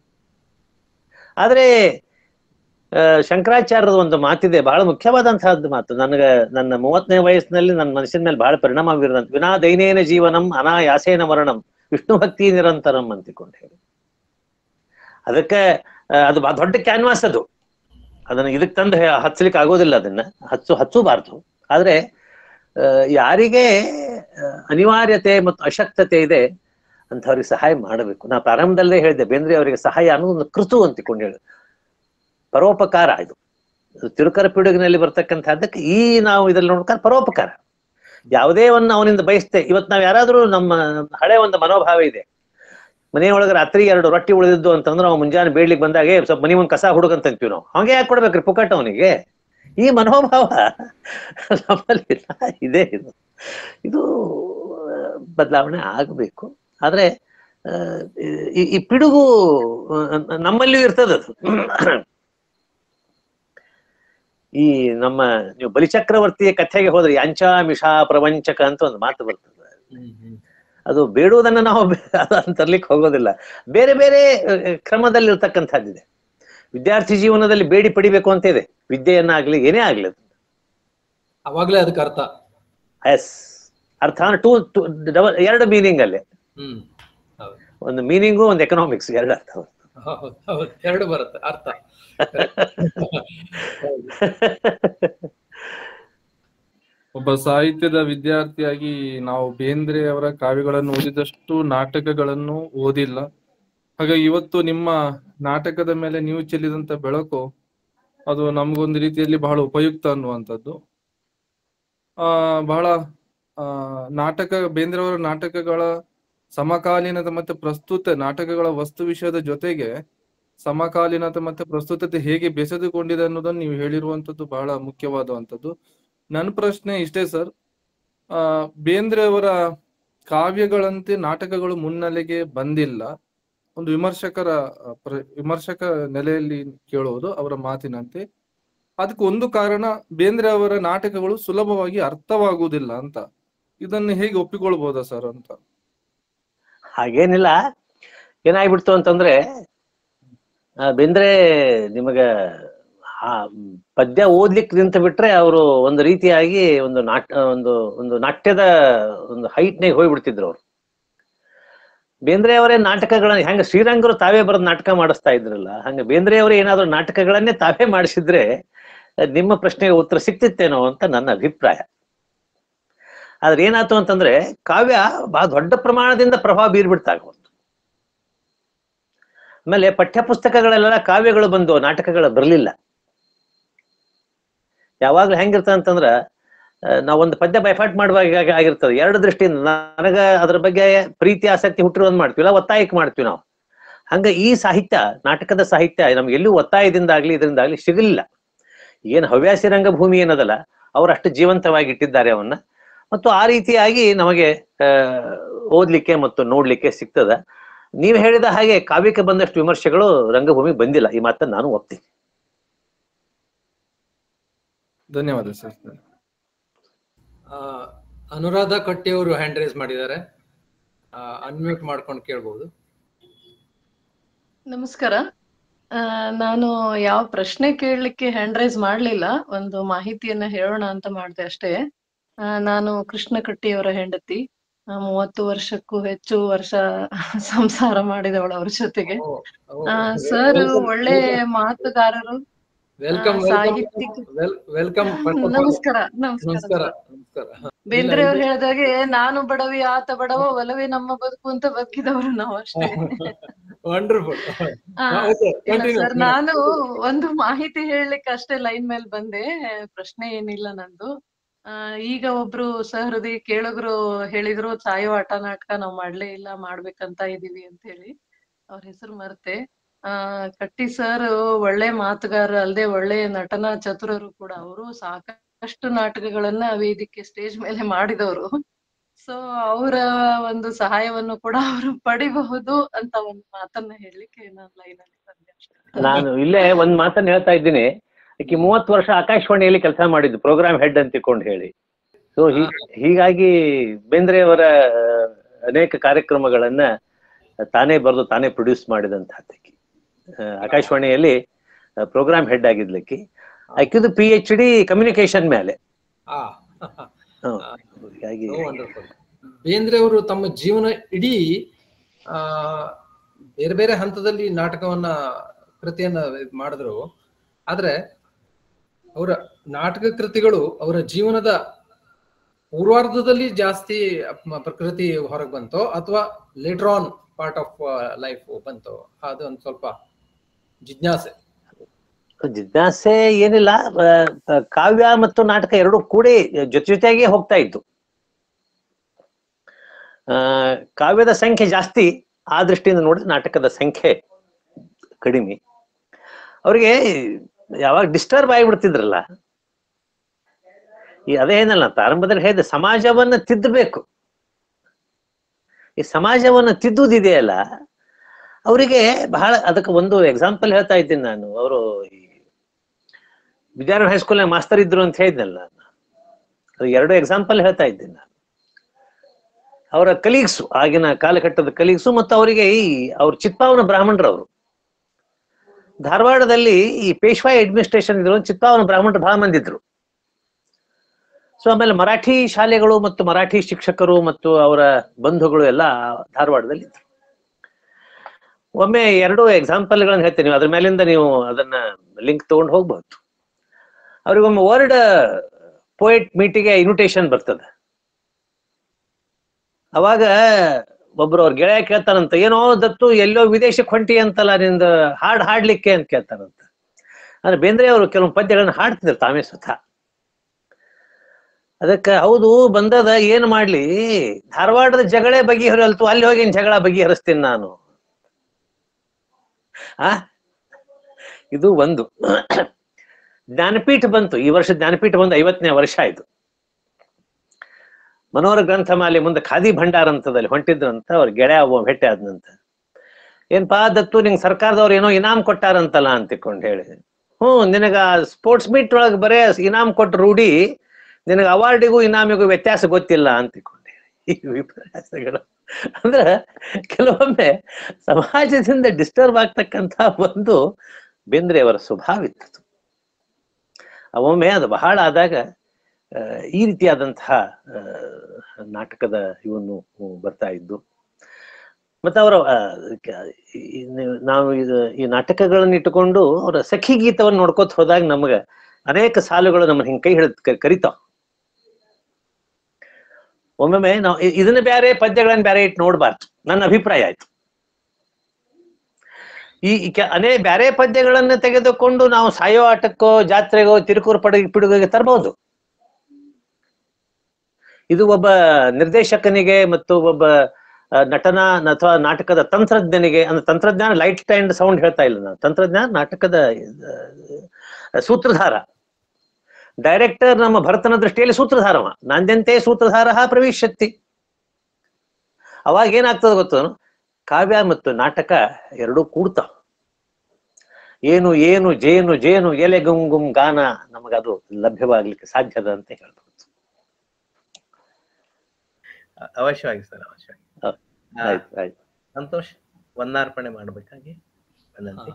ಆದ್ರೆ ಆ, ಶಂಕರಾಚಾರ್ಯದ ಒಂದು ಮಾತಿದೆ ಬಹಳ ಮುಖ್ಯವಾದಂತಹದ್ದು ಮಾತು ನನಗೆ ನನ್ನ ಮೂವತ್ತನೇ ವಯಸ್ಸಿನಲ್ಲಿ ನನ್ನ ಮನಸ್ಸಿನ ಮೇಲೆ ಬಹಳ ಪರಿಣಾಮ ಬೀರದಂತ ವಿನಾ ದೈನೇನ ಜೀವನಂ ಅನಾಯಾಸೇನ ಮರಣಂ ವಿಷ್ಣು ಭಕ್ತಿ ನಿರಂತರಂ ಅಂತಿಕೊಂಡು ಹೇಳಿ ಅದಕ್ಕೆ ಆ, ಅದು ಬಹಳ ದೊಡ್ಡ ಕ್ಯಾನ್ವಾಸ್ ಅದು ಅದನ್ನ ಇದಕ್ಕೆ ತಂದು ಹೆ- ಹಚ್ಚಲಿಕ್ಕೆ ಆಗೋದಿಲ್ಲ ಅದನ್ನ ಹಚ್ಚು ಹಚ್ಚಬಾರ್ದು ಆದ್ರೆ ಆ, ಯಾರಿಗೆ ಆ, ಅನಿವಾರ್ಯತೆ ಮತ್ತು ಅಶಕ್ತತೆ ಇದೆ ಅಂಥವ್ರಿಗೆ ಸಹಾಯ ಮಾಡಬೇಕು ನಾ ಪ್ರಾರಂಭದಲ್ಲೇ ಹೇಳಿದೆ ಬೇಂದ್ರೆ ಅವರಿಗೆ ಸಹಾಯ ಅನ್ನೋದು ಒಂದು ಕೃತು ಅಂತಿಕೊಂಡು ಹೇಳಿ ಪರೋಪಕಾರ ಇದು ಇದು ತಿರುಕರ ಪಿಡುಗಿನಲ್ಲಿ ಬರ್ತಕ್ಕಂಥದ್ದಕ್ಕೆ ಈ ನಾವು ಇದ್ರಲ್ಲಿ ನೋಡ್ಕೊಂಡು ಪರೋಪಕಾರ ಯಾವುದೇ ಒಂದು ಅವನಿಂದ ಬಯಸ್ತೆ ಇವತ್ತು ನಾವು ಯಾರಾದ್ರೂ ನಮ್ಮ ಹಳೆ ಒಂದು ಮನೋಭಾವ ಇದೆ ಮನೆಯೊಳಗೆ ರಾತ್ರಿ ಎರಡು ರೊಟ್ಟಿ ಉಳಿದಿದ್ದು ಅಂತಂದ್ರೆ ನಾವು ಮುಂಜಾನೆ ಬೇಡ್ಲಿಕ್ಕೆ ಬಂದಾಗ "ಏ, ಸ್ವಲ್ಪ ಮನಿ ಮುಂದ್ ಕಸ ಹುಡುಗಂತ ಅಂತೀವಿ ನಾವು ಹಂಗೆ ಯಾಕೆ ಕೊಡ್ಬೇಕ್ರಿ ಪುಕಟ್ ಅವನಿಗೆ ಈ ಮನೋಭಾವ ನಮ್ಮಲ್ಲಿ ಇಲ್ಲ. ಇದೆ ಇದು ಇದು ಆ, ಬದಲಾವಣೆ ಆಗಬೇಕು ಆದ್ರೆ ಆ, ಈ- ಈ ಪಿಡುಗು ಆ, ನಮ್ಮಲ್ಲಿಯೂ ಇರ್ತದದು ಈ ನಮ್ಮ ನೀವು ಬಲಿಚಕ್ರವರ್ತಿಯ ಕಥೆಗೆ ಹೋದ್ರೆ ಯಾಂಚ ಮಿಷಾ ಪ್ರವಂಚಕ ಅಂತ ಒಂದು ಮಾತು ಬರ್ತದೆ ಅದು ಬೇಡುವುದನ್ನ ನಾವು ಬೆ- ಅದನ್ನ ತರ್ಲಿಕ್ಕೆ ಹೋಗೋದಿಲ್ಲ ಬೇರೆ ಬೇರೆ ಅಹ್, ಕ್ರಮದಲ್ಲಿ ಇರ್ತಕ್ಕಂಥದ್ದಿದೆ ವಿದ್ಯಾರ್ಥಿ ಜೀವನದಲ್ಲಿ ಬೇಡಿ ಪಡಿಬೇಕು ಅಂತ ಇದೆ ವಿದ್ಯೆಯನ್ನಾಗ್ಲಿ ಏನೇ ಆಗ್ಲಿ ಅದು. ಅವಾಗ್ಲೇ ಅದಕ್ಕೆ ಅರ್ಥ ಎಸ್ ಅರ್ಥ ಟೂ ಡಬಲ್ ಎರಡು ಮೀನಿಂಗ್ ಅಲ್ಲಿ ಹ್ಮ್ ಹೌದು ಒಂದು ಮೀನಿಂಗು ಒಂದು ಎಕನಾಮಿಕ್ಸ್ ಎರಡು ಅರ್ಥ ಹೌದು ಹೌದು ಎರಡು ಬರುತ್ತೆ ಅರ್ಥ ಒಬ್ಬ ಸಾಹಿತ್ಯದ ವಿದ್ಯಾರ್ಥಿಯಾಗಿ ನಾವು ಬೇಂದ್ರೆ ಅವರ ಕಾವ್ಯಗಳನ್ನು ಓದಿದಷ್ಟು ನಾಟಕಗಳನ್ನು ಓದಿಲ್ಲ ಹಾಗಾಗಿ ಇವತ್ತು ನಿಮ್ಮ ನಾಟಕದ ಮೇಲೆ ನೀವು ಚೆಲ್ಲಿದಂತ ಬೆಳಕು ಅದು ನಮಗೊಂದು ರೀತಿಯಲ್ಲಿ ಬಹಳ ಉಪಯುಕ್ತ ಅನ್ನುವಂಥದ್ದು ಆ ಬಹಳ ಆ ನಾಟಕ ಬೇಂದ್ರೆ ಅವರ ನಾಟಕಗಳ ಸಮಕಾಲೀನತೆ ಮತ್ತೆ ಪ್ರಸ್ತುತ ನಾಟಕಗಳ ವಸ್ತು ವಿಷಯದ ಜೊತೆಗೆ ಸಮಕಾಲೀನತೆ ಮತ್ತೆ ಪ್ರಸ್ತುತತೆ ಹೇಗೆ ಬೆಸೆದುಕೊಂಡಿದೆ ಅನ್ನೋದನ್ನು ನೀವು ಹೇಳಿರುವಂತದ್ದು ಬಹಳ ಮುಖ್ಯವಾದಂಥದ್ದು ನನ್ನ ಪ್ರಶ್ನೆ ಇಷ್ಟೇ ಸರ್ ಆ ಬೇಂದ್ರೆ ಅವರ ಕಾವ್ಯಗಳಂತೆ ನಾಟಕಗಳು ಮುನ್ನೆಲೆಗೆ ಬಂದಿಲ್ಲ ಒಂದು ವಿಮರ್ಶಕರ ಆ, ಪ್ರ- ವಿಮರ್ಶಕ ನೆಲೆಯಲ್ಲಿ ಕೇಳುವುದು ಅವರ ಮಾತಿನಂತೆ ಅದಕ್ಕೆ ಒಂದು ಕಾರಣ ಬೇಂದ್ರೆ ಅವರ ನಾಟಕಗಳು ಸುಲಭವಾಗಿ ಅರ್ಥವಾಗುವುದಿಲ್ಲ ಅಂತ ಇದನ್ನು ಹೇಗೆ ಒಪ್ಪಿಕೊಳ್ಬೋದಾ ಸರ್ ಅಂತ ಹಾಗೇನಿಲ್ಲ ಏನಾಗ್ಬಿಡ್ತು ಅಂತಂದ್ರೆ ಆ, ಬೇಂದ್ರೆ ನಿಮಗ ಆ ಪದ್ಯ ಓದ್ಲಿಕ್ಕೆ ನಿಂತು ಬಿಟ್ರೆ ಅವರು ಒಂದು ರೀತಿಯಾಗಿ ಒಂದು ನಾಟ್ ಒಂದು ಒಂದು ನಾಟ್ಯದ ಒಂದು ಹೈಟ್ನಾಗ ಹೋಗ್ಬಿಡ್ತಿದ್ರು ಅವ್ರು ಬೇಂದ್ರೆ ಅವರೇ ನಾಟಕಗಳನ್ನ ಹೆಂಗ ಶ್ರೀರಂಗರು ತಾವೇ ಬರೆದು ನಾಟಕ ಮಾಡಿಸ್ತಾ ಇದ್ರಲ್ಲ ಹಂಗ ಬೇಂದ್ರೆ ಅವರು ಏನಾದ್ರು ನಾಟಕಗಳನ್ನೇ ತಾವೇ ಮಾಡಿಸಿದ್ರೆ ಅಹ್, ನಿಮ್ಮ ಪ್ರಶ್ನೆಗೆ ಉತ್ತರ ಸಿಕ್ತಿತ್ತೇನೋ ಅಂತ ನನ್ನ ಅಭಿಪ್ರಾಯ ಆದ್ರೆ ಏನಾಯ್ತು ಅಂತಂದ್ರೆ ಕಾವ್ಯ ಬಹಳ ದೊಡ್ಡ ಪ್ರಮಾಣದಿಂದ ಪ್ರಭಾವ ಬೀರ್ಬಿಡ್ತಾಗ ಒಂದು ಆಮೇಲೆ ಪಠ್ಯ ಪುಸ್ತಕಗಳೆಲ್ಲ ಕಾವ್ಯಗಳು ಬಂದು ನಾಟಕಗಳು ಬರಲಿಲ್ಲ ಯಾವಾಗ್ಲೂ ಹೆಂಗಿರ್ತದೆ ಅಂತಂದ್ರ ಆ, ನಾವೊಂದು ಪದ್ಯ ಬೈಫಾಟ್ ಮಾಡುವಾಗ ಆಗಿ- ಆಗಿರ್ತದೆ ಎರಡು ದೃಷ್ಟಿಯಿಂದ ನನಗ ಅದ್ರ ಬಗ್ಗೆ ಪ್ರೀತಿ ಆಸಕ್ತಿ ಹುಟ್ಟಿರೋ ಒಂದ್ ಮಾಡ್ತೀವಿ ಇಲ್ಲ ಒತ್ತಾಯಕ್ಕೆ ಮಾಡ್ತೀವಿ ನಾವು ಹಂಗ ಈ ಸಾಹಿತ್ಯ ನಾಟಕದ ಸಾಹಿತ್ಯ ನಮ್ಗೆ ಎಲ್ಲೂ ಒತ್ತಾಯದಿಂದ ಆಗ್ಲಿ ಇದರಿಂದ ಆಗ್ಲಿ ಸಿಗಲಿಲ್ಲ ಏನ್ ಹವ್ಯಾಸಿ ರಂಗಭೂಮಿ ಏನದಲ್ಲ ಅವ್ರು ಅಷ್ಟು ಜೀವಂತವಾಗಿ ಇಟ್ಟಿದ್ದಾರೆ ಅವನ್ನ ಮತ್ತು ಆ ರೀತಿಯಾಗಿ ನಮಗೆ ಆ, ಓದ್ಲಿಕ್ಕೆ ಮತ್ತು ನೋಡ್ಲಿಕ್ಕೆ ಸಿಗ್ತದ ನೀವು ಹೇಳಿದ ಹಾಗೆ ಕಾವ್ಯಕ್ಕೆ ಬಂದಷ್ಟು ವಿಮರ್ಶೆಗಳು ರಂಗಭೂಮಿ ಬಂದಿಲ್ಲ ಈ ಮಾತನ್ನ ನಾನು ಒಪ್ತೀನಿ ಧನ್ಯವಾದ ಸರ್ ಆ, ಅನುರಾಧ ಕಟ್ಟಿ ಅವರು ಹ್ಯಾಂಡ್ ರೈಸ್ ಮಾಡಿದ್ದಾರೆ ಅನ್ಮ್ಯೂಟ್ ಮಾಡ್ಕೊಂಡು ಕೇಳ್ಬಹುದು ನಮಸ್ಕಾರ ಆ, ನಾನು ಯಾವ ಪ್ರಶ್ನೆ ಕೇಳಲಿಕ್ಕೆ ಹ್ಯಾಂಡ್ ರೈಸ್ ಮಾಡ್ಲಿಲ್ಲ ಒಂದು ಮಾಹಿತಿಯನ್ನ ಹೇಳೋಣ ಅಂತ ಮಾಡ್ದೆ ಅಷ್ಟೇ ಆ, ನಾನು ಕೃಷ್ಣ ಕಟ್ಟಿಯವರ ಹೆಂಡತಿ ಆ, ಮೂವತ್ತು ವರ್ಷಕ್ಕೂ ಹೆಚ್ಚು ವರ್ಷ ಸಂಸಾರ ಮಾಡಿದವಳು ಅವ್ರ ಜೊತೆಗೆ ಸರ್ ಒಳ್ಳೆ ಮಾತುಗಾರರು ವೆಲ್ಕಮ್ ಆ, ಸಾಹಿತ್ಯಿಕ ವೆಲ್ಕಮ್ ನಮಸ್ಕಾರ ನಮಸ್ಕಾರ ನಮಸ್ಕಾರ ನಮಸ್ಕಾರ ಬೇಂದ್ರೆ ಅವ್ರು ಹೇಳ್ದಾಗೆ ನಾನು ಬಡವಿ ಆತ ಬಡವ ಒಲವೇ ನಮ್ಮ ಬದುಕು ಅಂತ ಬದುಕಿದವರು ನಾವು ಅಷ್ಟೇ ವಂಡರ್ಫುಲ್ ಆ, ಓಕೆ ಇಲ್ಲ ಕಂಟಿನ್ಯೂ ಸರ್ ನಾನು ಒಂದು ಮಾಹಿತಿ ಹೇಳಲಿಕ್ಕೆ ಅಷ್ಟೇ ಲೈನ್ ಮೇಲೆ ಬಂದೆ ಪ್ರಶ್ನೆ ಏನಿಲ್ಲ ನಂದು ಆ, ಈಗ ಒಬ್ರು ಸಹೃದಯ ಕೇಳುಗರು ಹೇಳಿದ್ರು ಸಾಯೋ ಆಟ ನಾಟಕ ನಾವ್ ಮಾಡ್ಲೇ ಇಲ್ಲ ಮಾಡ್ಬೇಕಂತ ಇದೀವಿ ಅಂತ ಹೇಳಿ ಅವ್ರ ಹೆಸರು ಮರ್ತೆ ಆ ಕಟ್ಟಿ ಸರ್ ಒಳ್ಳೆ ಮಾತುಗಾರ ಅಲ್ಲದೆ ಒಳ್ಳೆ ನಟನಾ ಚತುರರು ಕೂಡ ಅವರು ಸಾಕಷ್ಟು ನಾಟಕಗಳನ್ನ ವೇದಿಕೆ ಸ್ಟೇಜ್ ಮೇಲೆ ಮಾಡಿದವರು ಸೊ ಅವರ ಒಂದು ಸಹಾಯವನ್ನು ಕೂಡ ಅವರು ಪಡಿಬಹುದು ಅಂತ ಒಂದು ಮಾತನ್ನ ಹೇಳಲಿಕ್ಕೆ ನಾನು ಲೈನ್ ಅಲ್ಲಿ ಬಂದೆ ಅಷ್ಟೇ ನಾನು ಇಲ್ಲೇ ಒಂದ್ ಮಾತನ್ನ ಹೇಳ್ತಾ ಇದ್ದೀನಿ ಆಕಿ ಮೂವತ್ತು ವರ್ಷ ಆಕಾಶವಾಣಿಯಲ್ಲಿ ಕೆಲಸ ಮಾಡಿದ್ದು ಪ್ರೋಗ್ರಾಮ್ ಹೆಡ್ ಅಂತ ತಿಳ್ಕೊಂಡು ಹೇಳಿ ಸೊ ಹೀಗಾಗಿ ಬೇಂದ್ರೆ ಅವರ ಅನೇಕ ಕಾರ್ಯಕ್ರಮಗಳನ್ನ ತಾನೇ ಬರೆದು ತಾನೇ ಪ್ರೊಡ್ಯೂಸ್ ಮಾಡಿದಂತ ಆಕಿ ಆ, ಆಕಾಶವಾಣಿಯಲ್ಲಿ ಪ್ರೋಗ್ರಾಮ್ ಹೆಡ್ ಆಗಿದ್ಲಕ್ಕಿ ಆಕಿದು ಪಿ ಎಚ್ ಡಿ ಕಮ್ಯುನಿಕೇಶನ್ ಮೇಲೆ ಆ ಹ್ಮ್. ಹೀಗಾಗಿ ವಂಡರ್ಫುಲ್ ಬೇಂದ್ರೆ ಅವರು ತಮ್ಮ ಜೀವನ ಇಡೀ ಆ ಬೇರೆ ಬೇರೆ ಹಂತದಲ್ಲಿ ನಾಟಕವನ್ನ ಕೃತಿಯನ್ನ ಇದ್ ಮಾಡಿದ್ರು ಆದ್ರೆ ಅವರ ನಾಟಕ ಕೃತಿಗಳು ಅವರ ಜೀವನದ ಪೂರ್ವಾರ್ಧದಲ್ಲಿ ಜಾಸ್ತಿ ಮ- ಪ್ರಕೃತಿ ಹೊರಗೆ ಬಂತೋ ಅಥವಾ later on part of life ಬಂತೋ ಅದು ಒಂದ್ ಸ್ವಲ್ಪ ಜಿಜ್ಞಾಸೆ ಜಿಜ್ಞಾಸೆ ಏನಿಲ್ಲ ಆ, ಆ, ಕಾವ್ಯ ಮತ್ತು ನಾಟಕ ಎರಡು ಕೂಡಿ ಜೊತೆ ಜೊತೆಯಾಗಿ ಹೋಗ್ತಾ ಇತ್ತು ಆ ಕಾವ್ಯದ ಸಂಖ್ಯೆ ಜಾಸ್ತಿ ಆ ದೃಷ್ಟಿಯಿಂದ ನೋಡಿದ್ರೆ ನಾಟಕದ ಸಂಖ್ಯೆ ಕಡಿಮೆ ಅವ್ರಿಗೆ ಯಾವಾಗ ಡಿಸ್ಟರ್ಬ್ ಆಗಿಬಿಡ್ತಿದ್ರಲ್ಲ ಈ ಅದೇನಲ್ಲ ಪ್ರಾರಂಭದಲ್ಲಿ ಹೇಳಿದೆ ಸಮಾಜವನ್ನ ತಿದ್ದಬೇಕು ಈ ಸಮಾಜವನ್ನ ತಿದ್ದುದಿದೆಯಲ್ಲ ಅವರಿಗೆ ಬಹಳ ಅದಕ್ಕೆ ಒಂದು ಎಕ್ಸಾಂಪಲ್ ಹೇಳ್ತಾ ಇದ್ದೀನಿ ನಾನು ಅವರು ಈ ವಿದ್ಯಾರಣ್ಯ ಹೈಸ್ಕೂಲ್ನಾಗ ಮಾಸ್ತರ್ ಇದ್ರು ಅಂತ ಹೇಳಿದ್ನಲ್ಲ ನಾನು ಅದು ಎರಡು ಎಕ್ಸಾಂಪಲ್ ಹೇಳ್ತಾ ಇದ್ದೀನಿ ನಾನು ಅವರ ಕಲೀಗ್ಸು ಆಗಿನ ಕಾಲಘಟ್ಟದ ಕಲೀಗ್ಸು ಮತ್ತು ಅವರಿಗೆ ಈ ಅವ್ರ ಚಿತ್ಪಾವನ ಬ್ರಾಹ್ಮಣರವರು ಧಾರವಾಡದಲ್ಲಿ ಈ ಪೇಶ್ವಾಯಿ ಅಡ್ಮಿನಿಸ್ಟ್ರೇಷನ್ ಇದ್ರು ಚಿತ್ತಾವನ ಬ್ರಾಹ್ಮಣರು ಬಹಳ ಮಂದಿ ಇದ್ರು ಸೊ ಆಮೇಲೆ ಮರಾಠಿ ಶಾಲೆಗಳು ಮತ್ತು ಮರಾಠಿ ಶಿಕ್ಷಕರು ಮತ್ತು ಅವರ ಬಂಧುಗಳು ಎಲ್ಲ ಧಾರವಾಡದಲ್ಲಿ ಇದ್ರು ಒಮ್ಮೆ ಎರಡು ಎಕ್ಸಾಂಪಲ್ಗಳನ್ನ ಹೇಳ್ತೀನಿ ಅದ್ರ ಮೇಲಿಂದ ನೀವು ಅದನ್ನ ಲಿಂಕ್ ತಗೊಂಡು ಹೋಗ್ಬಹುದು ಅವ್ರಿಗೊಮ್ಮೆ ವರ್ಲ್ಡ್ ಪೋಯೆಟ್ ಮೀಟಿಗೆ ಇನ್ವಿಟೇಷನ್ ಬರ್ತದೆ ಅವಾಗ ಒಬ್ರು ಅವ್ರ ಗೆಳೆಯ ಕೇಳ್ತಾರಂತ ಏನೋ ದತ್ತು ಎಲ್ಲೋ ವಿದೇಶಕ್ಕೆ ಹೊಂಟಿ ಅಂತಲ್ಲ ನಿಂದ ಹಾಡ್ ಹಾಡ್ಲಿಕ್ಕೆ ಅಂತ ಕೇಳ್ತಾರಂತ ಅಂದ್ರೆ ಬೇಂದ್ರೆ ಅವರು ಕೆಲವೊಂದು ಪದ್ಯಗಳನ್ನ ಹಾಡ್ತಿದ್ರು ತಾವೇ ಸ್ವತಃ ಅದಕ್ಕೆ ಹೌದು ಬಂದದ ಏನ್ ಮಾಡ್ಲಿ ಧಾರವಾಡದ ಜಗಳೇ ಬಗೆಹರಿಯಲ್ತು ಅಲ್ಲಿ ಹೋಗಿ ಏನ್ ಜಗಳ ಬಗೆಹರಿಸ್ತೀನಿ ನಾನು ಆ ಇದು ಒಂದು ಜ್ಞಾನಪೀಠ ಬಂತು ಈ ವರ್ಷ ಜ್ಞಾನಪೀಠ ಬಂದು ಐವತ್ತನೇ ವರ್ಷ ಆಯ್ತು ಮನೋಹರ ಗ್ರಂಥಮಾಲೆ ಮುಂದೆ ಖಾದಿ ಭಂಡಾರ ಅಂತದಲ್ಲಿ ಹೊಂಟಿದ್ರಂತ ಅವ್ರ ಗೆಳೆಯ ಒಬ್ಬ ಭೇಟಿ ಆದ್ನಂತ ಏನ್ಪಾ ದತ್ತು ನಿಂಗ್ ಸರ್ಕಾರದವ್ರು ಏನೋ ಇನಾಮ್ ಕೊಟ್ಟಾರಂತಲ್ಲ ಅಂತ ತಿಳ್ಕೊಂಡು ಹೇಳಿ ಹ್ಮ್ ನಿನಗ ಸ್ಪೋರ್ಟ್ಸ್ ಮೀಟ್ ಒಳಗೆ ಬರೇ ಇನಾಮ್ ಕೊಟ್ಟ ರೂಢಿ ನಿನಗ ಅವಾರ್ಡಿಗೂ ಇನಾಮಿಗೂ ವ್ಯತ್ಯಾಸ ಗೊತ್ತಿಲ್ಲ ಅಂತ ತಿಳ್ಕೊಂಡೆ ಈ ವಿಪರ್ಯಾಸಗಳು ಅಂದ್ರ ಕೆಲವೊಮ್ಮೆ ಸಮಾಜದಿಂದ ಡಿಸ್ಟರ್ಬ್ ಆಗ್ತಕ್ಕಂತ ಒಂದು ಬೇಂದ್ರೆ ಅವರ ಸ್ವಭಾವ ಇತ್ತು ಒಮ್ಮೆ ಅದು ಬಹಳ ಆದಾಗ ಆ, ಈ ರೀತಿಯಾದಂತಹ ಆ, ನಾಟಕದ ಇವನ್ನು ಬರ್ತಾ ಇದ್ದು ಮತ್ತೆ ಅವರ ಆ, ಕ- ಈ- ನೀವು- ನಾವು ಇದು ಈ ನಾಟಕಗಳನ್ನ ಇಟ್ಟುಕೊಂಡು ಅವರ ಸಖಿ ಗೀತವನ್ನು ನೋಡ್ಕೋತ ಹೋದಾಗ ನಮಗ ಅನೇಕ ಸಾಲುಗಳು ನಮ್ಮನ್ನ ಹಿಂಗ್ ಕೈ ಹಿಡಿದು ಕ- ಕರಿತಾವ ಒಮ್ಮೊಮ್ಮೆ ನಾವು ಇ- ಇದನ್ನ ಬೇರೆ ಪದ್ಯಗಳನ್ನ ಬೇರೆ ಇಟ್ಟು ನೋಡ್ಬಾರ್ದು ನನ್ನ ಅಭಿಪ್ರಾಯ ಆಯ್ತು ಈ ಈ ಕೆ- ಅನೇ ಬೇರೆ ಪದ್ಯಗಳನ್ನ ತೆಗೆದುಕೊಂಡು ನಾವು ಸಾಯೋ ಆಟಕ್ಕೋ ಜಾತ್ರೆಗೋ ತಿರುಕೂರು ಪಡಗಿ ಪಿಡುಗಿಗೆ ತರಬಹುದು ಇದು ಒಬ್ಬ ನಿರ್ದೇಶಕನಿಗೆ ಮತ್ತು ಒಬ್ಬ ಆ, ನಟನ ಅಥವಾ ನಾಟಕದ ತಂತ್ರಜ್ಞನಿಗೆ ಅಂದ್ರೆ ತಂತ್ರಜ್ಞಾನ ಲೈಟ್ ಅಂಡ್ ಸೌಂಡ್ ಹೇಳ್ತಾ ಇಲ್ಲ ನಾನು ತಂತ್ರಜ್ಞಾನ ನಾಟಕದ ಆ, ಸೂತ್ರಧಾರ ಡೈರೆಕ್ಟರ್ ನಮ್ಮ ಭರತನ ದೃಷ್ಟಿಯಲ್ಲಿ ಸೂತ್ರಧಾರವ ನಂದೆಂತೆ ಸೂತ್ರಧಾರ ಪ್ರವೇಶಕ್ತಿ ಅವಾಗ ಏನಾಗ್ತದೆ ಗೊತ್ತು ಕಾವ್ಯ ಮತ್ತು ನಾಟಕ ಎರಡೂ ಕೂಡ್ತಾವ ಏನು ಏನು ಜೇನು ಜೇನು ಎಲೆ ಗುಂಗುಂ ಗಾನ ನಮಗದು ಲಭ್ಯವಾಗ್ಲಿಕ್ಕೆ ಸಾಧ್ಯದ ಅಂತ ಹೇಳ್ಬೋದು ಅ- ಅವಶ್ಯವಾಗಿ ಸರ್ ಅವಶ್ಯವಾಗಿ ಹ. ಆ, ಆಯ್ತು ಆಯ್ತು ಸಂತೋಷ್ ವಂದಾರ್ಪಣೆ ಮಾಡ್ಬೇಕಾಗಿ ವಿನಂತಿ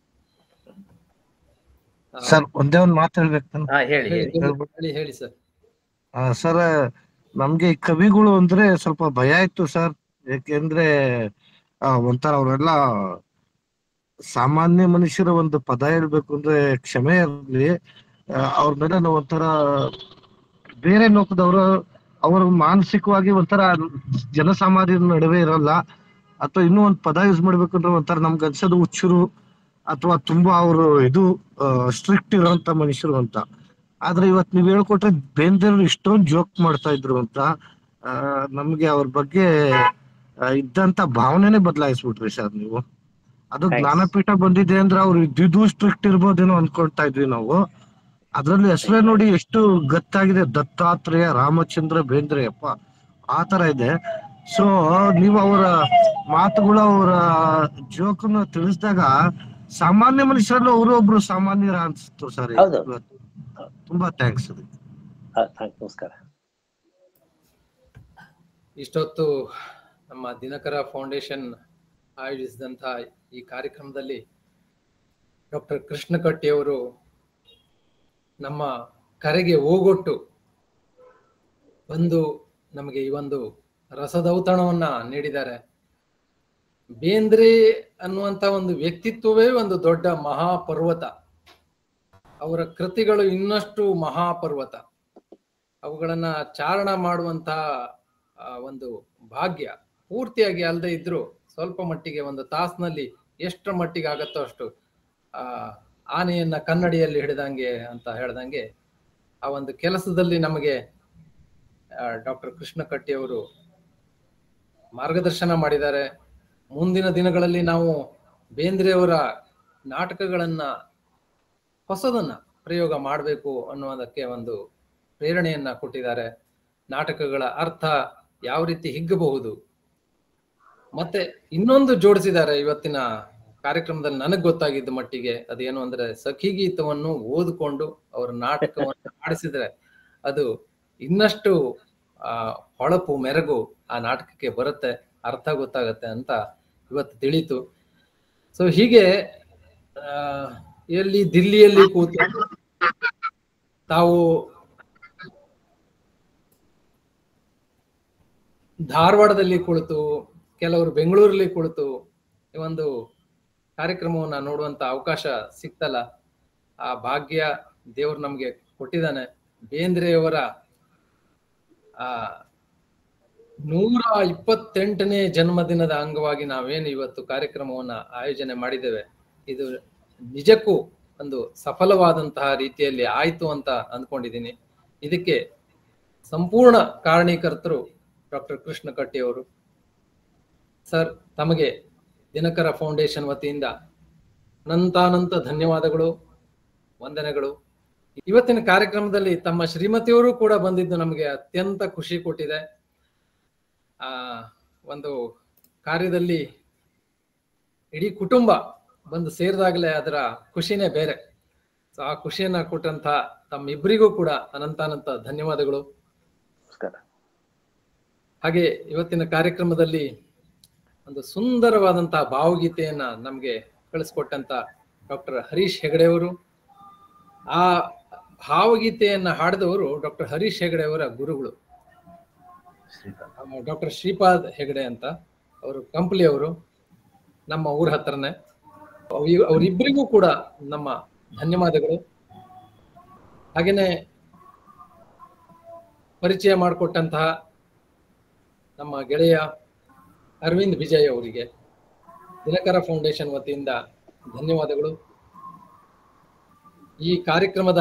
ಸರ್ ಒಂದೇ ಒಂದ್ ಮಾತು ಹೇಳ್ಬೇಕು ನಾನು ಹಾ ಹೇಳಿ ಹೇಳಿ ಹೇಳಿ ಹೇಳಿ ಹೇಳಿ ಸರ್ ಸರ್ ನಮ್ಗೆ ಈ ಕವಿಗಳು ಅಂದ್ರೆ ಸ್ವಲ್ಪ ಭಯ ಇತ್ತು ಸರ್ ಯಾಕೆಂದ್ರೆ ಆ, ಒಂಥರ ಅವರೆಲ್ಲ ಸಾಮಾನ್ಯ ಮನುಷ್ಯರ ಒಂದು ಪದ ಹೇಳ್ಬೇಕು ಅಂದ್ರೆ ಕ್ಷಮೆ ಇರಲಿ ಅವ್ರ ಮೇಲೆ ನಾವು ಒಂಥರ ಬೇರೆ ಲೋಕದವರು ಅವರು ಮಾನಸಿಕವಾಗಿ ಒಂಥರ ಜನಸಾಮಾನ್ಯರ ನಡುವೆ ಇರಲ್ಲ ಅಥವಾ ಇನ್ನೂ ಒಂದ್ ಪದ ಯೂಸ್ ಮಾಡ್ಬೇಕಂದ್ರೆ ಒಂಥರ ನಮ್ಗೆ ಅನ್ಸೋದು ಹುಚ್ಚರು ಅಥವಾ ತುಂಬಾ ಅವರು ಇದು ಸ್ಟ್ರಿಕ್ಟ್ ಇರೋಂತ ಮನುಷ್ಯರು ಅಂತ ಆದ್ರೆ ಇವತ್ ನೀವ್ ಹೇಳ್ಕೊಟ್ರೆ ಬೇಂದ್ರೆ ಇಷ್ಟೊಂದು ಜೋಕ್ ಮಾಡ್ತಾ ಇದ್ರು ಅಂತ ಆ, ನಮ್ಗೆ ಅವ್ರ ಬಗ್ಗೆ ಆ, ಇದ್ದಂತ ಭಾವನೆನೆ ಬದಲಾಯಿಸ್ಬಿಟ್ರಿ ಸರ್ ನೀವು ಅದು Thanks. ಜ್ಞಾನಪೀಠ ಬಂದಿದೆ ಅಂದ್ರೆ ಅವ್ರು ಇದ್ದಿದ್ದು ಸ್ಟ್ರಿಕ್ಟ್ ಇರ್ಬೋದೇನೋ ಅನ್ಕೊಳ್ತಾ ಇದ್ವಿ ನಾವು ಅದ್ರಲ್ಲಿ ಹೆಸರೇ ನೋಡಿ ಎಷ್ಟು ಗತ್ತಾಗಿದೆ ದತ್ತಾತ್ರೇಯ ರಾಮಚಂದ್ರ ಬೇಂದ್ರೆ ಅಪ್ಪ ಆ ತರ ಇದೆ ಸೊ ನೀವು ಅವರ ಮಾತುಗಳು ಅವರ ಜೋಕನ್ನ ತಿಳಿಸಿದಾಗ ಸಾಮಾನ್ಯ ಮನುಷ್ಯರಲ್ಲೂ ಅವರು ಒಬ್ರು ಸಾಮಾನ್ಯರ ಅನ್ಸ್ತು ಸರ್ ಹೌದು. ತುಂಬಾ ಥ್ಯಾಂಕ್ಸ್ ಅದಕ್ಕೆ ಹ, ಥ್ಯಾಂಕ್ ನಮಸ್ಕಾರ ಇಷ್ಟೊತ್ತು ನಮ್ಮ ದಿನಕರ ಫೌಂಡೇಶನ್ ಆಯೋಜಿಸಿದಂತಹ ಈ ಕಾರ್ಯಕ್ರಮದಲ್ಲಿ ಡಾಕ್ಟರ್ ಕೃಷ್ಣ ಕಟ್ಟಿಯವರು ನಮ್ಮ ಕರೆಗೆ ಓಗೊಟ್ಟು ಬಂದು ನಮಗೆ ಈ ಒಂದು ರಸದೌತಣವನ್ನ ನೀಡಿದ್ದಾರೆ ಬೇಂದ್ರೆ ಅನ್ನುವಂತ ಒಂದು ವ್ಯಕ್ತಿತ್ವವೇ ಒಂದು ದೊಡ್ಡ ಮಹಾಪರ್ವತ ಅವರ ಕೃತಿಗಳು ಇನ್ನಷ್ಟು ಮಹಾಪರ್ವತ ಅವುಗಳನ್ನ ಚಾರಣ ಮಾಡುವಂತಹ ಆ, ಒಂದು ಭಾಗ್ಯ ಪೂರ್ತಿಯಾಗಿ ಅಲ್ಲದೆ ಇದ್ರು ಸ್ವಲ್ಪ ಮಟ್ಟಿಗೆ ಒಂದು ತಾಸ್ನಲ್ಲಿ ಎಷ್ಟರ ಮಟ್ಟಿಗೆ ಆಗತ್ತೋ ಅಷ್ಟು ಆ ಆನೆಯನ್ನ ಕನ್ನಡಿಯಲ್ಲಿ ಹಿಡಿದಂಗೆ ಅಂತ ಹೇಳ್ದಂಗೆ ಆ ಒಂದು ಕೆಲಸದಲ್ಲಿ ನಮಗೆ ಡಾಕ್ಟರ್ ಕೃಷ್ಣ ಕಟ್ಟಿ ಅವರು ಮಾರ್ಗದರ್ಶನ ಮಾಡಿದ್ದಾರೆ ಮುಂದಿನ ದಿನಗಳಲ್ಲಿ ನಾವು ಬೇಂದ್ರೆಯವರ ನಾಟಕಗಳನ್ನ ಹೊಸದನ್ನ ಪ್ರಯೋಗ ಮಾಡಬೇಕು ಅನ್ನುವುದಕ್ಕೆ ಒಂದು ಪ್ರೇರಣೆಯನ್ನ ಕೊಟ್ಟಿದ್ದಾರೆ ನಾಟಕಗಳ ಅರ್ಥ ಯಾವ ರೀತಿ ಹಿಗ್ಗಬಹುದು ಮತ್ತೆ ಇನ್ನೊಂದು ಜೋಡಿಸಿದ್ದಾರೆ ಇವತ್ತಿನ ಕಾರ್ಯಕ್ರಮದಲ್ಲಿ ನನಗೆ ಗೊತ್ತಾಗಿದ್ದ ಮಟ್ಟಿಗೆ ಅದೇನು ಅಂದ್ರೆ ಸಖಿ ಗೀತವನ್ನು ಓದಿಕೊಂಡು ಅವರ ನಾಟಕವನ್ನು ಆಡಿಸಿದ್ರೆ ಅದು ಇನ್ನಷ್ಟು ಆ ಹೊಳಪು ಮೆರಗು ಆ ನಾಟಕಕ್ಕೆ ಬರುತ್ತೆ ಅರ್ಥ ಗೊತ್ತಾಗತ್ತೆ ಅಂತ ಇವತ್ತು ತಿಳಿತು ಸೊ ಹೀಗೆ ಆ, ಎಲ್ಲಿ ದಿಲ್ಲಿಯಲ್ಲಿ ಕೂತು ತಾವು ಧಾರವಾಡದಲ್ಲಿ ಕುಳಿತು ಕೆಲವರು ಬೆಂಗಳೂರಲ್ಲಿ ಕುಳಿತು ಈ ಒಂದು ಕಾರ್ಯಕ್ರಮವನ್ನ ನೋಡುವಂತ ಅವಕಾಶ ಸಿಕ್ತಲ್ಲ ಆ ಭಾಗ್ಯ ದೇವರು ನಮ್ಗೆ ಕೊಟ್ಟಿದ್ದಾನೆ ಬೇಂದ್ರೆಯವರ ಆ ನೂರ ಇಪ್ಪತ್ತೆಂಟನೇ ಜನ್ಮದಿನದ ಅಂಗವಾಗಿ ನಾವೇನು ಇವತ್ತು ಕಾರ್ಯಕ್ರಮವನ್ನ ಆಯೋಜನೆ ಮಾಡಿದ್ದೇವೆ ಇದು ನಿಜಕ್ಕೂ ಒಂದು ಸಫಲವಾದಂತಹ ರೀತಿಯಲ್ಲಿ ಆಯ್ತು ಅಂತ ಅಂದ್ಕೊಂಡಿದ್ದೀನಿ ಇದಕ್ಕೆ ಸಂಪೂರ್ಣ ಕಾರಣೀಕರ್ತರು ಡಾಕ್ಟರ್ ಕೃಷ್ಣ ಕಟ್ಟಿ ಅವರು ಸರ್ ತಮಗೆ ದಿನಕರ ಫೌಂಡೇಶನ್ ವತಿಯಿಂದ ಅನಂತಾನಂತ ಧನ್ಯವಾದಗಳು ವಂದನೆಗಳು ಇವತ್ತಿನ ಕಾರ್ಯಕ್ರಮದಲ್ಲಿ ತಮ್ಮ ಶ್ರೀಮತಿಯವರು ಕೂಡ ಬಂದಿದ್ದು ನಮಗೆ ಅತ್ಯಂತ ಖುಷಿ ಕೊಟ್ಟಿದೆ ಆ ಒಂದು ಕಾರ್ಯದಲ್ಲಿ ಇಡೀ ಕುಟುಂಬ ಬಂದು ಸೇರಿದಾಗಲೇ ಅದರ ಖುಷಿನೇ ಬೇರೆ ಸೊ ಆ ಖುಷಿಯನ್ನ ಕೊಟ್ಟಂತ ತಮ್ಮಿಬ್ಬರಿಗೂ ಕೂಡ ಅನಂತಾನಂತ ಧನ್ಯವಾದಗಳು ನಮಸ್ಕಾರ ಹಾಗೆ ಇವತ್ತಿನ ಕಾರ್ಯಕ್ರಮದಲ್ಲಿ ಒಂದು ಸುಂದರವಾದಂತಹ ಭಾವಗೀತೆಯನ್ನ ನಮ್ಗೆ ಕಳಿಸ್ಕೊಟ್ಟಂತ ಡಾಕ್ಟರ್ ಹರೀಶ್ ಹೆಗಡೆ ಅವರು ಆ ಭಾವಗೀತೆಯನ್ನ ಹಾಡಿದವರು ಡಾಕ್ಟರ್ ಹರೀಶ್ ಹೆಗಡೆ ಅವರ ಗುರುಗಳು ಡಾಕ್ಟರ್ ಶ್ರೀಪಾದ್ ಹೆಗಡೆ ಅಂತ ಅವರು ಕಂಪ್ಲಿ ಅವರು ನಮ್ಮ ಊರ ಹತ್ರನೇ ಅವ್ರಿ- ಅವರಿಬ್ಬರಿಗೂ ಕೂಡ ನಮ್ಮ ಧನ್ಯವಾದಗಳು ಹಾಗೇನೆ ಪರಿಚಯ ಮಾಡಿಕೊಟ್ಟಂತಹ ನಮ್ಮ ಗೆಳೆಯ ಅರವಿಂದ್ ವಿಜಯ್ ಅವರಿಗೆ ದಿನಕರ ಫೌಂಡೇಶನ್ ವತಿಯಿಂದ ಧನ್ಯವಾದಗಳು ಈ ಕಾರ್ಯಕ್ರಮದ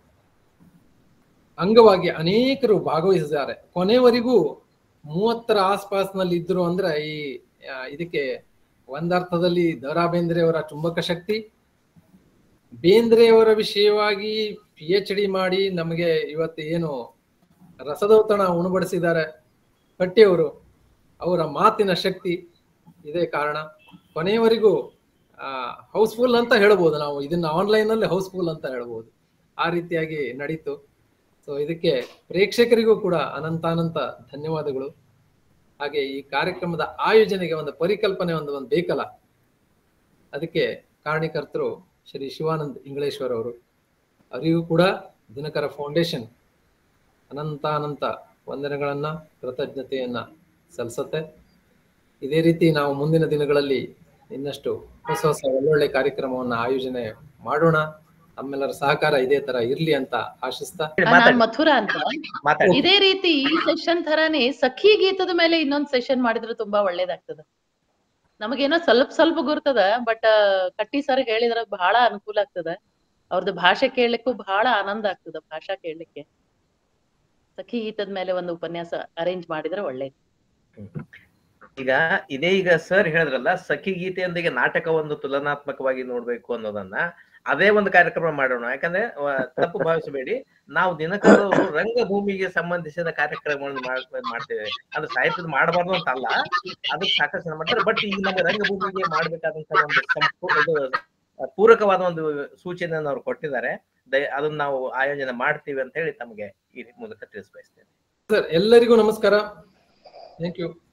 ಅಂಗವಾಗಿ ಅನೇಕರು ಭಾಗವಹಿಸಿದ್ದಾರೆ ಕೊನೆವರೆಗೂ ಮೂವತ್ತರ ಆಸ್ಪಾಸ್ನಲ್ಲಿ ಇದ್ರು ಅಂದ್ರೆ ಈ ಆ, ಇದಕ್ಕೆ ಒಂದರ್ಥದಲ್ಲಿ ದ ರಾ ಬೇಂದ್ರೆ ಅವರ ಚುಂಬಕ ಶಕ್ತಿ ಬೇಂದ್ರೆಯವರ ವಿಷಯವಾಗಿ ಪಿ ಎಚ್ ಡಿ ಮಾಡಿ ನಮಗೆ ಇವತ್ತು ಏನು ರಸದೌತಣ ಉಣಬಡಿಸಿದ್ದಾರೆ ಕಟ್ಟಿಯವರು ಅವರ ಮಾತಿನ ಶಕ್ತಿ ಇದೇ ಕಾರಣ ಕೊನೆಯವರೆಗೂ ಹೌಸ್ಫುಲ್ ಅಂತ ಹೇಳ್ಬೋದು ನಾವು ಇದನ್ನ ಆನ್ಲೈನ್ ಅಲ್ಲಿ ಹೌಸ್ಫುಲ್ ಅಂತ ಹೇಳ್ಬೋದು ಆ ರೀತಿಯಾಗಿ ನಡೀತು ಸೊ ಇದಕ್ಕೆ ಪ್ರೇಕ್ಷಕರಿಗೂ ಕೂಡ ಅನಂತಾನಂತ ಧನ್ಯವಾದಗಳು ಹಾಗೆ ಈ ಕಾರ್ಯಕ್ರಮದ ಆಯೋಜನೆಗೆ ಒಂದು ಪರಿಕಲ್ಪನೆ ಒಂದು ಒಂದು ಬೇಕಲ್ಲ ಅದಕ್ಕೆ ಕಾರಣೀಕರ್ತರು ಶ್ರೀ ಶಿವಾನಂದ್ ಇಂಗ್ಲೇಶ್ವರ್ ಅವರು ಅವರಿಗೂ ಕೂಡ ದಿನಕರ ಫೌಂಡೇಶನ್ ಅನಂತಾನಂತ ವಂದನೆಗಳನ್ನ ಕೃತಜ್ಞತೆಯನ್ನ ಸಲ್ಲಿಸುತ್ತೆ ಇದೇ ರೀತಿ ನಾವು ಮುಂದಿನ ದಿನಗಳಲ್ಲಿ ಇನ್ನಷ್ಟು ಹೊಸ ಹೊಸ ಒಳ್ಳೊಳ್ಳೆ ಕಾರ್ಯಕ್ರಮವನ್ನ ಆಯೋಜನೆ ಮಾಡೋಣ ನಮ್ಮೆಲ್ಲರ ಸಹಕಾರ ಇದೇ ತರ ಇರ್ಲಿ ಅಂತ ಆಶಿಸ್ತಾ ನಾನ್ ಮಾತಾಡಿ ಮಥುರಾ ಅಂತ ಮಾತಾಡಿ ಇದೇ ರೀತಿ ಈ ಸೆಷನ್ ತರಾನೇ ಸಖಿ ಗೀತದ ಮೇಲೆ ಇನ್ನೊಂದ್ ಸೆಷನ್ ಮಾಡಿದ್ರೆ ತುಂಬಾ ಒಳ್ಳೇದಾಗ್ತದ ನಮಗೇನೋ ಸ್ವಲ್ಪ ಸ್ವಲ್ಪ ಗುರ್ತದ ಬಟ್ ಕಟ್ಟಿ ಸರ್ ಹೇಳಿದ್ರ ಬಹಳ ಅನುಕೂಲ ಆಗ್ತದ ಅವ್ರದ್ದು ಭಾಷೆ ಕೇಳಲಿಕ್ಕೂ ಬಹಳ ಆನಂದ ಆಗ್ತದ ಭಾಷಾ ಕೇಳಲಿಕ್ಕೆ ಸಖಿ ಗೀತದ ಮೇಲೆ ಒಂದು ಉಪನ್ಯಾಸ ಅರೇಂಜ್ ಮಾಡಿದ್ರೆ ಒಳ್ಳೇದು ಈಗ ಇದೇ ಈಗ ಸರ್ ಹೇಳಿದ್ರಲ್ಲ ಸಖಿ ಗೀತೆಯೊಂದಿಗೆ ನಾಟಕ ಒಂದು ತುಲನಾತ್ಮಕವಾಗಿ ನೋಡ್ಬೇಕು ಅನ್ನೋದನ್ನ ಅದೇ ಒಂದು ಕಾರ್ಯಕ್ರಮ ಮಾಡೋಣ ಯಾಕಂದ್ರೆ ಆ, ತಪ್ಪು ಭಾವಿಸಬೇಡಿ ನಾವು ದಿನಕರವರು ರಂಗಭೂಮಿಗೆ ಸಂಬಂಧಿಸಿದ ಕಾರ್ಯಕ್ರಮಗಳನ್ನು ಮಾಡ್- ಮಾಡ್ತೇವೆ ಅಂದ್ರೆ ಸಾಹಿತ್ಯದ ಮಾಡಬಾರ್ದು ಅಂತ ಅಲ್ಲ ಅದಕ್ಕೆ ಸಾಕಷ್ಟು ಜನ ಮಾಡ್ತಾರೆ ಬಟ್ ಈಗ ನಮ್ಮ ರಂಗಭೂಮಿಗೆ ಮಾಡ್ಬೇಕಾದಂತ ಒಂದು ಸಂಪೂರ್ಣ ಇದು ಆ, ಪೂರಕವಾದ ಒಂದು ಸೂಚನೆಯನ್ನು ಅವ್ರು ಕೊಟ್ಟಿದ್ದಾರೆ ದಯ ಅದನ್ನ ನಾವು ಆಯೋಜನೆ ಮಾಡ್ತೀವಿ ಅಂತ ಹೇಳಿ ತಮಗೆ ಈ ಮೂಲಕ ತಿಳಿಸ್ಬಯಸ್ತೇನೆ ಸರ್ ಎಲ್ಲರಿಗೂ ನಮಸ್ಕಾರ ಥ್ಯಾಂಕ್ ಯು